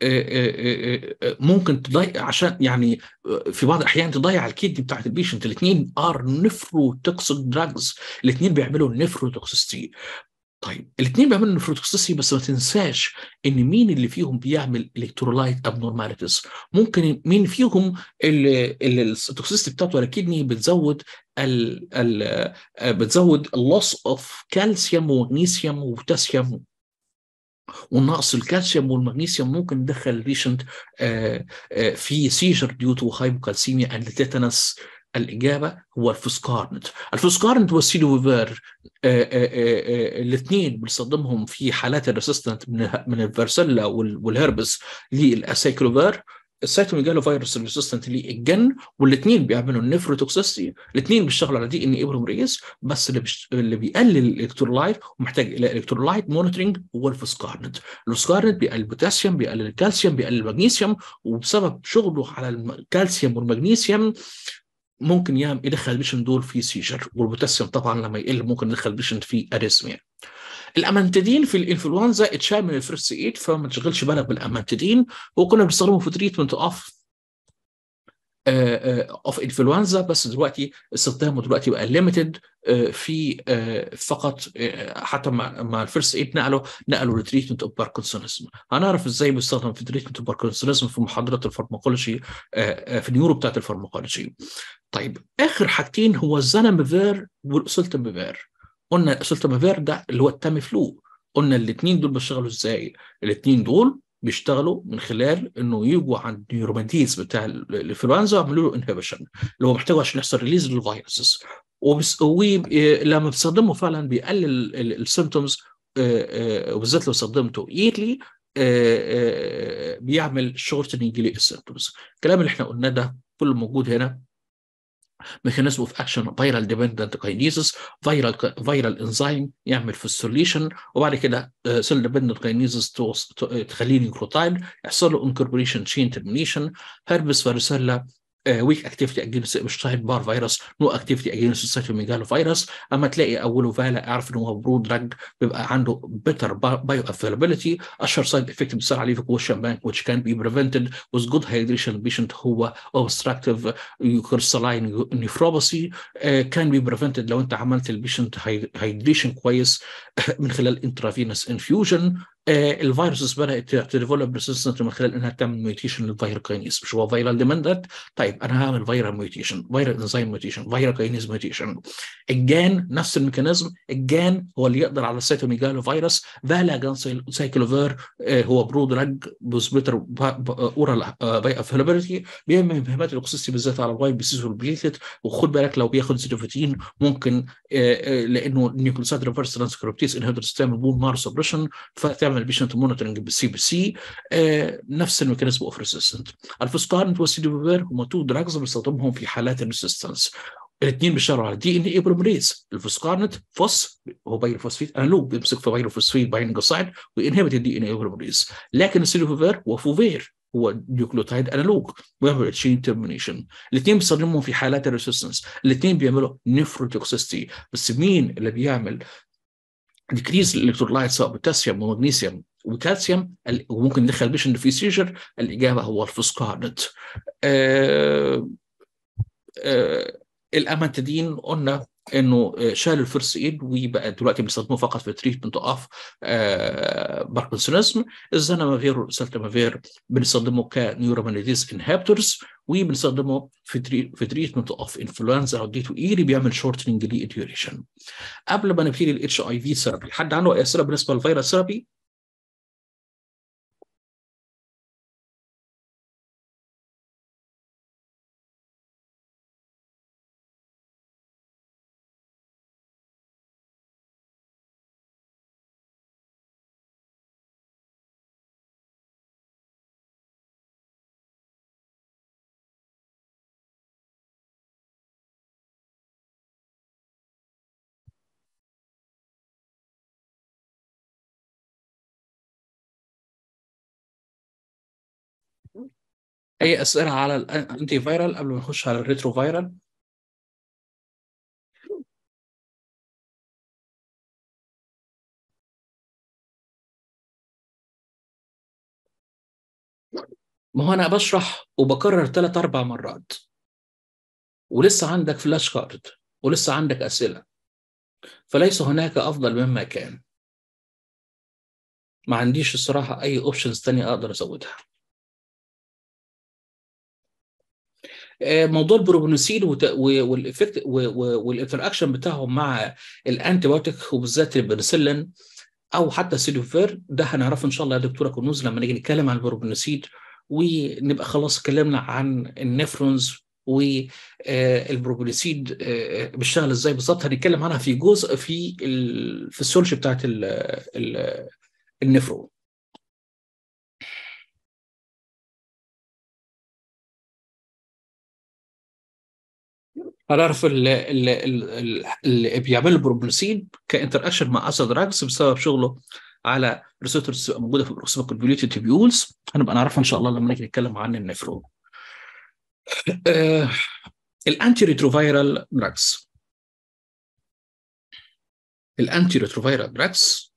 ممكن تضيع عشان يعني في بعض الاحيان تضيع الكيدني بتاعت البيشنت الاثنين ار نفروتوكسيك دراجز الاثنين بيعملوا نفروتوكسيستي طيب الاثنين بيعملوا نفروتوكسيستي بس ما تنساش ان مين اللي فيهم بيعمل الكترولايت ابنورماليتيز ممكن مين فيهم اللي, اللي التوكسيستي بتاعته على الكدني بتزود ال ال بتزود اللوس اوف كالسيوم ومغنيسيوم وبوتاسيوم ونقص الكالسيوم والمغنيسيوم ممكن يدخل البيشنت في سيجر ديو تو هايبوكالسيميا اند تيتانس الاجابه هو الفوسكارنت الفوسكارنت والسيلوفير الاثنين بنستخدمهم في حالات الريسيستنت من من الفارسيلا والهربس للاسايكلوفير السيتوميجالو فيروس ريسيستنت للجن والاثنين بيعملوا النفروتوكسيستي الاثنين بيشتغلوا على دي ان اي برومريز بس اللي, بش... اللي بيقلل الالكترولايت ومحتاج الى الكترولايت مونيتورنج هو الفوسكارنت الفوسكارنت بيقلل البوتاسيوم بيقلل الكالسيوم بيقلل المغنيسيوم وبسبب شغله على الكالسيوم والمغنيسيوم ممكن يعمل يدخل البيشنت دول في سيجر والبوتاسيوم طبعا لما يقل ممكن يدخل البيشنت في اريزميا الامانتدين في الانفلونزا اتشال من الفيرست ايد فما تشغلش بالك بالامانتدين وكنا بنستخدمه في تريتمنت اوف اوف انفلونزا بس دلوقتي استخدامه دلوقتي بقى ليميتد في uh, فقط uh, حتى مع, مع الفيرست ايد نقلوا نقلوا لتريتمنت اوف باركنسونيزم هنعرف ازاي بيستخدم في تريتمنت اوف باركنسونيزم في محاضرات الفارماكولوجي uh, في النيورو بتاعت الفارماكولوجي طيب اخر حاجتين هو الزناميفير والسلتاميفير قلنا السلتاميفير ده اللي هو التامي فلو قلنا الاثنين دول بيشتغلوا ازاي الاثنين دول بيشتغلوا من خلال انه يجوا عند النيوروماتيز بتاع الانفلونزا ويعملوا له انهبيشن اللي هو محتاجه عشان يحصل ريليز للفيروسز ولما بتستخدمه فعلا بيقلل السيمتومز وبالذات لو استخدمته ايرلي بيعمل شورتنج للسيمتومز الكلام اللي احنا قلناه ده كله موجود هنا ميكانيزم اوف اكشن فيرال ديبندنت كاينيزس فيرال فيرال انزيم يعمل فوسفوريليشن وبعد كده سيل ديبندنت كاينيزس تخليه نيوكلوتايد يحصل له انكوربوريشن تشين ترمينيشن هربس فارسيلا ويك اكتيفيتي اجينست ابشتاين بار فيروس نو اكتيفيتي اجينست سيتوميجالو فيروس اما تلاقي اوله فالا اعرف ان هو برو دراج بيبقى عنده بيتر بايو افيلابيلتي اشهر سايد افكت بيصير عليه في كوشن بانك which can be prevented with good hydration patient هو obstructive crystalline nephropathy uh, can be prevented لو انت عملت البيشنت هيدريشن كويس من خلال انترافينوس انفيوجن الفيروسز بدات تديفلوب ريسيستنت من خلال انها تعمل ميوتيشن للفيرال كاينيز مش هو فيرال ديمندنت طيب انا هعمل فيرال ميوتيشن فيرال انزيم ميوتيشن فيرال كاينيز ميوتيشن الجان نفس الميكانيزم الجان هو اللي يقدر على السيتوميجالو فيروس فالا جان سايكلوفير هو برو دراج بوزبيتر اورال باي افيلابيلتي بيعمل مهمات الاكسسي بالذات على الواي بي سي والبليتد وخد بالك لو بياخد سيتوفيتين ممكن لانه النيوكليوسايد ريفرس ترانسكريبتيز انهبيتورز تعمل بون مار سبريشن فتعمل البيشنت مونيتورنج بالسي بي سي نفس الميكانيزم اوف ريسيستنت الفوسكارنت والسيدوفير هم تو دراجز بنستخدمهم في حالات الريسيستنس الاثنين بيشتغلوا على دي ان اي برومريز الفوسكارنت فوس هو بايروفوسفيت انالوج بيمسك في بايروفوسفيت باينج سايد وينهبت الدي ان اي برومريز لكن السيدوفير وفوفير هو نيوكليوتايد انالوج ويعمل تشين ترمينيشن الاثنين بيستخدمهم في حالات الريسيستنس الاثنين بيعملوا نيفروتوكسيستي بس مين اللي بيعمل ديكريز الالكترولايت سواء بوتاسيوم ومغنيسيوم وكالسيوم وممكن ندخل بيشنت في سيجر الاجابه هو الفوسكارنت آه آه الامانتدين قلنا انه شال الفيرست ايد وبقى دلوقتي بنستخدمه فقط في تريتمنت اوف باركنسونيزم الزنامافير والسلتامافير بنستخدمه كنيورومانيديز انهابتورز وبنستخدمه في تري في تريتمنت اوف انفلونزا او دي تو ايري بيعمل شورتنج للديوريشن قبل ما نبتدي الاتش اي في ثيرابي حد عنده اي اسئله بالنسبه للفيروس ثيرابي؟ اي اسئله على الانتي فايرال قبل ما نخش على الريترو فايرال ما هو انا بشرح وبكرر ثلاث اربع مرات ولسه عندك فلاش كارد ولسه عندك اسئله فليس هناك افضل مما كان ما عنديش الصراحه اي اوبشنز تانية اقدر ازودها موضوع البروبونوسيل والافكت والانتراكشن بتاعهم مع الانتي بايوتيك وبالذات البنسلين او حتى السيلوفير ده هنعرفه ان شاء الله يا دكتوره كنوز لما نيجي نتكلم عن البروبونوسيل ونبقى خلاص اتكلمنا عن النفرونز والبروبونوسيد بيشتغل ازاي بالظبط هنتكلم عنها في جزء في الفسيولوجي بتاعت النفرون هنعرف اللي بيعمل البروبنسين كانتر مع اسيد دراجز بسبب شغله على ريسبتورز موجوده في البروكسيما كونفوليوتد تيبيولز هنبقى نعرفها ان شاء الله لما نيجي نتكلم عن النفرون. آه الانتي ريتروفيرال دراجز الانتي ريتروفيرال دراجز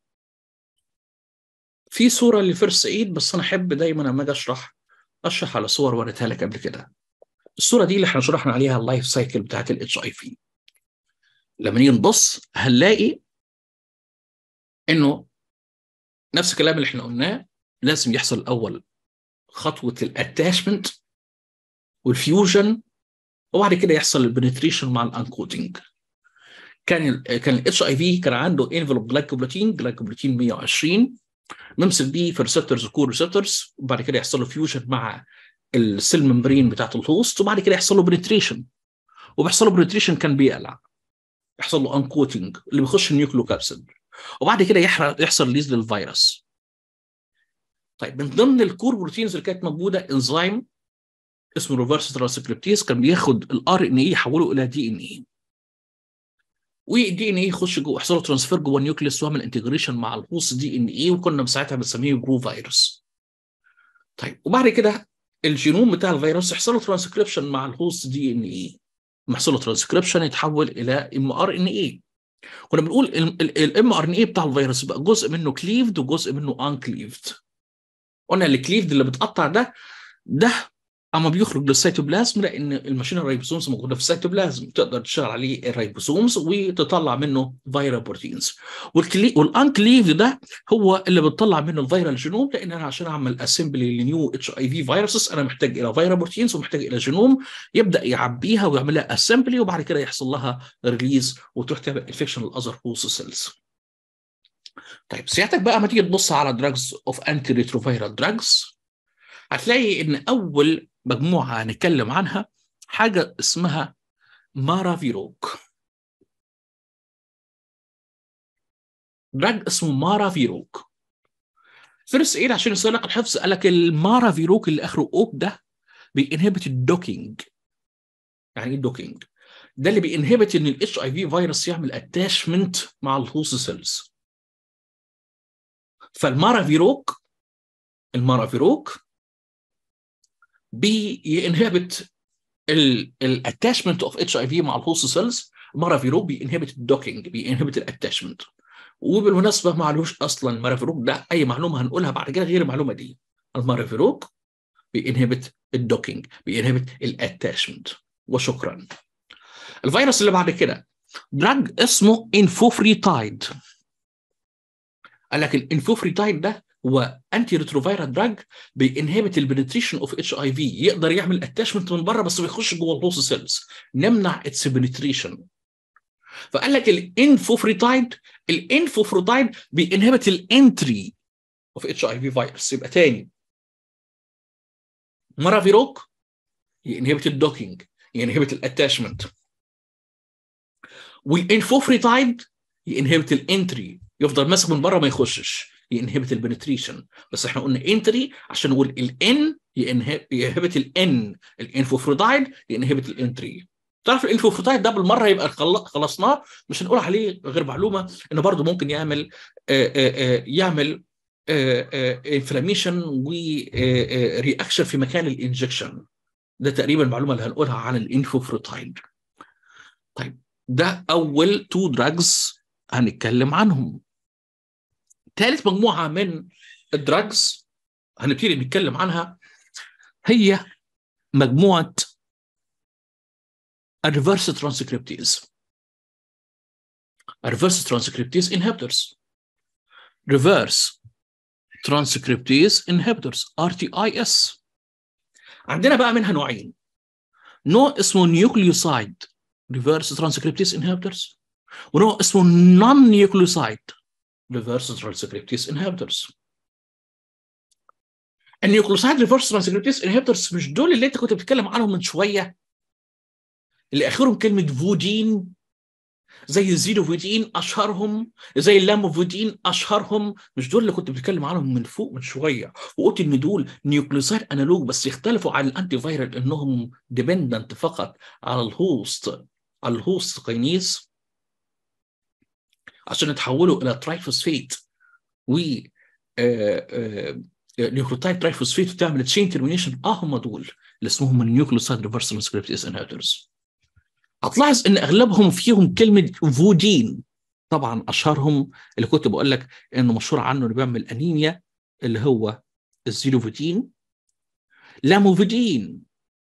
في صوره لفيرست ايد بس انا احب دايما لما اجي اشرح اشرح على صور وريتها لك قبل كده. الصوره دي اللي احنا شرحنا عليها اللايف سايكل بتاعت الاتش اي في لما نيجي نبص هنلاقي انه نفس الكلام اللي احنا قلناه لازم يحصل الاول خطوه الاتاشمنت والفيوجن وبعد كده يحصل البنتريشن مع الانكودنج كان ال كان الاتش اي في كان عنده انفلوب جلايكوبروتين جلايكوبروتين 120 نمسك بيه في ريسبتورز وكور ريسبتورز وبعد كده يحصل له فيوجن مع السيل ممبرين بتاعت الهوست وبعد كده يحصل له بنتريشن وبيحصل له بنتريشن كان بيقلع يحصل له انكوتنج اللي بيخش النيوكليو كابسيد وبعد كده يحصل ليز للفيروس طيب من ضمن الكور بروتينز اللي كانت موجوده انزيم اسمه ريفرس ترانسكريبتيز كان بياخد الار ان اي يحوله الى دي ان اي والدي ان اي يخش جوه يحصل له ترانسفير جوه النيوكليوس ويعمل انتجريشن مع الهوست دي ان اي وكنا ساعتها بنسميه برو فيروس طيب وبعد كده الجينوم بتاع الفيروس يحصل له ترانسكريبشن مع الهوست دي ان اي يحصل له ترانسكريبشن يتحول الى ام ار ان اي كنا بنقول الام ار ان اي بتاع الفيروس بقى جزء منه كليفد وجزء منه انكليفد قلنا الكليفد اللي بتقطع ده ده اما بيخرج للسيتوبلازم لان الماشين الريبوسومز موجوده في السيتوبلازم تقدر تشتغل عليه الريبوسومز وتطلع منه فيرال بروتينز والانكليف ده هو اللي بتطلع منه الفيرال جينوم لان انا عشان اعمل اسمبلي لنيو اتش اي في فيروسز انا محتاج الى فيرال بروتينز ومحتاج الى جينوم يبدا يعبيها ويعمل لها اسمبلي وبعد كده يحصل لها ريليز وتروح تعمل انفكشن الاذر هوست سيلز طيب سيادتك بقى ما تيجي تبص على دراجز اوف انتي ريتروفيرال دراجز هتلاقي ان اول مجموعه هنتكلم عنها حاجه اسمها مارافيروك دراج اسمه مارافيروك فيرست ايد عشان يصير لك الحفظ قال لك المارافيروك اللي اخره اوك ده بينهبت الدوكينج يعني ايه الدوكينج؟ ده اللي بينهبت ان الاتش اي في فيروس يعمل اتاشمنت مع الهوست سيلز فالمارافيروك المارافيروك بينهبت الاتاشمنت اوف اتش اي في مع الهوست سيلز مارافيروك بينهبت الدوكينج بينهبت الاتاشمنت وبالمناسبه ما عليهوش اصلا مارافيروك ده اي معلومه هنقولها بعد كده غير المعلومه دي المارافيروك بينهبت الدوكينج بينهبت الاتاشمنت وشكرا الفيروس اللي بعد كده دراج اسمه انفوفريتايد قال لك الانفوفريتايد ده هو انتي ريتروفيرال دراج بينهبت البنتريشن اوف اتش اي في يقدر يعمل اتاشمنت من بره بس ما يخش جوه الهوست سيلز نمنع اتس بنتريشن فقال لك الانفوفريتايد الانفوفريتايد بينهبت الانتري اوف اتش اي في فيروس يبقى تاني مرافيروك ينهبت الدوكينج ينهبت الاتاشمنت والانفوفريتايد ينهبت الانتري يفضل ماسك من بره ما يخشش ينهبت البنتريشن بس احنا قلنا انتري عشان نقول الان ينهبت الان الانفوفريتايد ينهبت الانتري تعرف الانفوفريتايد ده بالمره يبقى خلصناه مش هنقول عليه غير معلومه انه برضه ممكن يعمل آآ آآ يعمل انفلاميشن ورياكشن في مكان الانجكشن ده تقريبا المعلومه اللي هنقولها عن الانفوفريتايد طيب ده اول تو دراجز هنتكلم عنهم ثالث مجموعه من الدراجز هنبتدي نتكلم عنها هي مجموعه الريفرس ترانسكريبتيز الريفرس ترانسكريبتيز inhibitors reverse transcriptase inhibitors RTIS عندنا بقى منها نوعين نوع اسمه نيوكليوسايد reverse transcriptase inhibitors ونوع اسمه non nucleoside reverse transcriptase inhibitors النيوكليوسايد reverse transcriptase inhibitors مش دول اللي انت كنت بتتكلم عنهم من شويه اللي اخرهم كلمه فودين زي الزيروفودين اشهرهم زي اللاموفودين اشهرهم مش دول اللي كنت بتكلم عنهم من فوق من شويه وقلت ان دول نيوكليوسايد انالوج بس يختلفوا عن الانتي فايرال انهم ديبندنت فقط على الهوست على الهوست كينيز عشان يتحولوا الى ترايفوسفيت و نيوكليوتايد ترايفوسفيت وتعمل تشين ترمينيشن اه هم دول اللي اسمهم النيوكليوسايد ريفرس ترانسكريبتيز انهبيتورز هتلاحظ ان اغلبهم فيهم كلمه فودين طبعا اشهرهم اللي كنت بقول لك انه مشهور عنه اللي بيعمل انيميا اللي هو الزيروفودين لاموفودين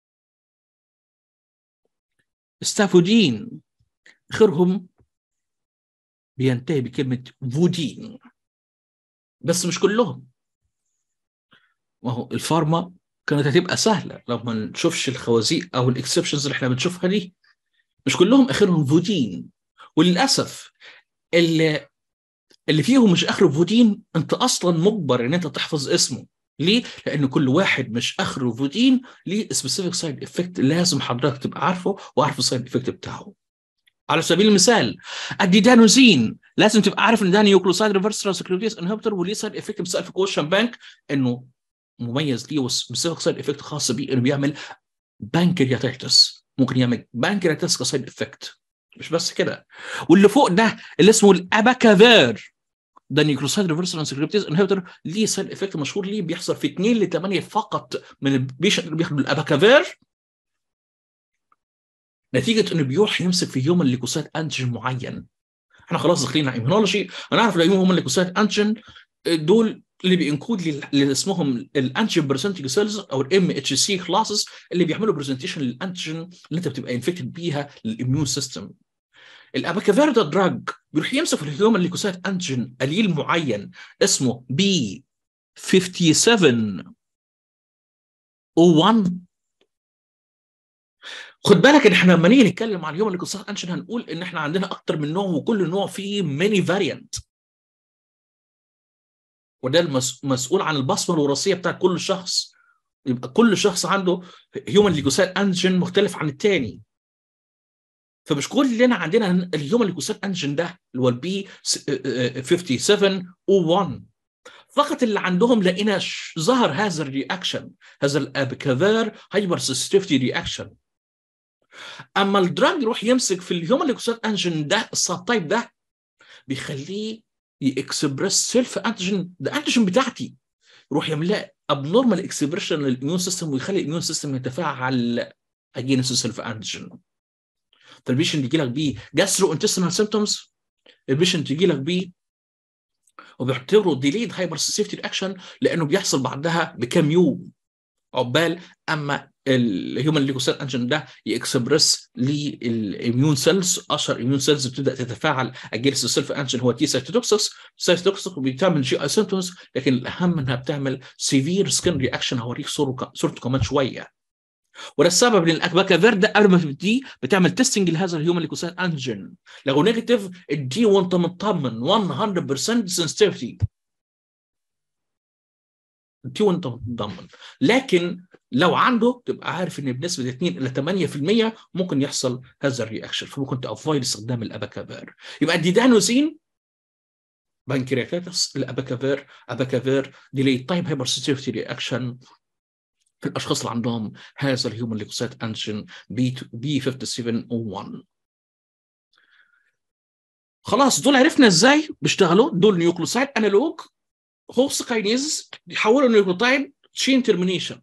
ستافودين اخرهم بينتهي بكلمه فودين بس مش كلهم ما هو الفارما كانت هتبقى سهله لو ما نشوفش الخوازيق او الاكسبشنز اللي احنا بنشوفها دي مش كلهم اخرهم فودين وللاسف اللي اللي فيهم مش اخره فودين انت اصلا مجبر ان انت تحفظ اسمه ليه؟ لان كل واحد مش اخره فودين ليه سبيسيفيك سايد افكت لازم حضرتك تبقى عارفه وعارف السايد افكت بتاعه. على سبيل المثال الديدانوزين لازم تبقى عارف ان ده نيوكلوسايد ريفرس ترانسكريبتيز انهبيتور وليه سايد افكت بتسال في كوشن بانك انه مميز ليه وسبيسيفيك سايد افكت خاص بيه انه بيعمل بانكرياتيتس ممكن يعمل بانكرياتيتس كسايد افكت مش بس كده واللي فوق ده اللي اسمه الاباكافير ده نيوكلوسايد ريفرس ترانسكريبتيز انهبيتور ليه سايد افكت مشهور ليه بيحصل في 2 ل 8 فقط من البيشنت اللي بياخدوا الاباكافير نتيجه انه بيروح يمسك في هيومن ليكوسايد انتيجين معين احنا خلاص داخلين على ايمونولوجي هنعرف الهيومن ليكوسايد انتيجين دول اللي بينكود اللي اسمهم الانتيجين بريزنتنج سيلز او الام اتش سي كلاسز اللي بيعملوا برزنتيشن للانتيجين اللي انت بتبقى انفكتد بيها للاميون سيستم الاباكافير ده دراج بيروح يمسك في الهيومن ليكوسايت انتيجين قليل معين اسمه بي 57 O1 خد بالك ان احنا لما نيجي نتكلم عن الهيومن ليكوسايت انتيجين هنقول ان احنا عندنا اكتر من نوع وكل نوع فيه ماني فاريانت وده المسؤول عن البصمه الوراثيه بتاعت كل شخص يبقى كل شخص عنده هيومن ليكوسايت انتيجين مختلف عن الثاني فمش كلنا عندنا الهيومن ليكوسايت انتيجين ده اللي هو البي 57 او 1 فقط اللي عندهم لقينا ظهر هذا الرياكشن هذا الابكافير هايبر سنسيتيفيتي رياكشن اما الدراج يروح يمسك في الهيومن ليكوسايت انتيجين ده السب تايب ده بيخليه يكسبرس سيلف انتيجين ده انتيجين بتاعتي يروح يعمل ابنورمال اكسبريشن للاميون سيستم ويخلي الاميون سيستم يتفاعل اجينست سيلف انتيجين فالبيشنت يجي لك بيه جاسترو انتستينال سيمتومز البيشنت يجي لك بيه وبيعتبروا ديليد هايبر سيفتي رياكشن لانه بيحصل بعدها بكام يوم عقبال اما الهيومن ليكوسيل انجن ده يكسبرس للاميون سيلز اشهر اميون سيلز بتبدا تتفاعل اجينست السيلف انجن هو تي سايتوتوكسس سايتوتوكسس وبتعمل جي اي سيمتومز لكن الاهم انها بتعمل سيفير سكين رياكشن هوريك صورته كمان شويه وده السبب ان الباكافير ده قبل ما تبتدي بتعمل تيستنج لهذا الهيومن ليكوسيل انجن لو نيجاتيف الدي وانت مطمن 100% سنسيتيفيتي دي وانت مطمن لكن لو عنده تبقى عارف ان بنسبه 2 الى 8% ممكن يحصل هذا الرياكشن فممكن تافويد استخدام الاباكافير يبقى الديدانوزين بانكرياتيتس الاباكافير اباكافير ديلي تايب هايبرسيتيفيتي رياكشن في الاشخاص اللي عندهم هذا الهيومن ليكوسايت انجن بي بي 5701 خلاص دول عرفنا ازاي بيشتغلوا دول نيوكلوسايد انالوج هوست كاينيز يحولوا النيوكلوتايد تشين ترمينيشن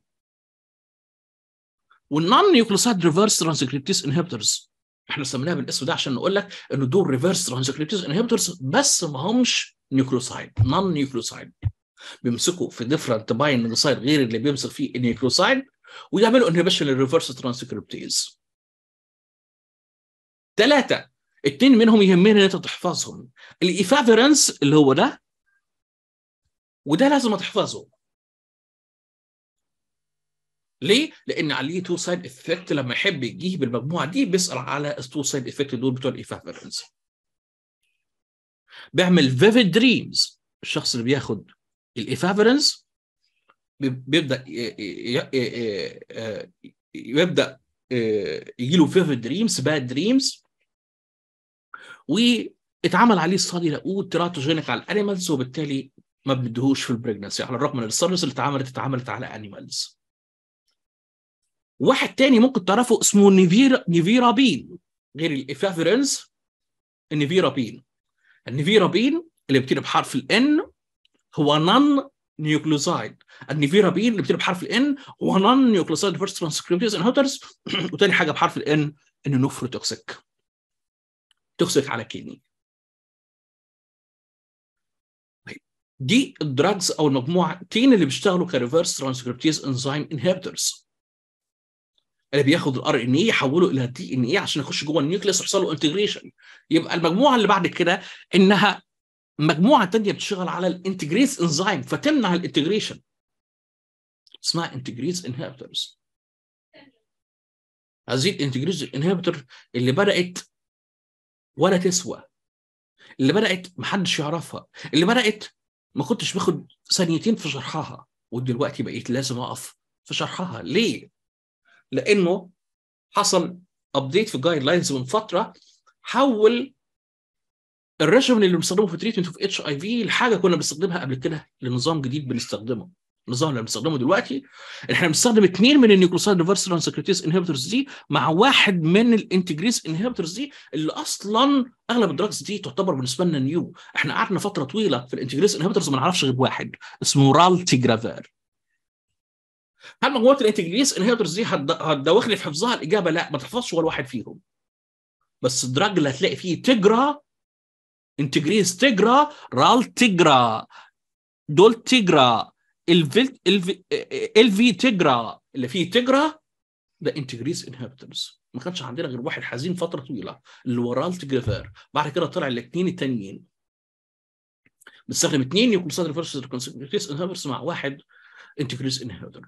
والنون نيوكلوسايد ريفرس ترانسكريبتيز انهبيتورز احنا سميناها بالاسم ده عشان نقول لك انه دول ريفرس ترانسكريبتيز انهبيتورز بس ما همش نيوكلوسايد نون نيوكلوسايد بيمسكوا في ديفرنت بايندنج سايد غير اللي بيمسك فيه النيوكلوسايد ويعملوا انهبيشن للريفرس ترانسكريبتيز ثلاثة اتنين منهم يهمني ان انت تحفظهم الايفافيرنس اللي هو ده وده لازم تحفظه ليه؟ لان عليه تو سايد افكت لما يحب يجيب المجموعه دي بيسال على التو سايد افكت دول بتوع الايفافيرنس بيعمل فيفيد دريمز الشخص اللي بياخد الايفافيرنس بيبدا يبدا يجي له فيفيد دريمز باد دريمز واتعمل عليه ستادي لقوه تراتوجينيك على الانيمالز وبالتالي ما بندهوش في البريجنسي على الرغم من الستاديز اللي اتعملت اتعملت على انيمالز واحد تاني ممكن تعرفه اسمه نيفيرا نيفيرابين غير الايفافيرنس النيفيرابين النيفيرابين اللي بيبتدي بحرف الان هو نون نيوكليوسايد النيفيرابين اللي بيبتدي بحرف الان هو نون نيوكليوسايد فيرست ترانسكريبتيز انهوترز وتاني حاجه بحرف الان انه نوفروتوكسيك توكسيك على كيني دي الدراجز او المجموعتين اللي بيشتغلوا كريفرس ترانسكريبتيز انزيم انهبيتورز اللي بياخد الار ان اي يحوله الى دي ان اي عشان يخش جوه النيوكليس ويحصل له انتجريشن يبقى المجموعه اللي بعد كده انها مجموعه ثانيه بتشتغل على الانتجريز انزيم فتمنع الانتجريشن اسمها انتجريز انهبيتورز هذه الانتجريز انهبيتور اللي بدات ولا تسوى اللي بدات محدش يعرفها اللي بدات ما كنتش باخد ثانيتين في شرحها ودلوقتي بقيت لازم اقف في شرحها ليه؟ لانه حصل ابديت في الجايد لاينز من فتره حول الريجيم اللي بنستخدمه في تريتمنت اوف اتش اي في لحاجه كنا بنستخدمها قبل كده لنظام جديد بنستخدمه النظام اللي بنستخدمه دلوقتي احنا بنستخدم اثنين من النيوكلوسايد ريفرس ترانسكريبتيز انهبيتورز دي مع واحد من الانتجريز انهبيتورز دي اللي اصلا اغلب الدراجز دي تعتبر بالنسبه لنا نيو احنا قعدنا فتره طويله في الانتجريز انهبيتورز ما نعرفش غير واحد اسمه رالتيجرافير هل مجموعه الانتجريز انهبيتورز دي هتدوخني في حفظها الاجابه لا ما تحفظش ولا واحد فيهم بس الدراج اللي هتلاقي فيه تجرا انتجريز تجرا رال تجرا دول تجرا الفي الفي الفي تجرا اللي فيه تجرا ده انتجريز انهبيتورز ما كانش عندنا غير واحد حزين فتره طويله اللي هو رال تجرافير بعد كده طلع الاثنين التانيين بنستخدم اثنين نيوكليوسايد ريفرس ريكونسكتيز انهبيتورز مع واحد انتجريز انهبيتور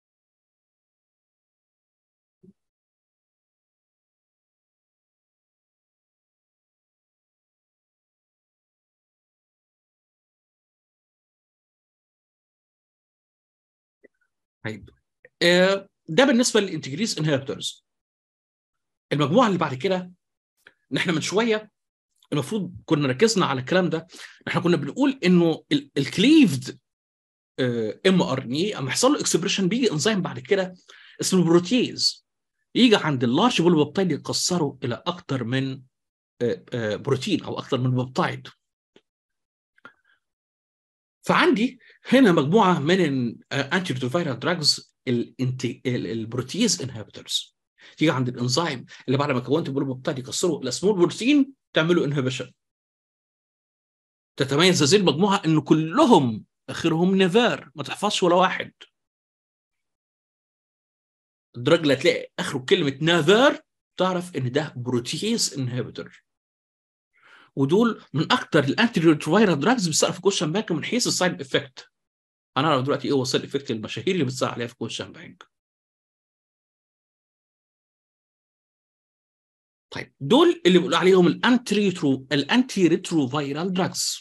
طيب ده بالنسبه للانتجريز انهبيتورز المجموعه اللي بعد كده احنا من شويه المفروض كنا ركزنا على الكلام ده احنا كنا بنقول انه الكليفد ام ار ان اي اما يحصل له اكسبريشن بيجي انزيم بعد كده اسمه بروتيز يجي عند اللارج بولبابتايد يكسره الى اكثر من بروتين او اكثر من بابتايد فعندي هنا مجموعه من الانتي ريتروفيرال دراجز البروتيز انهبيتورز تيجي عند الانزيم اللي بعد ما كونت بولبابتايد يكسره الى سمول بروتين تعمله انهبيشن تتميز هذه المجموعه انه كلهم اخرهم نيفير ما تحفظش ولا واحد الدراج اللي هتلاقي اخره كلمه نافر تعرف ان ده بروتيز انهبيتور ودول من اكتر الانتي ريتروفيرال دراجز بتسال في كوشن بانك من حيث السايد افكت هنعرف دلوقتي ايه هو السايد افكت المشاهير اللي بتسال عليها في كوشن بانك طيب دول اللي بيقولوا عليهم الانتي ريترو الانتي ريتروفيرال دراجز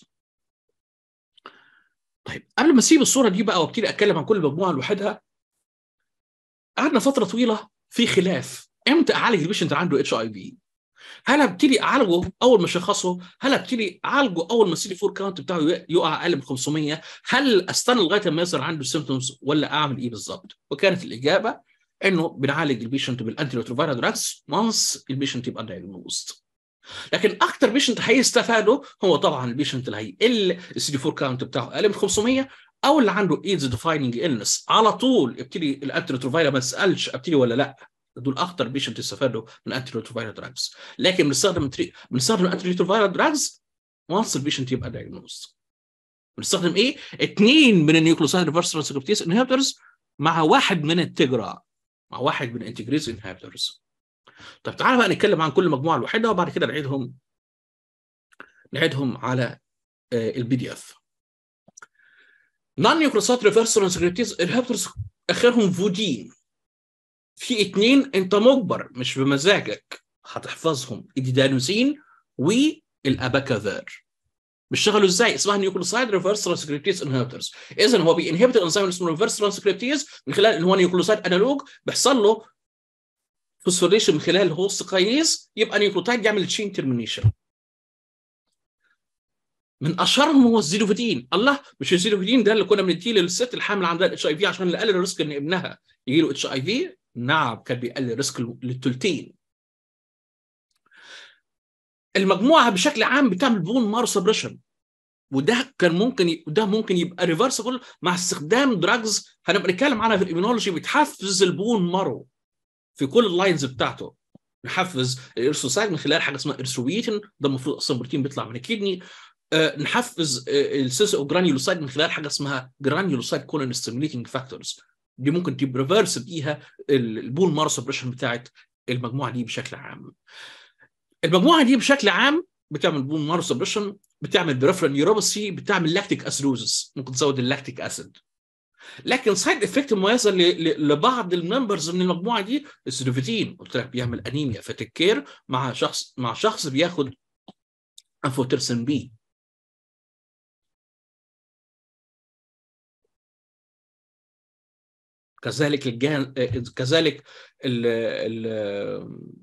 طيب قبل ما اسيب الصوره دي بقى وابتدي اتكلم عن كل مجموعه لوحدها قعدنا فتره طويله في خلاف امتى اعالج البيشنت اللي عنده اتش اي في هل ابتدي اعالجه اول ما اشخصه هل ابتدي اعالجه اول ما السي دي 4 كاونت بتاعه يقع اقل من 500 هل استنى لغايه ما يظهر عنده سيمتومز ولا اعمل ايه بالظبط وكانت الاجابه انه بنعالج البيشنت بالانتي ريتروفيرال دراكس وانس البيشنت يبقى دايجنوزد لكن اكتر بيشنت هيستفادوا هو طبعا البيشنت اللي هيقل السي دي 4 كاونت بتاعه اقل من 500 او اللي عنده ايدز ديفايننج النس على طول ابتدي الانتي ريتروفيرال ما تسالش ابتدي ولا لا دول اخطر بيشنت يستفادوا من انتي ريتروفيرال دراجز لكن بنستخدم بنستخدم انتي ريتروفيرال دراجز وانس البيشنت يبقى دايجنوز بنستخدم ايه؟ اثنين من النيوكلوسايد ريفرس ترانسكريبتيز انهبيتورز مع واحد من التجرا مع واحد من الانتجريز انهبيتورز طب تعالى بقى نتكلم عن كل مجموعه لوحدها وبعد كده نعيدهم نعيدهم على البي دي اف نون نيوكلوسايد ريفرس ترانسكريبتيز انهبيتورز اخرهم فودين في اتنين انت مجبر مش بمزاجك هتحفظهم الديدانوسين والاباكافير بيشتغلوا ازاي؟ اسمها نيوكلوسايد ريفرس ترانسكريبتيز انهبيتورز اذا هو بينهبت الانزيم اسمه ريفرس ترانسكريبتيز من خلال ان هو نيوكلوسايد انالوج بيحصل له فوسفوريشن من خلال هوست كاينيز يبقى نيوكلوتايد يعمل تشين ترمينيشن من اشهرهم هو الزيلوفيدين الله مش الزيلوفيدين ده اللي كنا بنديه للست الحامل عندها الاتش اي في عشان نقلل الريسك ان ابنها يجي له اتش اي في نعم كان بيقلل ريسك للثلثين المجموعه بشكل عام بتعمل بون مارو سبريشن وده كان ممكن ي... ده ممكن يبقى ريفرسبل مع استخدام دراجز هنبقى نتكلم عنها في الاميونولوجي بتحفز البون مارو في كل اللاينز بتاعته نحفز الارثروسايت من خلال حاجه اسمها ارثرويتين ده المفروض اصلا بروتين بيطلع من الكدني آه نحفز آه السيس او جرانيولوسايت من خلال حاجه اسمها جرانيولوسايت كولين ستيميليتنج فاكتورز دي ممكن تبقى ريفرس بيها البون مارو سبريشن بتاعت المجموعه دي بشكل عام المجموعه دي بشكل عام بتعمل بون مارو سبريشن بتعمل بريفرال نيوروباثي بتعمل لاكتيك اسيدوزس ممكن تزود اللاكتيك اسيد لكن سايد افكت مميزه لبعض الممبرز من المجموعه دي السلوفيتين قلت لك بيعمل انيميا فتكير مع شخص مع شخص بياخد انفوترسن بي كذلك الجان كذلك ال ال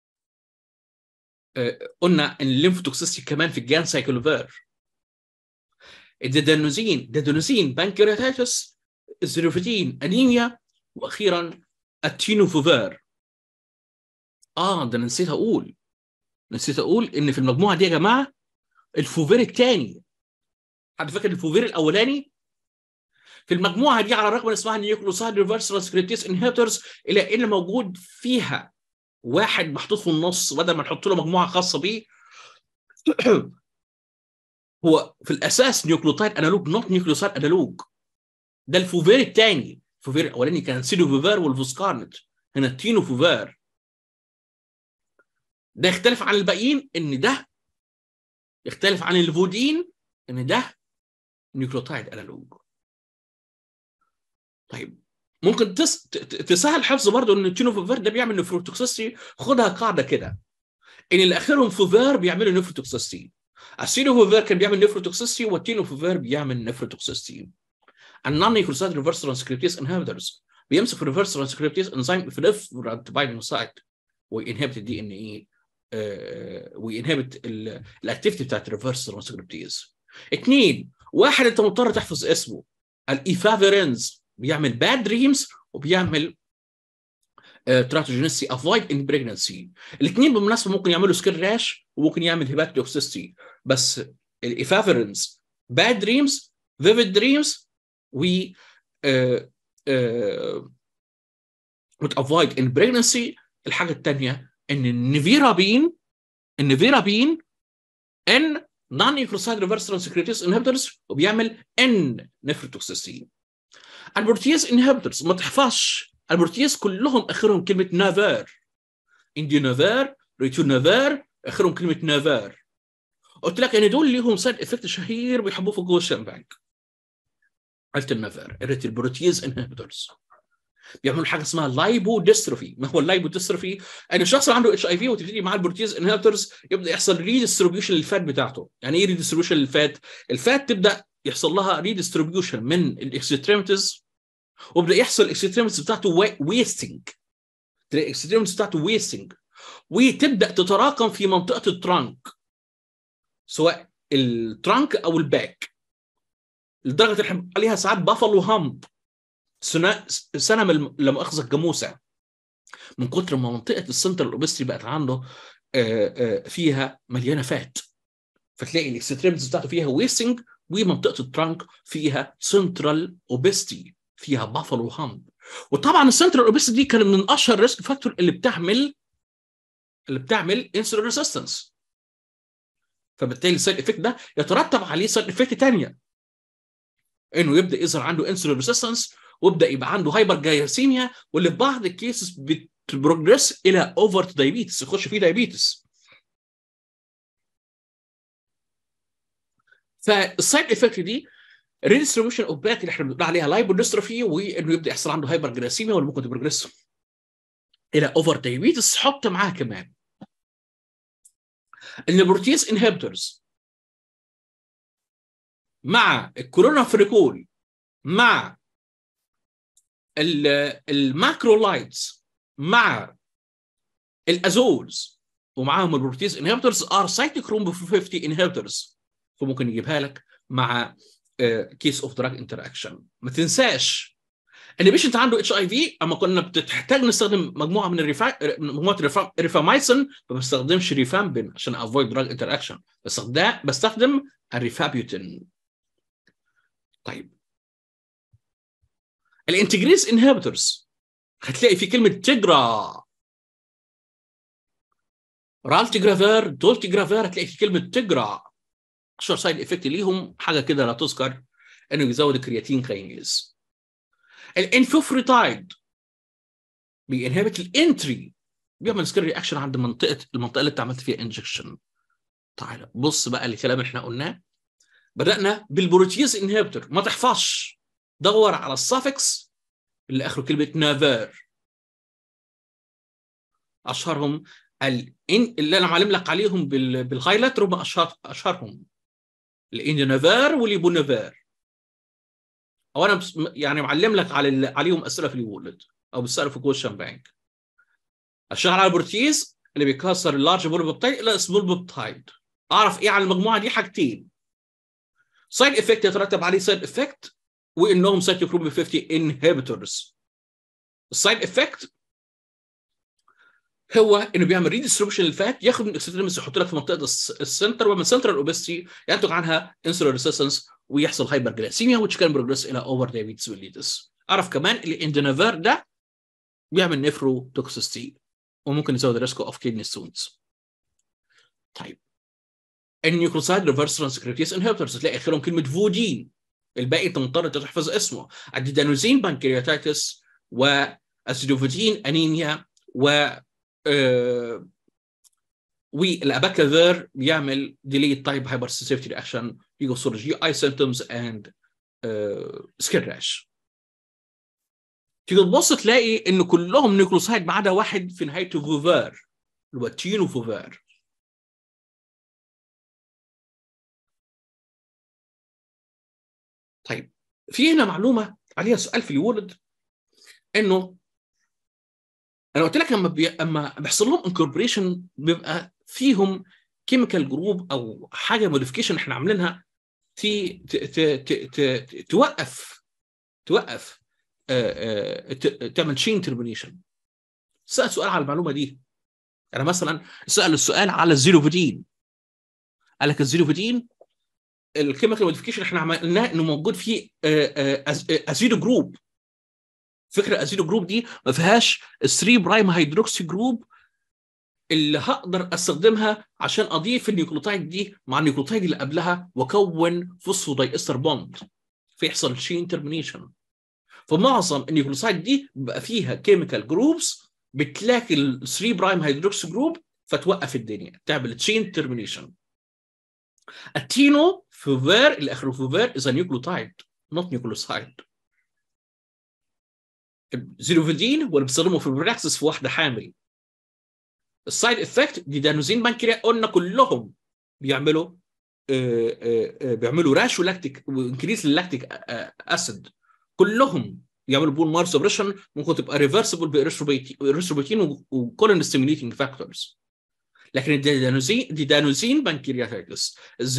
قلنا ان الليمفوتوكسيستي كمان في الجان سايكلوفير الديدانوزين ديدانوزين بانكرياتيتس الزيروفيتين انيميا واخيرا التينوفوفير اه ده انا نسيت اقول نسيت اقول ان في المجموعه دي يا جماعه الفوفير الثاني حد فاكر الفوفير الاولاني في المجموعه دي على الرغم من اسمها نيوكلوسايد ريفرس ترانسكريبتيز انهبيتورز الا ان موجود فيها واحد محطوط في النص بدل ما نحط له مجموعه خاصه بيه هو في الاساس نيوكلوتايد انالوج نوت نيوكلوسايد انالوج ده الفوفير الثاني الفوفير الاولاني كان سيلوفوفير والفوسكارنت هنا التينوفوفير ده يختلف عن الباقيين ان ده يختلف عن الفودين ان ده نيوكلوتايد انالوج طيب ممكن تس... تسهل حفظ برضه ان التينوفوفير ده بيعمل نفروتوكسيستي خدها قاعده كده ان اللي اخرهم فوفير بيعملوا نفروتوكسيستي السينوفوفير كان بيعمل نفروتوكسيستي والتينوفوفير بيعمل نفروتوكسيستي النون نيكروسايد ريفرس ترانسكريبتيز انهبيتورز بيمسك في الريفرس ترانسكريبتيز انزيم في الافرنت بايندينج سايت وينهبت الدي ان اي وينهبت الاكتيفيتي بتاعت الريفرس ترانسكريبتيز اثنين واحد انت مضطر تحفظ اسمه الايفافيرينز بيعمل باد دريمز وبيعمل تراتوجينيسي افويد ان بريجنسي الاثنين بالمناسبه ممكن يعملوا سكير راش وممكن يعمل هيباتوكسيستي بس الايفافيرنز باد دريمز فيفيد دريمز و وتافويد ان بريجنسي الحاجه الثانيه ان النيفيرابين النيفيرابين ان نون نيوكلوسايد ريفرس ترانسكريبتيز انهبيتورز وبيعمل ان نفروتوكسيستي البروتيز انهبيتورز ما تحفظش البروتيز كلهم اخرهم كلمه نافير اندي نافير ريتو نافير اخرهم كلمه نافير قلت لك ان دول ليهم سايد افكت شهير بيحبوه في جوه بانك قلت النافير قلت البروتيز انهبيتورز بيعملوا حاجه اسمها لايبو ديستروفي ما هو اللايبو ديستروفي ان الشخص اللي عنده اتش اي في وتبتدي معاه البروتيز انهبيتورز يبدا يحصل ريديستريبيوشن للفات بتاعته يعني ايه ريديستريبيوشن للفات الفات تبدا يحصل لها ريديستريبيوشن من الاكستريمتيز وبدا يحصل الاكستريمتيز بتاعته ويستنج تلاقي الاكستريمتيز بتاعته ويستنج وتبدا تتراكم في منطقه الترانك سواء الترانك او الباك لدرجه اللي عليها ساعات بافلو هامب سنة سنة لا مؤاخذة الجاموسة من كتر ما منطقة السنترال اوبستري بقت عنده فيها مليانة فات فتلاقي الاكستريمز بتاعته فيها ويستنج ومنطقة الترانك فيها سنترال اوبستري فيها بافلو هامب وطبعا السنترال اوبستري دي كان من اشهر ريسك فاكتور اللي بتعمل اللي بتعمل انسولين ريزيستنس فبالتالي السايد افكت ده يترتب عليه سايد افكت ثانيه انه يبدا يظهر عنده انسولين ريزيستنس ويبدا يبقى عنده هايبر جايسيميا واللي في بعض الكيسز بتبروجريس الى اوفر دايبيتس يخش فيه دايبيتس فالسايد افكت دي ريديستريبيوشن اوف باك اللي احنا بنقول عليها لايبوديستروفي وانه يبدا يحصل عنده هايبر جلايسيميا واللي ممكن تبروجريس الى اوفر دايبيتس حط معاها كمان ان البروتيز انهبيتورز مع الكورونا فريكول مع الماكرولايتس مع الازولز ومعاهم البروتيز انهبيتورز ار سايتوكروم 50 انهبيتورز فممكن يجيبها لك مع كيس اوف دراج انتراكشن ما تنساش ان بيشنت عنده اتش اي في اما كنا بتحتاج نستخدم مجموعه من الريفا مجموعه الريفا... الريفامايسن ما بستخدمش ريفامبين عشان افويد دراج انتراكشن بس ده بستخدم الريفابيوتين طيب الانتجريز انهبيتورز هتلاقي في كلمه تجرا رالتيجرافير دولتيجرافير هتلاقي في كلمه تجرا اشهر سايد افكت ليهم حاجه كده لا تذكر انه يزود الكرياتين كاينيز الانفوفريتايد بينهبت الانتري بيعمل سكيل رياكشن عند منطقه المنطقه اللي انت عملت فيها انجكشن تعالى بص بقى الكلام اللي احنا قلناه بدانا بالبروتيز انهبيتور ما تحفظش دور على السافكس اللي اخره كلمه نافير اشهرهم ال... اللي انا معلم لك عليهم بال... بالهايلايتر هم اشهر اشهرهم الاندونافير واليبونافير او انا بس... يعني معلم لك على ال... عليهم اسئله في اليولد او بيسالوا في كويشن بانك اشتغل على البروتيز اللي بيكسر اللارج بولبوبتايد الى سمول بوبتايد اعرف ايه على المجموعه دي حاجتين سايد افكت يترتب عليه سايد افكت وانهم سايتوكروم 50 انهبيتورز السايد افكت هو انه بيعمل ريديستريبيوشن للفات ياخد من الاكستريمز يحط لك في منطقه السنتر ومن سنترال اوبستي ينتج عنها انسولين ريسيستنس ويحصل هايبر جلايسيميا which can progress الى اوفر دايابيتس والليتس اعرف كمان الاندونافير ده بيعمل نيفرو توكسيستي وممكن يزود الريسك اوف كيدني ستونز طيب النيوكلوسايد ريفرس ترانسكريبتيز انهبيتورز تلاقي اخرهم كلمه فودين الباقي انت مضطر تحفظ اسمه الديدانوزين بانكرياتيتس واسيدوفوتين انيميا و آه والاباكافير بيعمل ديليد تايب هايبر سيسيفتي رياكشن يوصل جي اي سيمتومز اند سكين راش تيجي تبص تلاقي ان كلهم نيوكلوسايد ما عدا واحد في نهايته فوفار اللي هو تينو فوفار طيب في هنا معلومه عليها سؤال في الولد انه انا قلت لك لما بي... اما بيحصل لهم انكوربريشن بيبقى فيهم كيميكال جروب او حاجه موديفيكيشن احنا عاملينها في ت... ت... ت... ت... توقف توقف آ... آ... ت... تعمل شين ترمينيشن سال سؤال على المعلومه دي يعني مثلا سال السؤال على الزيروفيدين قال لك الزيروفيدين الكيميكال موديفيكيشن احنا عملناه انه موجود فيه ازيدو جروب فكره ازيدو جروب دي ما فيهاش 3 برايم هيدروكسي جروب اللي هقدر استخدمها عشان اضيف النيوكليوتايد دي مع النيوكليوتايد اللي قبلها واكون فوسفوداي استر بوند فيحصل شين ترمينيشن فمعظم النيوكليوسايد دي بيبقى فيها كيميكال جروبس بتلاقي ال 3 برايم هيدروكس جروب فتوقف الدنيا تعمل تشين ترمينيشن التينو فوفير اللي اخره فوفير از نيوكليوتايد نوت نيوكليوسايد الزيروفيدين هو اللي بيستخدمه في البراكسس في واحده حامل السايد افكت دي دانوزين بانكريا قلنا كلهم بيعملوا آه، آه، آه، بيعملوا راشو لاكتيك وانكريس اللاكتيك اسيد كلهم يعملوا بون مار سبريشن ممكن تبقى ريفرسبل باريثروبيتين وكولين ستيميليتنج فاكتورز لكن الديدانوزين ديدانوزين بانكرياتيتس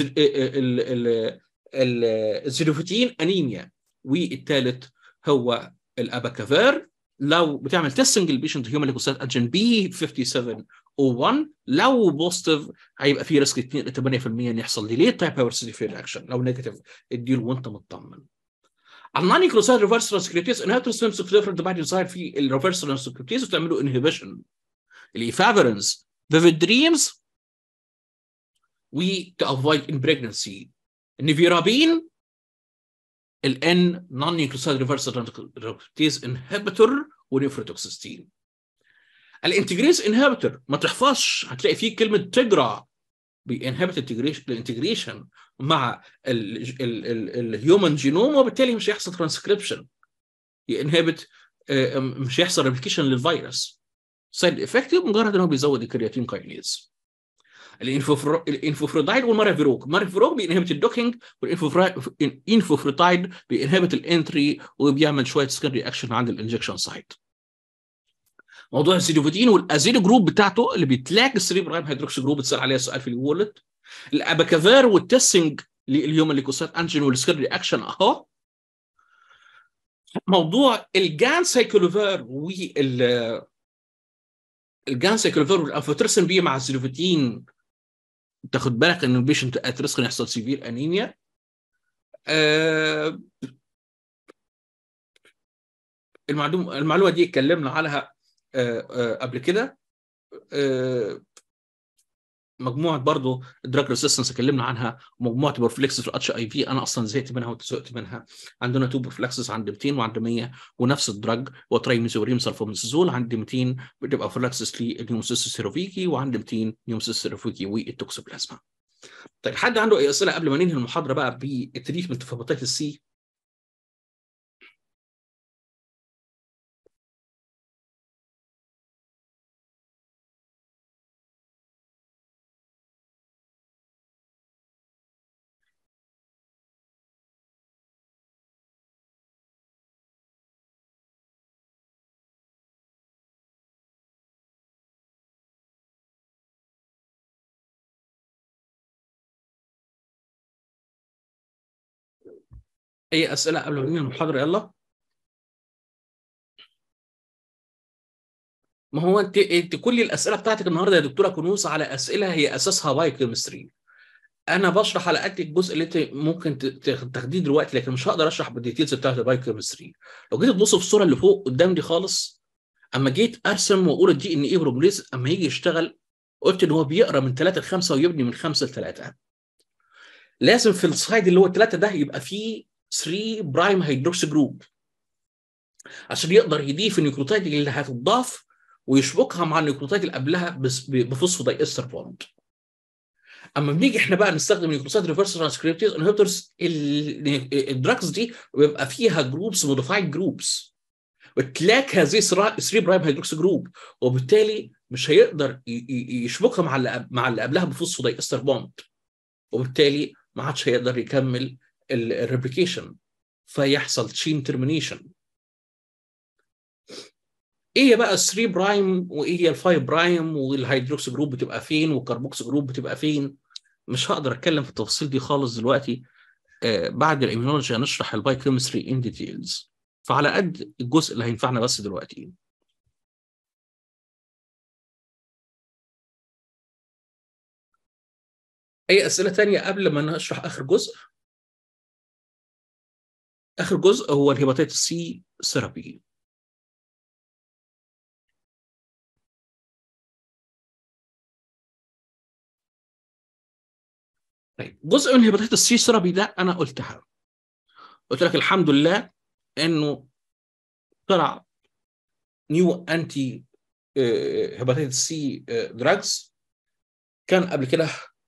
الزيروفيتين انيميا والثالث هو الاباكافير لو بتعمل تيستنج البيشنت هيومن ليكوسايت انجن بي 57 01 لو بوزيتيف هيبقى في ريسك 8% ان يحصل ديلي تايب هايبرسيتي رياكشن لو نيجاتيف اديله وانت مطمن على النون نيكلوسايد ريفرس ترانسكريبتيز انهبتورز تمسك في ديفرنت بعد يظهر في الريفرس ترانسكريبتيز وتعملوا انهبيشن الايفافيرنس vivid dreams we to avoid in pregnancy النيفيرابين الان non nucleoside reverse transcriptase inhibitor ونيفروتوكسستين الانتجريز انهبيتور ما تحفظش هتلاقي فيه كلمه تجرى بينهبت الانتجريشن مع الهيومن جينوم وبالتالي مش هيحصل ترانسكريبشن ينهبت مش هيحصل ريبليكيشن للفيروس سايد افكت مجرد ان هو بيزود الكرياتين كاينيز الانفوفرودايد والمارافيروك المارافيروك بينهبت الدوكينج والانفوفرودايد بينهبت الانتري وبيعمل شويه سكن رياكشن عند الانجكشن سايت موضوع السيدوفيتين والازيدو جروب بتاعته اللي بتلاقي السري برايم هيدروكسي جروب اتسال عليها سؤال في الوولد الاباكافير والتستنج للهيومن ليكوسايت انجين والسكن رياكشن اهو موضوع الجان سايكلوفير وال الجان سايكلوفير والافوترسن بي مع السيلوفيتين تاخد بالك ان البيشنت ات ريسك ان يحصل سيفير انيميا آه المعلومه المعلومه دي اتكلمنا عنها آه آه قبل كده آه مجموعه برضه دراج ريسيستنس اتكلمنا عنها مجموعه بورفليكسس في الاتش اي في انا اصلا زهقت منها وزهقت منها عندنا تو بورفليكسس عند 200 وعند 100 ونفس الدراج وترايميزوريم سلفوميسازول عند 200 بتبقى بورفليكسس للنيوموسيس السيروفيكي وعند 200 نيوموسيس السيروفيكي والتوكسوبلازما. طيب حد عنده اي اسئله قبل ما ننهي المحاضره بقى بالتريتمنت في هيباتيتس سي؟ اي اسئله قبل ما ننهي المحاضره يلا ما هو انت انت كل الاسئله بتاعتك النهارده يا دكتوره كنوز على اسئله هي اساسها بايوكيمستري انا بشرح على قد الجزء اللي انت ممكن تاخديه دلوقتي لكن مش هقدر اشرح بالديتيلز بتاعت البايوكيمستري لو جيت تبص في الصوره اللي فوق قدام دي خالص اما جيت ارسم واقول الدي ان ايه بروجريس اما يجي يشتغل قلت ان هو بيقرا من 3 ل 5 ويبني من 5 ل 3 لازم في السلايد اللي هو الثلاثه ده يبقى فيه 3 برايم هيدروكسي جروب عشان يقدر يضيف النيوكليوتايد اللي هتضاف ويشبكها مع النيوكليوتايد اللي قبلها بفوسفوداي استر بوند اما بنيجي احنا بقى نستخدم نيوكليوتايد ريفرس ترانسكريبتيز انهبيتورز الدراجز دي بيبقى فيها جروبس موديفايد جروبس بتلاقي هذه 3 برايم هيدروكسي جروب وبالتالي مش هيقدر يشبكها مع اللي مع اللي قبلها بفوسفوداي استر بوند وبالتالي ما عادش هيقدر يكمل الريبليكيشن فيحصل تشين ترمينيشن ايه هي بقى ال 3 برايم وايه هي ال 5 برايم والهيدروكس جروب بتبقى فين والكربوكس جروب بتبقى فين مش هقدر اتكلم في التفاصيل دي خالص دلوقتي آه بعد الاميونولوجي هنشرح البايوكيمستري ان ديتيلز فعلى قد الجزء اللي هينفعنا بس دلوقتي اي اسئله تانية قبل ما نشرح اخر جزء اخر جزء هو الهيباتيتس سي ثيرابي طيب جزء من هيباتيتس سي ثيرابي ده انا قلتها قلت لك الحمد لله انه طلع نيو انتي هيباتيتس سي دراجز كان قبل كده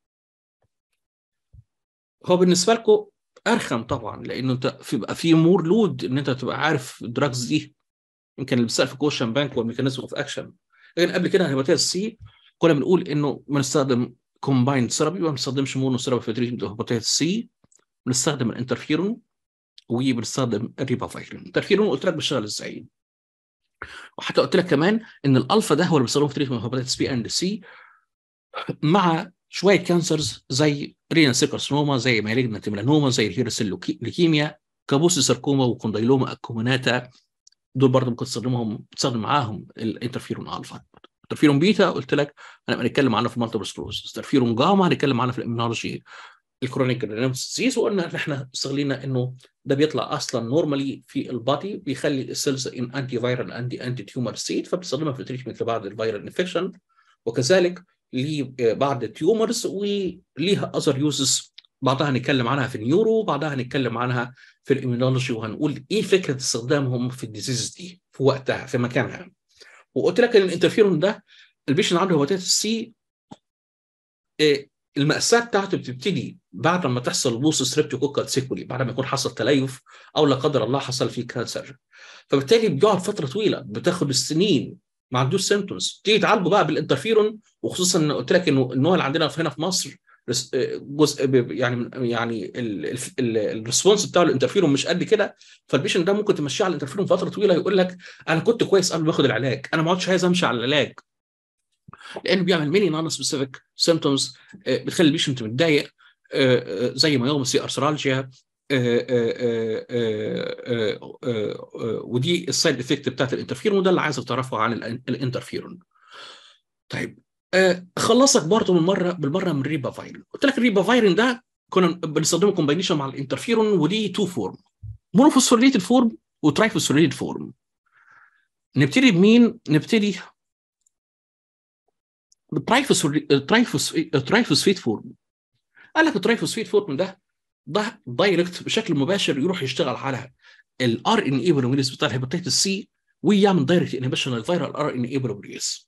هو بالنسبه لكم ارخم طبعا لانه انت في بقى في مور لود ان انت تبقى عارف الدراجز دي يمكن اللي بيسال في كوشن بانك والميكانيزم اوف اكشن لكن قبل كده هيباتيتس سي كنا بنقول انه بنستخدم كومبايند ثيرابي ما بنستخدمش مونو ثيرابي في تريتمنت اوف هيباتيتس سي بنستخدم الانترفيرون وبنستخدم الريبافايرين الانترفيرون قلت لك بيشتغل ازاي وحتى قلت لك كمان ان الالفا ده هو اللي بيستخدمه في تريتمنت هيباتيتس بي اند سي مع شويه كانسرز زي رينال سيل كارسينوما زي مالجنت ميلانوما زي الهيرسيل ليكيميا كابوسي ساركوما وكونديلوما اكوموناتا دول برضه ممكن تستخدمهم تستخدم معاهم الانترفيرون الفا انترفيرون بيتا قلت لك هنبقى نتكلم عنه في مالتيبل سكلوز انترفيرون جاما هنتكلم عنه في الاميونولوجي الكرونيك ديزيز وقلنا ان احنا استغلينا انه ده بيطلع اصلا نورمالي في البادي بيخلي السيلز ان انتي فايرال انتي انتي تيومر ستيت فبتستخدمها في التريتمنت لبعض الفيرال انفكشن وكذلك لبعض التيومرز وليها اذر يوزز بعضها هنتكلم عنها في النيورو وبعضها هنتكلم عنها في الاميونولوجي وهنقول ايه فكره استخدامهم في الديزيز دي في وقتها في مكانها وقلت لك ان الانترفيرون ده البيشن عنده هيباتيتس سي إيه المأساة بتاعته بتبتدي بعد ما تحصل بوس ستريبتوكوكال سيكولي بعد ما يكون حصل تليف او لا قدر الله حصل فيه كانسر فبالتالي بيقعد فتره طويله بتاخد السنين ما عندوش سيمتومز تيجي تعالجه بقى بالانترفيرون وخصوصا ان قلت لك انه النوع اللي عندنا هنا في مصر جزء يعني يعني الريسبونس بتاع الانترفيرون مش قد كده فالبيشن ده ممكن تمشيه على الانترفيرون فتره طويله يقول لك انا كنت كويس قبل ما اخد العلاج انا ما عدتش عايز امشي على العلاج لانه بيعمل ميني نون سبيسيفيك سيمتومز بتخلي البيشنت متضايق زي ما يوم سي ارثرالجيا ودي السايد افكت بتاعت الانترفيرون وده اللي عايزك تعرفه عن الانترفيرون طيب خلصك برضه من مره بالمره من الريبا فايرين قلت لك الريبا فايرين ده كنا بنستخدمه كومباينيشن مع الانترفيرون ودي تو فورم مونوفوسفوريليتد فورم وترايفوسفوريليتد فورم نبتدي بمين؟ نبتدي بالترايفوسفيت فورم قال لك الترايفوسفيت فورم ده ده دايركت بشكل مباشر يروح يشتغل على الار ان اي بوليميريز بتاع الهيباتيتس سي ويعمل دايركت انهبيشن للفيرال ار ان اي بوليميريز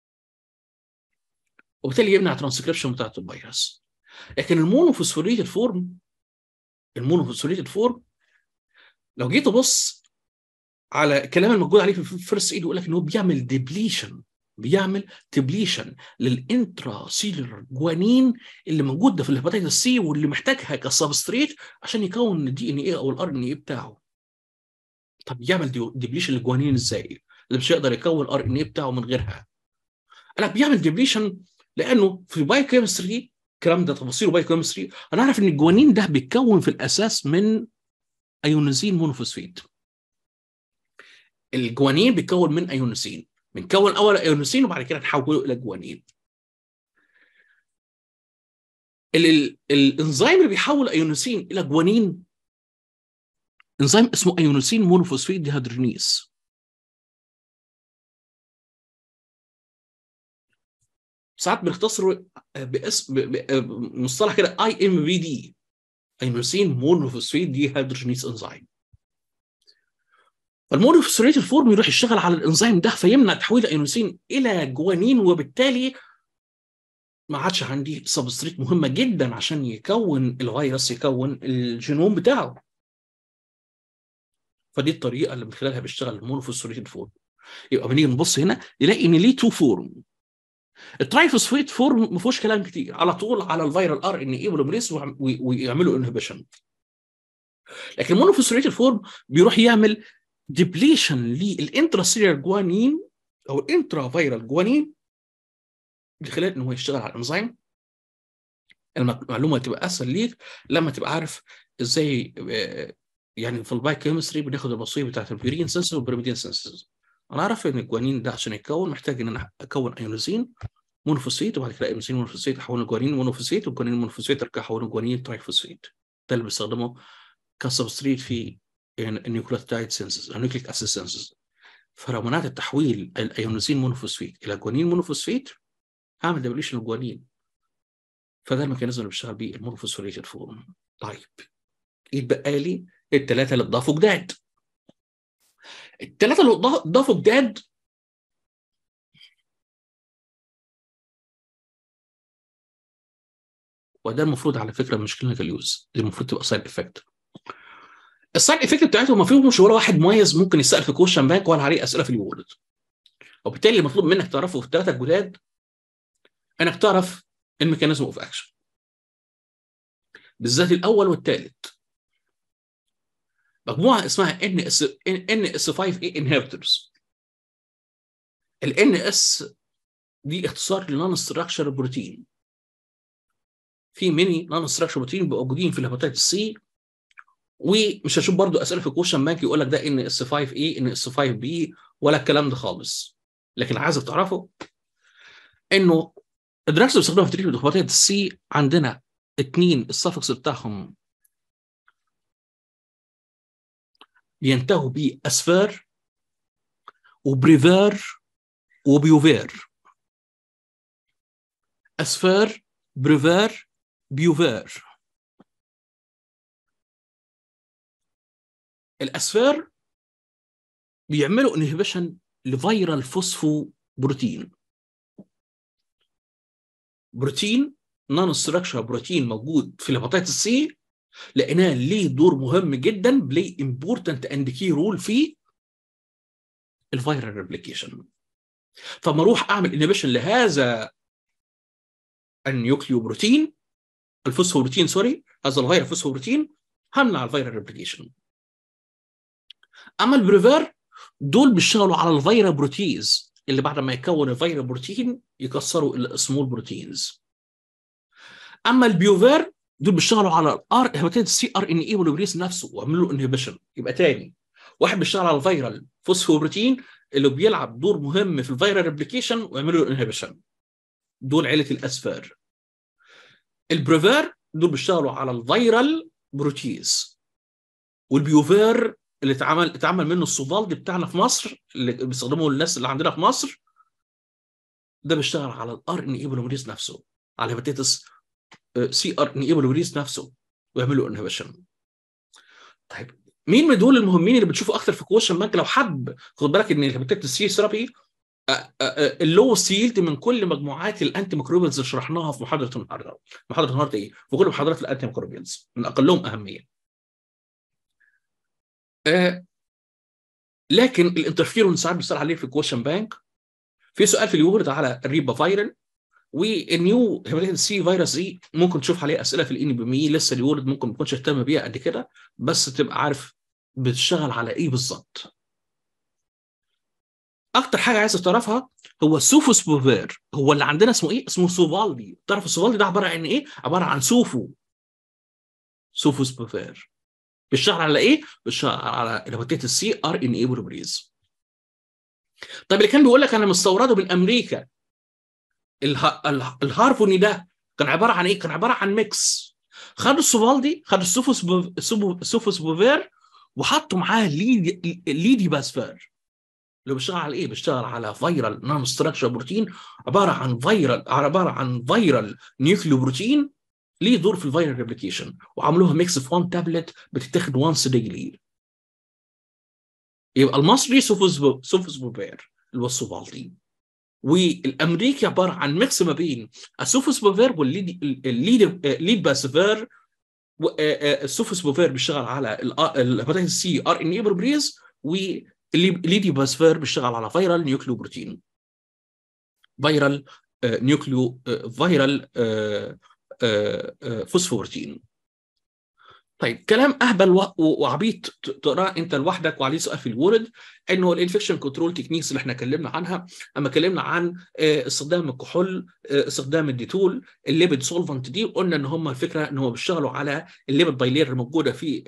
وبالتالي يمنع ترانسكريبشن بتاعت الفيروس لكن المونوفوسفوريتد فورم المونوفوسفوريتد فورم لو جيت تبص على الكلام الموجود عليه في الفيرست ايد يقول لك ان هو بيعمل ديبليشن بيعمل ديبليشن للانترا سيلولر جوانين اللي موجوده في الهيباتيتس سي واللي محتاجها كسبستريت عشان يكون الدي ان ايه او الار ان ايه بتاعه طب يعمل ديبليشن للجوانين ازاي اللي مش هيقدر يكون الار ان ايه بتاعه من غيرها انا بيعمل ديبليشن لانه في باي كيمستري الكلام ده تفاصيله باي كيمستري انا اعرف ان الجوانين ده بيتكون في الاساس من ايونيزين مونوفوسفيت الجوانين بيتكون من ايونيزين بنكون اول ايونيزين وبعد كده نحوله الى جوانين الانزيم اللي بيحول ايونيزين الى جوانين انزيم اسمه ايونيزين مونوفوسفيت ديهيدرينيز ساعات بنختصره باسم مصطلح كده اي ام بي دي ايونيزين مونوفوسفيت ديهيدرينيز انزيم فالمونوفوسفوريت الفورم يروح يشتغل على الانزيم ده فيمنع تحويل الايونيزين الى جوانين وبالتالي ما عادش عندي سبستريت مهمه جدا عشان يكون الفيروس يكون الجينوم بتاعه فدي الطريقه اللي من خلالها بيشتغل المونوفوسفوريت الفورم يبقى بنيجي نبص هنا نلاقي ان ليه تو فورم الترايفوسفوريت فورم ما فيهوش كلام كتير على طول على الفيرال ار ان اي بوليمريز ويعملوا انهبيشن لكن المونوفوسفوريت الفورم بيروح يعمل ديبليشن للانتراسيلر جوانين او الانترا فيرال جوانين من خلال ان هو يشتغل على الانزيم المعلومه تبقى اسهل ليك لما تبقى عارف ازاي يعني في الباي كيمستري بناخد الوصيه بتاعت البيورين سنسز والبيرميدين سنسز انا اعرف ان الجوانين ده عشان يتكون محتاج ان انا اكون ايونيزين مونوفوسفيت وبعد كده ايونيزين مونوفوسفيت احوله جوانين مونوفوسفيت والجوانين مونوفوسفيت ارجع احوله جوانين ترايفوسفيت ده اللي بستخدمه كسبستريت في النيوكليوتايد سينسز او نيوكليك اسيد سينسز فلو منعت التحويل الايونيزين مونوفوسفيت الى جوانين مونوفوسفيت هعمل ديبليشن للجوانين فده الميكانيزم اللي بيشتغل بيه المونوفوسفوريتد فورم طيب يتبقى لي الثلاثه اللي اتضافوا جداد الثلاثه اللي ضافوا جداد وده المفروض على فكره مش كلينيكال يوز دي المفروض تبقى سايد افكت السايد افكت بتاعتهم ما فيهمش ولا واحد مميز ممكن يسال في كوشن بانك ولا عليه اسئله في الوورد وبالتالي المطلوب منك تعرفه في الثلاثه الجداد انك تعرف الميكانيزم اوف اكشن بالذات الاول والثالث مجموعه اسمها ان اس ان اس 5 اي انهبيتورز الان اس دي اختصار لنون ستراكشر بروتين في ميني نون ستراكشر بروتين موجودين في الهيباتيتس سي ومش هشوف برضو اسئله في الكوشن بانك يقول لك ده ان اس 5 اي ان اس 5 بي ولا الكلام ده خالص لكن عايزك تعرفه انه الدراكس اللي بيستخدموها في تريتمنت الهيباتيتس سي عندنا اثنين السفكس بتاعهم بينتهوا باسفار وبريفير وبيوفير اسفار بريفير بيوفير الاسفار بيعملوا انهبيشن لفيرال فوسفو بروتين بروتين نون ستراكشر بروتين موجود في الهيباتيتس سي لقيناه ليه دور مهم جدا بلاي امبورتنت اند كي رول في الفيرال ريبليكيشن فما اروح اعمل انهبيشن لهذا النيوكليو بروتين الفوسفوبروتين سوري هذا الفيرال فوسفوبروتين همنع الفيرال ريبليكيشن اما البريفير دول بيشتغلوا على الفيرال بروتيز اللي بعد ما يكون الفيرال بروتين يكسروا السمول بروتينز اما البيوفير دول بيشتغلوا على الار هيباتيتس سي ار ان اي بوليبريز نفسه ويعملوا له انهبيشن يبقى تاني واحد بيشتغل على الفيرال فوسفوبروتين اللي بيلعب دور مهم في الفيرال ريبليكيشن ويعملوا له انهبيشن دول عيله الاسفار البريفير دول بيشتغلوا على الفيرال بروتيز والبيوفير اللي اتعمل اتعمل منه السوفالدي بتاعنا في مصر اللي بيستخدموه الناس اللي عندنا في مصر ده بيشتغل على الار ان اي بوليمريز نفسه على هيباتيتس سي ار ان اي بوليمريز نفسه ويعملوا انهبيشن طيب مين من دول المهمين اللي بتشوفوا اكتر في كويشن بانك لو حب خد بالك ان الهيباتيتس سي ثيرابي اللو سيلد من كل مجموعات الانتي ميكروبيالز اللي شرحناها في محاضره النهارده محاضره النهارده ايه في كل محاضرات الانتي ميكروبيالز من اقلهم اهميه آه لكن الانترفيرون ساعات بيصير عليه في الكويشن بانك في سؤال في اليورد على الريبا فايرال والنيو هيباتيتس سي فيروس دي ممكن تشوف عليه اسئله في الان بي مي لسه اليورد ممكن ما تكونش اهتم بيها قد كده بس تبقى عارف بتشتغل على ايه بالظبط اكتر حاجه عايز تعرفها هو سوفوس بوفير هو اللي عندنا اسمه ايه اسمه سوفالدي تعرف السوفالدي ده عباره عن ايه عباره عن سوفو سوفوس بوفير بيشتغل على ايه بيشتغل على الهيباتيتس سي ار ان اي بوليمريز طيب اللي كان بيقول لك انا مستورده من امريكا اله... اله... الهارفوني ده كان عباره عن ايه كان عباره عن ميكس خدوا السوفالدي خدوا السوفوس بو... سوفوس بوفير وحطوا معاه ليدي ليدي باسفير اللي بيشتغل على ايه؟ بيشتغل على فيرال نون ستراكشر بروتين عباره عن فيرال عباره عن فيرال نيوكليو بروتين ليه دور في الفيرال ريبليكيشن وعملوها ميكس في 1 تابلت بتتاخد وانس ديلي يبقى المصري سوفوس سوفوس بوفير اللي هو السوفالدي والامريكي عباره عن ميكس ما بين السوفوس بوفير والليد الليد ليد باسفير السوفوس بوفير بيشتغل على الهيباتيتس سي ار ان اي بريز والليدي باسفير بيشتغل على فيرال نيوكليو بروتين فيرال نيوكليو فيرال فوسفوبروتين طيب كلام اهبل وعبيط تقراه انت لوحدك وعليه سؤال في الورد انه الانفكشن كنترول تكنيكس اللي احنا اتكلمنا عنها اما اتكلمنا عن استخدام الكحول استخدام الديتول الليبيد سولفنت دي قلنا ان هم الفكره ان هم بيشتغلوا على الليبيد بايلير الموجوده في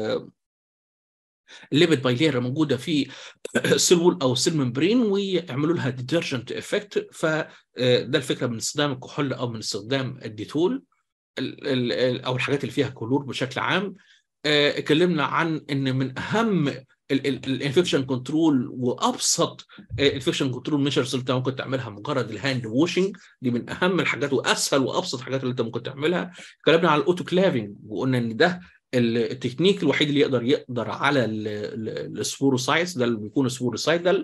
الليبيد بايلير موجوده في السيل وول او السيل ممبرين ويعملوا لها ديترجنت افكت فده الفكره من استخدام الكحول او من استخدام الديتول او الحاجات اللي فيها كلور بشكل عام اتكلمنا عن ان من اهم الانفكشن كنترول وابسط الانفكشن كنترول ميجرز اللي انت ممكن تعملها مجرد الهاند ووشنج دي من اهم الحاجات واسهل وابسط الحاجات اللي انت ممكن تعملها اتكلمنا على الاوتو كلافنج وقلنا ان ده التكنيك الوحيد اللي يقدر يقدر على السبوروسايتس ده اللي بيكون سبوروسايدال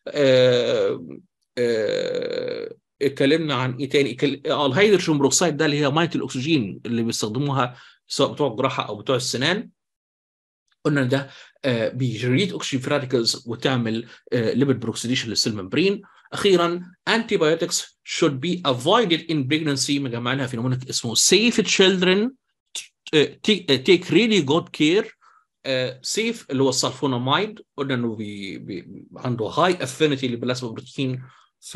اتكلمنا عن ايه تاني اه الهيدروجين بروكسيد ده اللي هي ميه الاكسجين اللي بيستخدموها سواء بتوع الجراحه او بتوع السنان قلنا ده آه بيجريت اوكسجين فراتيكلز وتعمل آه ليبيد بروكسيديشن للسيل ممبرين اخيرا antibiotics should be avoided in pregnancy مجمعينها في نموذج اسمه safe children take really good care سيف اللي هو السلفونامايد قلنا انه بي بي عنده هاي افينيتي للبلازما بروتين ف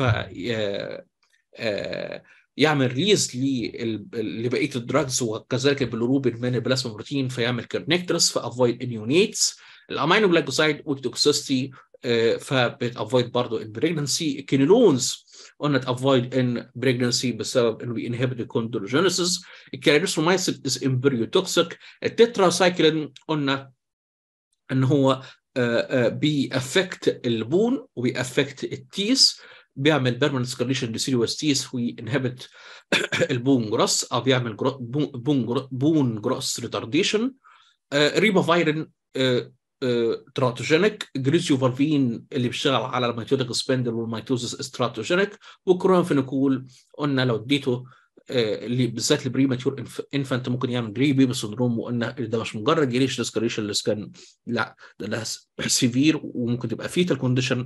يعمل ريليز لبقيه الدراجز وكذلك البلوروبين من البلازما بروتين فيعمل كونكترس فافويد انيونيتس الامينو جلايكوسايد اوتوكسيستي فبتافويد برضه البريجنسي الكينولونز قلنا تافويد ان بريجنسي بسبب انه بينهبت الكوندروجينيسيس الكاريبسومايسين از امبريوتوكسيك التتراسايكلين قلنا ان هو بيأفكت البون وبيأفكت التيس بيعمل بيرمننت سكريشن لسيريوس تيس وينهبت البون جروس او بيعمل بون بون جروس ريتارديشن ريبافايرين تراتوجينيك جريسيوفالفين اللي بيشتغل على الميتوتيك سبندل والميتوزس استراتوجينيك وكرونفينيكول قلنا لو اديته اللي بالذات البريماتيور انفانت ممكن يعمل جري بيبي سندروم وقلنا ده مش مجرد جريش ديسكريشن لسكان لا ده ده سيفير وممكن تبقى فيتال كونديشن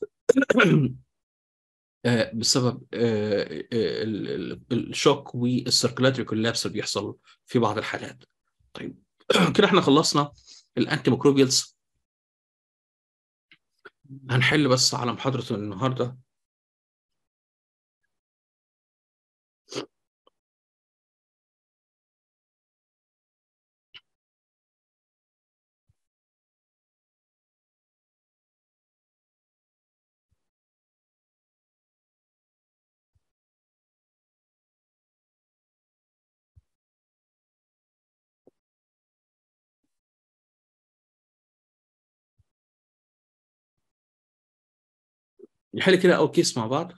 بسبب الشوك والسيركولاتري كولابس اللي بيحصل في بعض الحالات. طيب كده احنا خلصنا الانتي ميكروبيالز هنحل بس على محاضرة النهارده نحل كده اول كيس مع بعض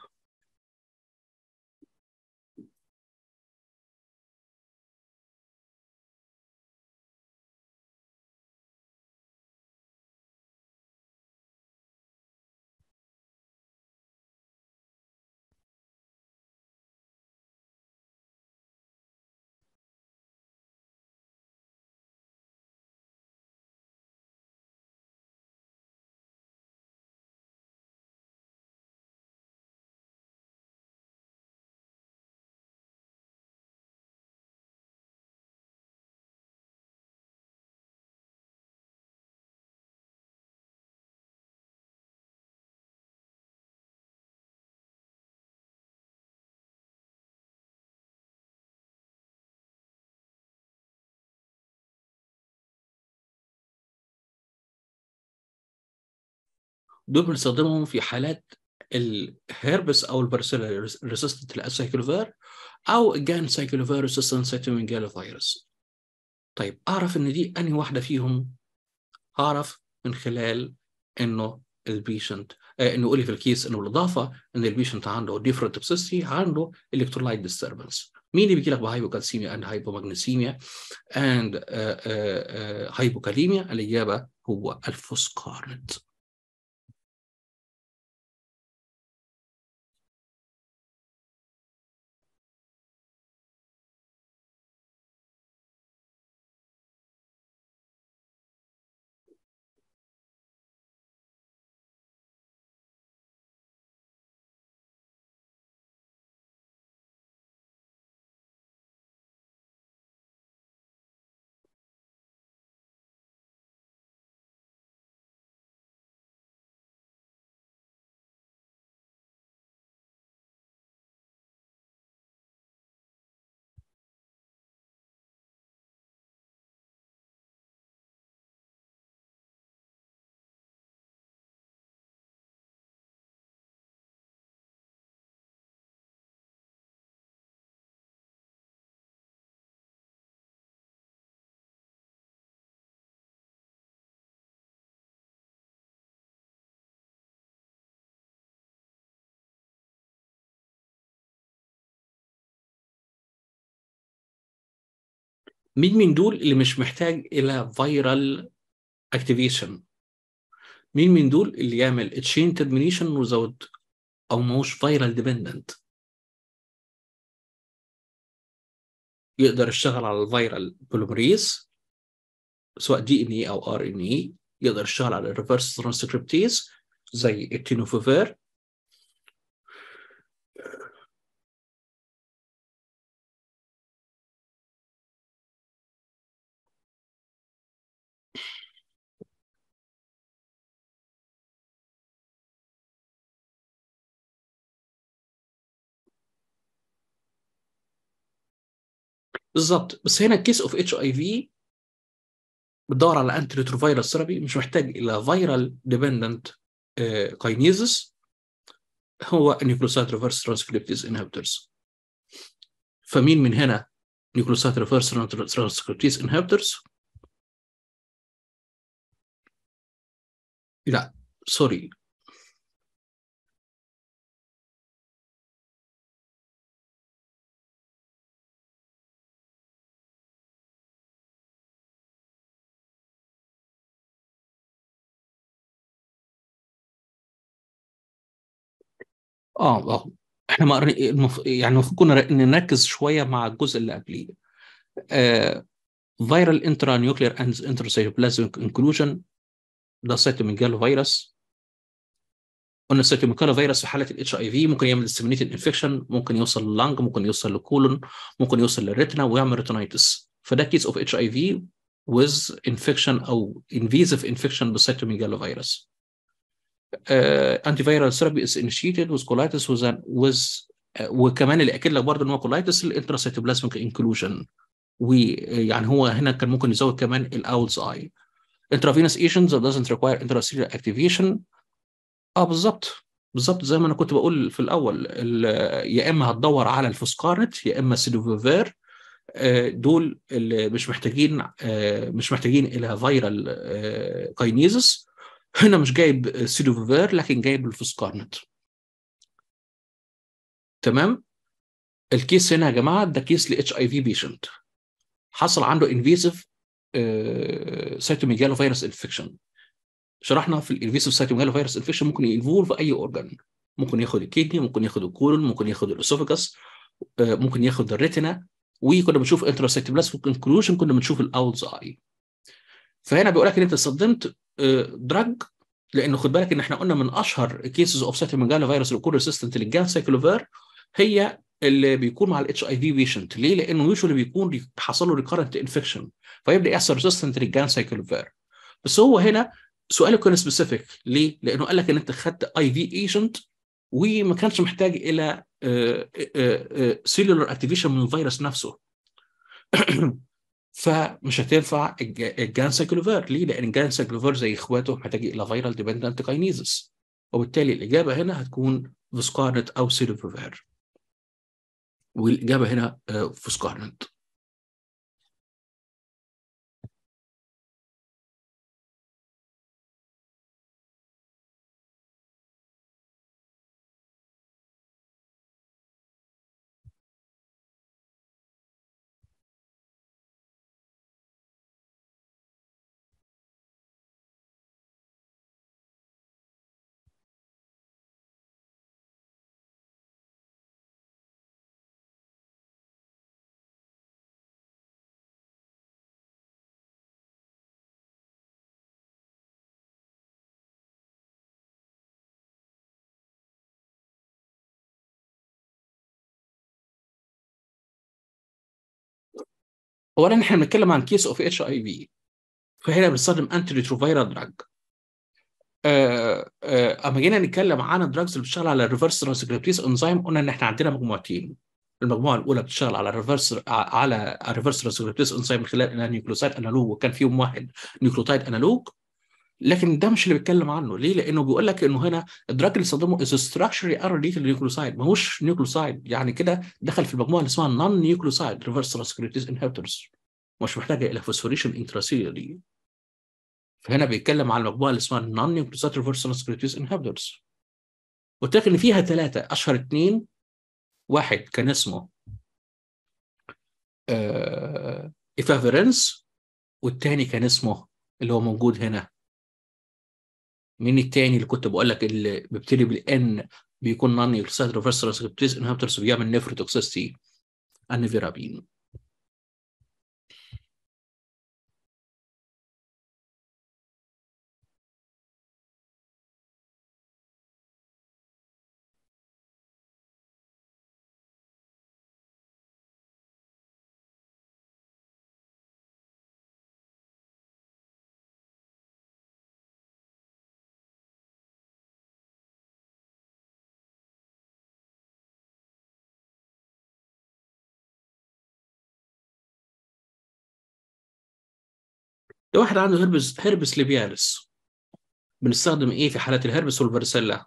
دول بنستخدمهم في حالات الهيربس او البارسيلا ريسيستنت للسايكلوفير او جان سايكلوفير ريسيستنت سيتومينجالا فيروس طيب اعرف ان دي انهي واحده فيهم اعرف من خلال انه البيشنت آه انه يقول لي في الكيس انه بالاضافه ان البيشنت عنده ديفرنت توكسيستي عنده الكترولايت ديستربنس مين اللي بيجي لك بهايبوكالسيميا اند هايبومagnesemia اند هايبوكاليميا الاجابه هو الفوسكارنت مين من دول اللي مش محتاج الى فيرال اكتيفيشن مين من دول اللي يعمل تشين ترمينيشن وزود او موش فيرال ديبندنت يقدر يشتغل على الفيرال بوليمريز سواء دي ان اي او ار ان اي يقدر يشتغل على الريفرس ترانسكريبتيز زي التينوفوفير بالظبط بس هنا الكيس اوف اتش اي في بتدور على انتي ريتروفيروس ثيرابي مش محتاج الى فيرال ديبندنت كاينيزس هو نيوكلوسايد ريفرس ترانسكريبتيز انهبيتورز فمين من هنا نيوكلوسايد ريفرس ترانسكريبتيز انهبيتورز لا سوري اه اه احنا ما قرن- المف... يعني المفروض كنا نركز شويه مع الجزء اللي قبليه فيرال انترا نيوكلير اند انترسيتوبلازميك انكلوجن ده سيتوميجالو فيروس قلنا السيتوميجالو فيروس في حاله الاتش اي في ممكن يعمل ديسمينيتد انفكشن ممكن يوصل لللنج ممكن يوصل للكولون ممكن يوصل للريتنا ويعمل ريتينايتس فده كيس اوف اتش اي في with infection او invasive infection بالسيتوميجالو فيروس انتي فيرال ثيرابي از انيشيتد with colitis with, an, with uh, وكمان اللي اكد لك برضه ان هو كولايتس الانتراسيتوبلازميك انكلوجن ويعني هو هنا كان ممكن يزود كمان الاولز اي intravenous agents that doesn't require intracellular activation اه بالظبط بالظبط زي ما انا كنت بقول في الاول يا اما هتدور على الفوسكارنت يا اما سيلوفيفير دول اللي مش محتاجين مش محتاجين الى فيرال كاينيزس هنا مش جايب سيلوفيفير لكن جايب الفوسكارنت تمام الكيس هنا يا جماعه ده كيس ل اتش اي في بيشنت حصل عنده انفيسيف سيتوميجالو فيروس انفكشن شرحنا في الانفيسيف سيتوميجالو فيروس انفكشن ممكن ينفولف اي اورجان ممكن ياخد الكدني ممكن ياخد الكولون ممكن ياخد الاسوفيجاس ممكن ياخد الريتنا وكنا بنشوف انتراسيتوبلازميك انكلوجن كنا بنشوف الاولز اي فهنا بيقول لك ان انت استخدمت دراج لانه خد بالك ان احنا قلنا من اشهر كيسز اوف سيتوميجالو فيروس الكور ريسيستنت للجان سايكلوفير هي اللي بيكون مع الاتش اي في بيشنت ليه؟ لانه يوجوالي بيكون حصل له ريكارنت انفكشن فيبدا يحصل ريزيستنت للجان سايكلوفير بس هو هنا سؤاله كان سبيسيفيك ليه؟ لانه قال لك ان انت خدت اي في ايجنت وما كانش محتاج الى سيلولر اكتيفيشن من الفيروس نفسه فمش هتنفع الجان سايكلوفير ليه؟ لان الجان سايكلوفير زي اخواته محتاج الى فيرال ديبندنت كاينيزس وبالتالي الاجابه هنا هتكون فوسكارنت او سيلوفيفير والاجابه هنا فوسكارنت اولا احنا بنتكلم عن كيس اوف اتش اي في فهنا بنستخدم انتي ريتروفيرال دراج اما جينا نتكلم عن الدراجز اللي بتشتغل على الريفرس ترانسكريبتيز انزيم قلنا ان احنا عندنا مجموعتين المجموعه الاولى بتشتغل على الريفرس على الريفرس ترانسكريبتيز انزيم من خلال انها نيوكلوسايد انالوج وكان فيهم واحد نيوكلوتايد انالوج لكن ده مش اللي بيتكلم عنه ليه؟ لانه بيقول لك انه هنا الدراج اللي استخدمه از ستراكشري ارليت للنيوكلوسايد ما هوش نيوكلوسايد يعني كده دخل في المجموعه اللي اسمها نون نيوكلوسايد ريفرس ترانسكريبتيز انهبيتورز مش محتاجه الى فوسفوريشن انتراسيلولي فهنا بيتكلم عن المجموعه اللي اسمها نون نيوكلوسايد ريفرس ترانسكريبتيز انهبيتورز قلت لك ان فيها ثلاثه اشهر اثنين واحد كان اسمه آه ايفافيرنس والتاني كان اسمه اللي هو موجود هنا مين التاني اللي كنت بقول لك اللي بيبتدي بالان بيكون نون يورسايد ريفرس ترانسكريبتيز انهبترز وبيعمل نيفروتوكسيستي النيفيرابين لو واحد عنده هربس هربس ليبيالس بنستخدم ايه في حالات الهربس والفارسيلا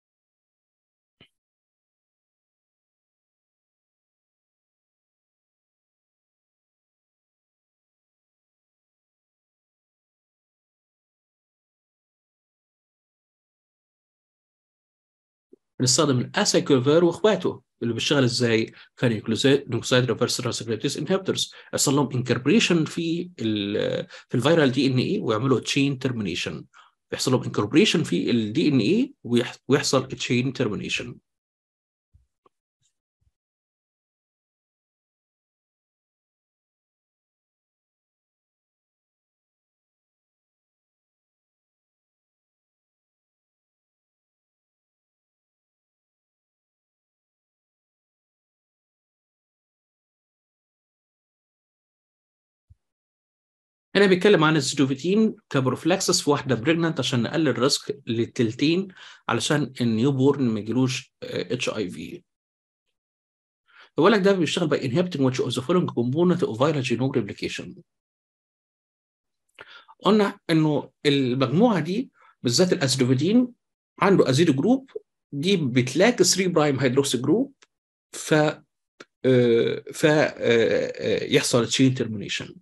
بنستخدم الاسايكلوفير واخواته اللي بيشتغل ازاي؟ كان نيوكليوسايد ريفرس ترانسكريبتيز انهبترز يحصل لهم انكربريشن في ال في الفيرال دي ان اي ويعملوا تشين ترمينيشن بيحصل لهم انكربريشن في الدي ان اي ويحصل تشين ترمينيشن هنا بيتكلم عن الزيدوفيتين كبروفلاكسس في واحده بريجننت عشان نقلل الريسك للتلتين علشان النيو بورن ما يجيلوش اتش اي في بيقول لك ده بيشتغل باي انهبتنج واتش اوف ذا فولوينج كومبوننت اوف فيرال جينوم ريبليكيشن قلنا انه المجموعه دي بالذات الازيدوفيتين عنده ازيدو جروب دي بتلاقي 3 برايم هيدروكسي جروب ف ف يحصل تشين ترمينيشن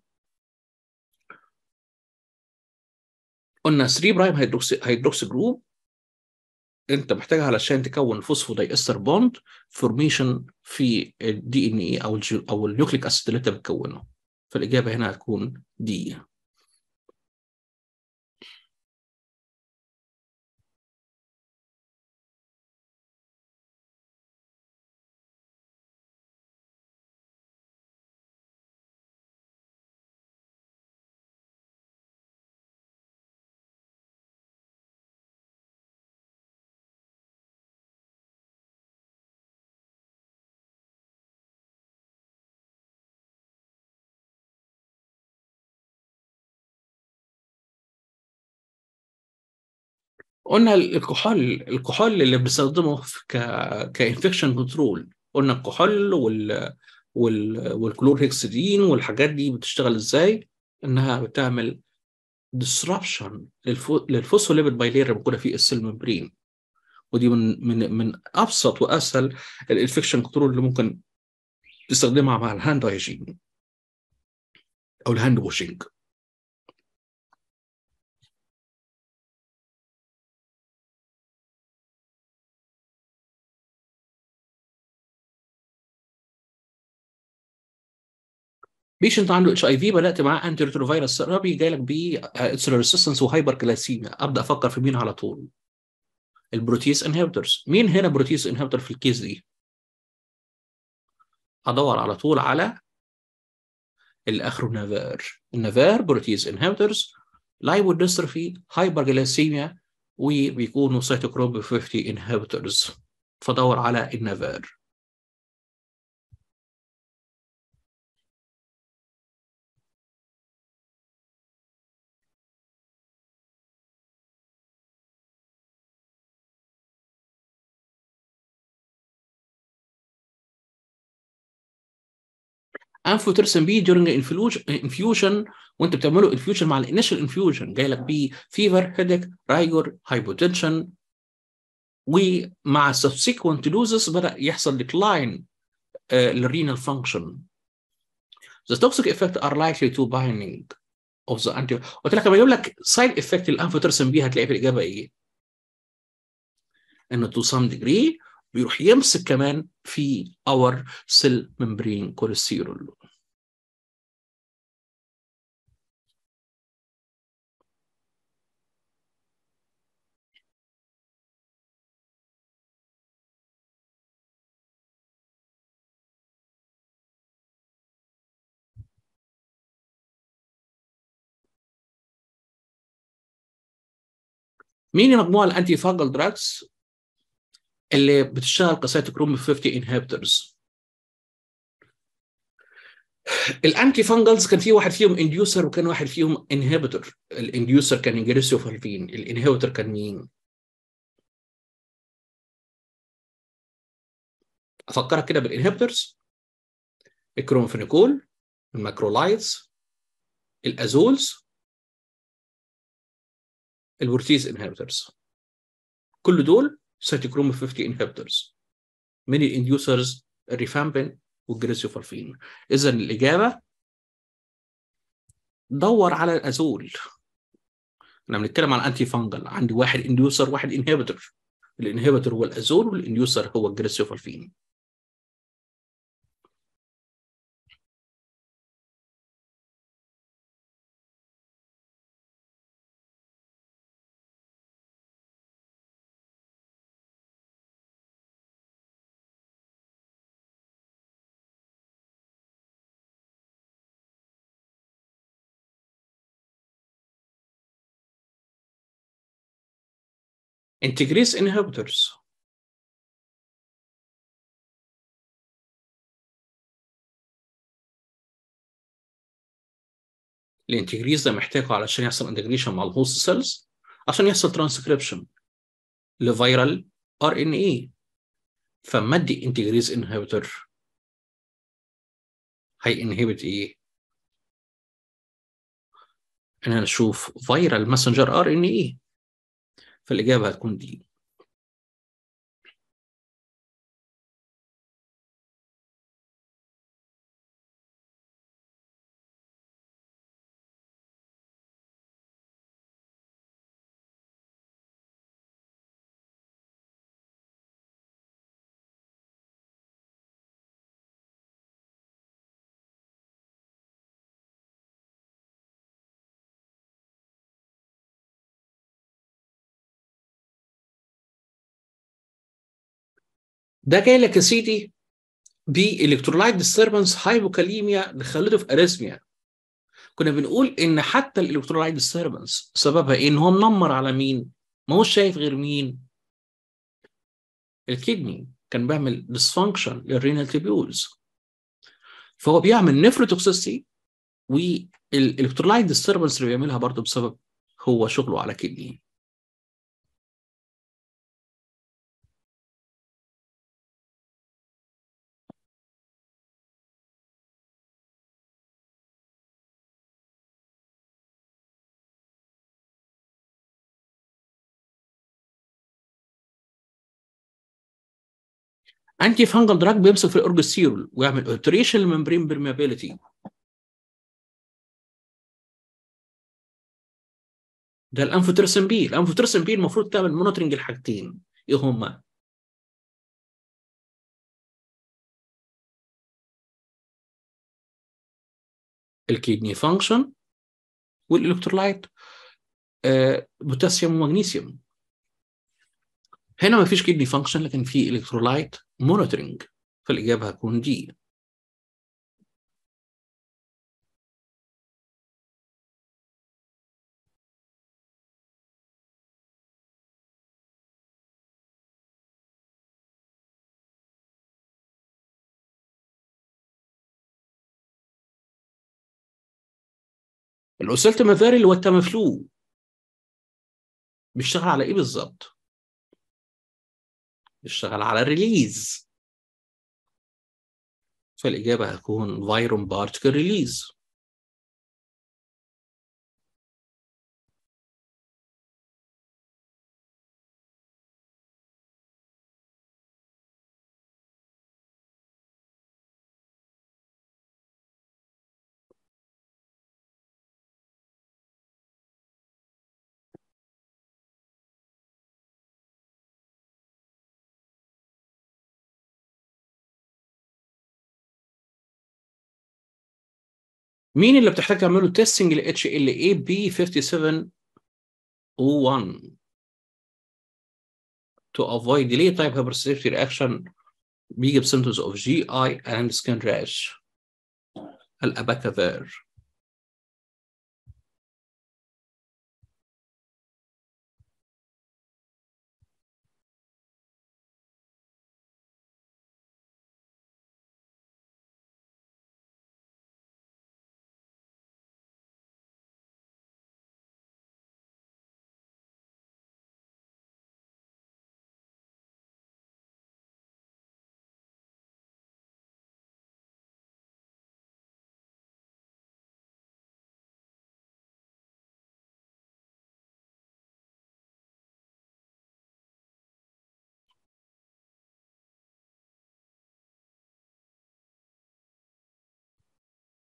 قلنا 3 برايم هيدروكسي هيدروكسي جروب انت محتاجها علشان تكون فوسفوداي استر بوند فورميشن في الدي ان اي او الجي او النيوكليك اسيد اللي انت بتكونه فالاجابه هنا هتكون دي قلنا الكحول الكحول اللي بنستخدمه ك كانفكشن كنترول قلنا الكحول وال وال والكلورهكسيدين والحاجات دي بتشتغل ازاي انها بتعمل disruption للفو... للفوسفوليبيد بايلير اللي موجوده في السيل ممبرين ودي من من من ابسط واسهل الانفكشن كنترول اللي ممكن تستخدمها مع الهاند هايجين او الهاند واشنج بيشنت عنده اتش اي في بدات معاه انتي ريتروفيروس ثيرابي جاي لك بيه انسولين ريسيستنس وهايبر كلاسيميا ابدا افكر في مين على طول البروتيز انهبيتورز مين هنا بروتيز انهبيتور في الكيس دي ادور على طول على اللي اخره نافير النافير بروتيز انهبيتورز لايبوديستروفي هايبر جلاسيميا وبيكونوا سيتوكروم 50 انهبيتورز فدور على النافير انفوترسن بي during infusion وانت بتعمله انفيوجن مع الانيشال انفيوجن جاي لك بيه فيفر هيدك رايجور هايبوتنشن ومع subsequent دوزس بدا يحصل ديكلاين للرينال فانكشن The toxic effects are likely to binding of the anti قلت لك لما يقول لك سايد افكت الانفوترسن بي هتلاقي في الاجابه ايه؟ انه to some degree بيروح يمسك كمان في اور سيل ممبرين كوليسترول مين مجموعه الانتي فاجل دراجز اللي بتشتغل كسيتوكروم 50 انهبيتورز الانتي فانجلز كان في واحد فيهم انديوسر وكان واحد فيهم انهبيتور الانديوسر كان انجريسيوفالفين الانهبيتور كان مين افكرك كده بالانهبيتورز الكرومفينيكول الماكرولايتس الازولز الورتيز انهبيتورز كل دول سيتوكروم 50 انهبيتورز من الانديوسرز الريفامبين والجريسيوفالفين اذا الاجابه دور على الازول احنا بنتكلم عن انتي فانجل عندي واحد انديوسر واحد انهبيتور الانهبيتور هو الازول والانديوسر هو الجريسيوفالفين integrase inhibitors الانتجريز ده محتاجه علشان يحصل انتجريشن مع الهوست سيلز عشان يحصل ترانسكريبشن لفيرال ار ان اي فما ادي انتجريز انهبيتور هي انهبت ايه؟ ان انا اشوف فيرال ماسنجر ار ان اي فالاجابه هتكون دي ده جاي لك يا سيدي بالكترولايت ديستربنس هايبوكاليميا دخلته في اريثميا كنا بنقول ان حتى الالكترولايت ديستربنس سببها ايه ان هو منمر على مين ما هوش شايف غير مين الكدني كان بيعمل ديسفانكشن للرينال تيبيولز فهو بيعمل نفروتوكسيستي والالكترولايت ديستربنس اللي بيعملها برضه بسبب هو شغله على كدني انتي فانجل دراج بيمسك في الاورجستيرول ويعمل التريشن للممبرين برميابيليتي ده الانفوترسن بي الانفوترسن بي المفروض تعمل مونيتورنج الحاجتين ايه هما الكيدني فانكشن والالكترولايت آه بوتاسيوم ومغنيسيوم هنا ما فيش كيدني فانكشن لكن في الكترولايت مونيتورنج فالاجابه هتكون دي الاوسيلتامافير اللي هو التامافلو بيشتغل على ايه بالظبط؟ بيشتغل على الريليز فالإجابة هتكون فيروم بارتكل ريليز مين اللي بتحتاج تعمله تيستنج ل اتش ال اي بي 5701 to avoid delay type hypersensitivity reaction بيجي بسيمتومز اوف جي اي اند سكين راش الاباكافير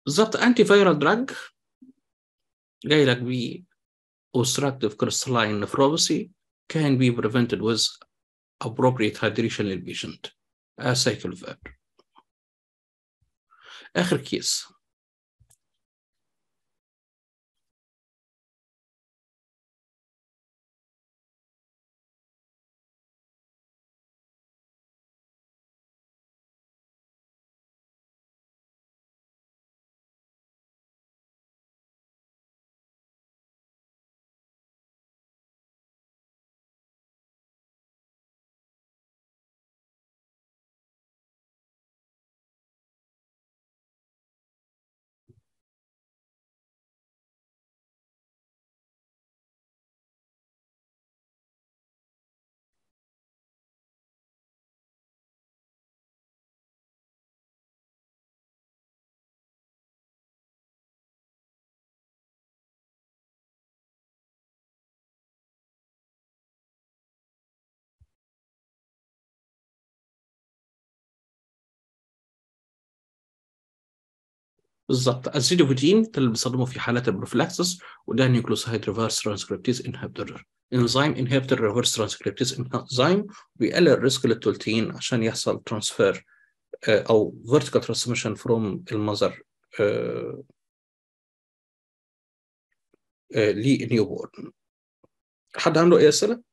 بالظبط انتي فيرال دراج جاي لك ب obstructive crystalline nephropathy can be prevented with appropriate hydration للبيشنت acyclovir اخر كيس بالظبط الزيدوبوتين ده اللي بيستخدمه في حالات البروفلاكسس وده نيوكلوسايد ريفرس ترانسكريبتيز انهبيتور انزيم انهبيتور ريفرس ترانسكريبتيز انزيم بيقلل الريسك للتولتين عشان يحصل ترانسفير او فيرتيكال ترانسميشن فروم المذر لنيو بورن حد عنده اي اسئله؟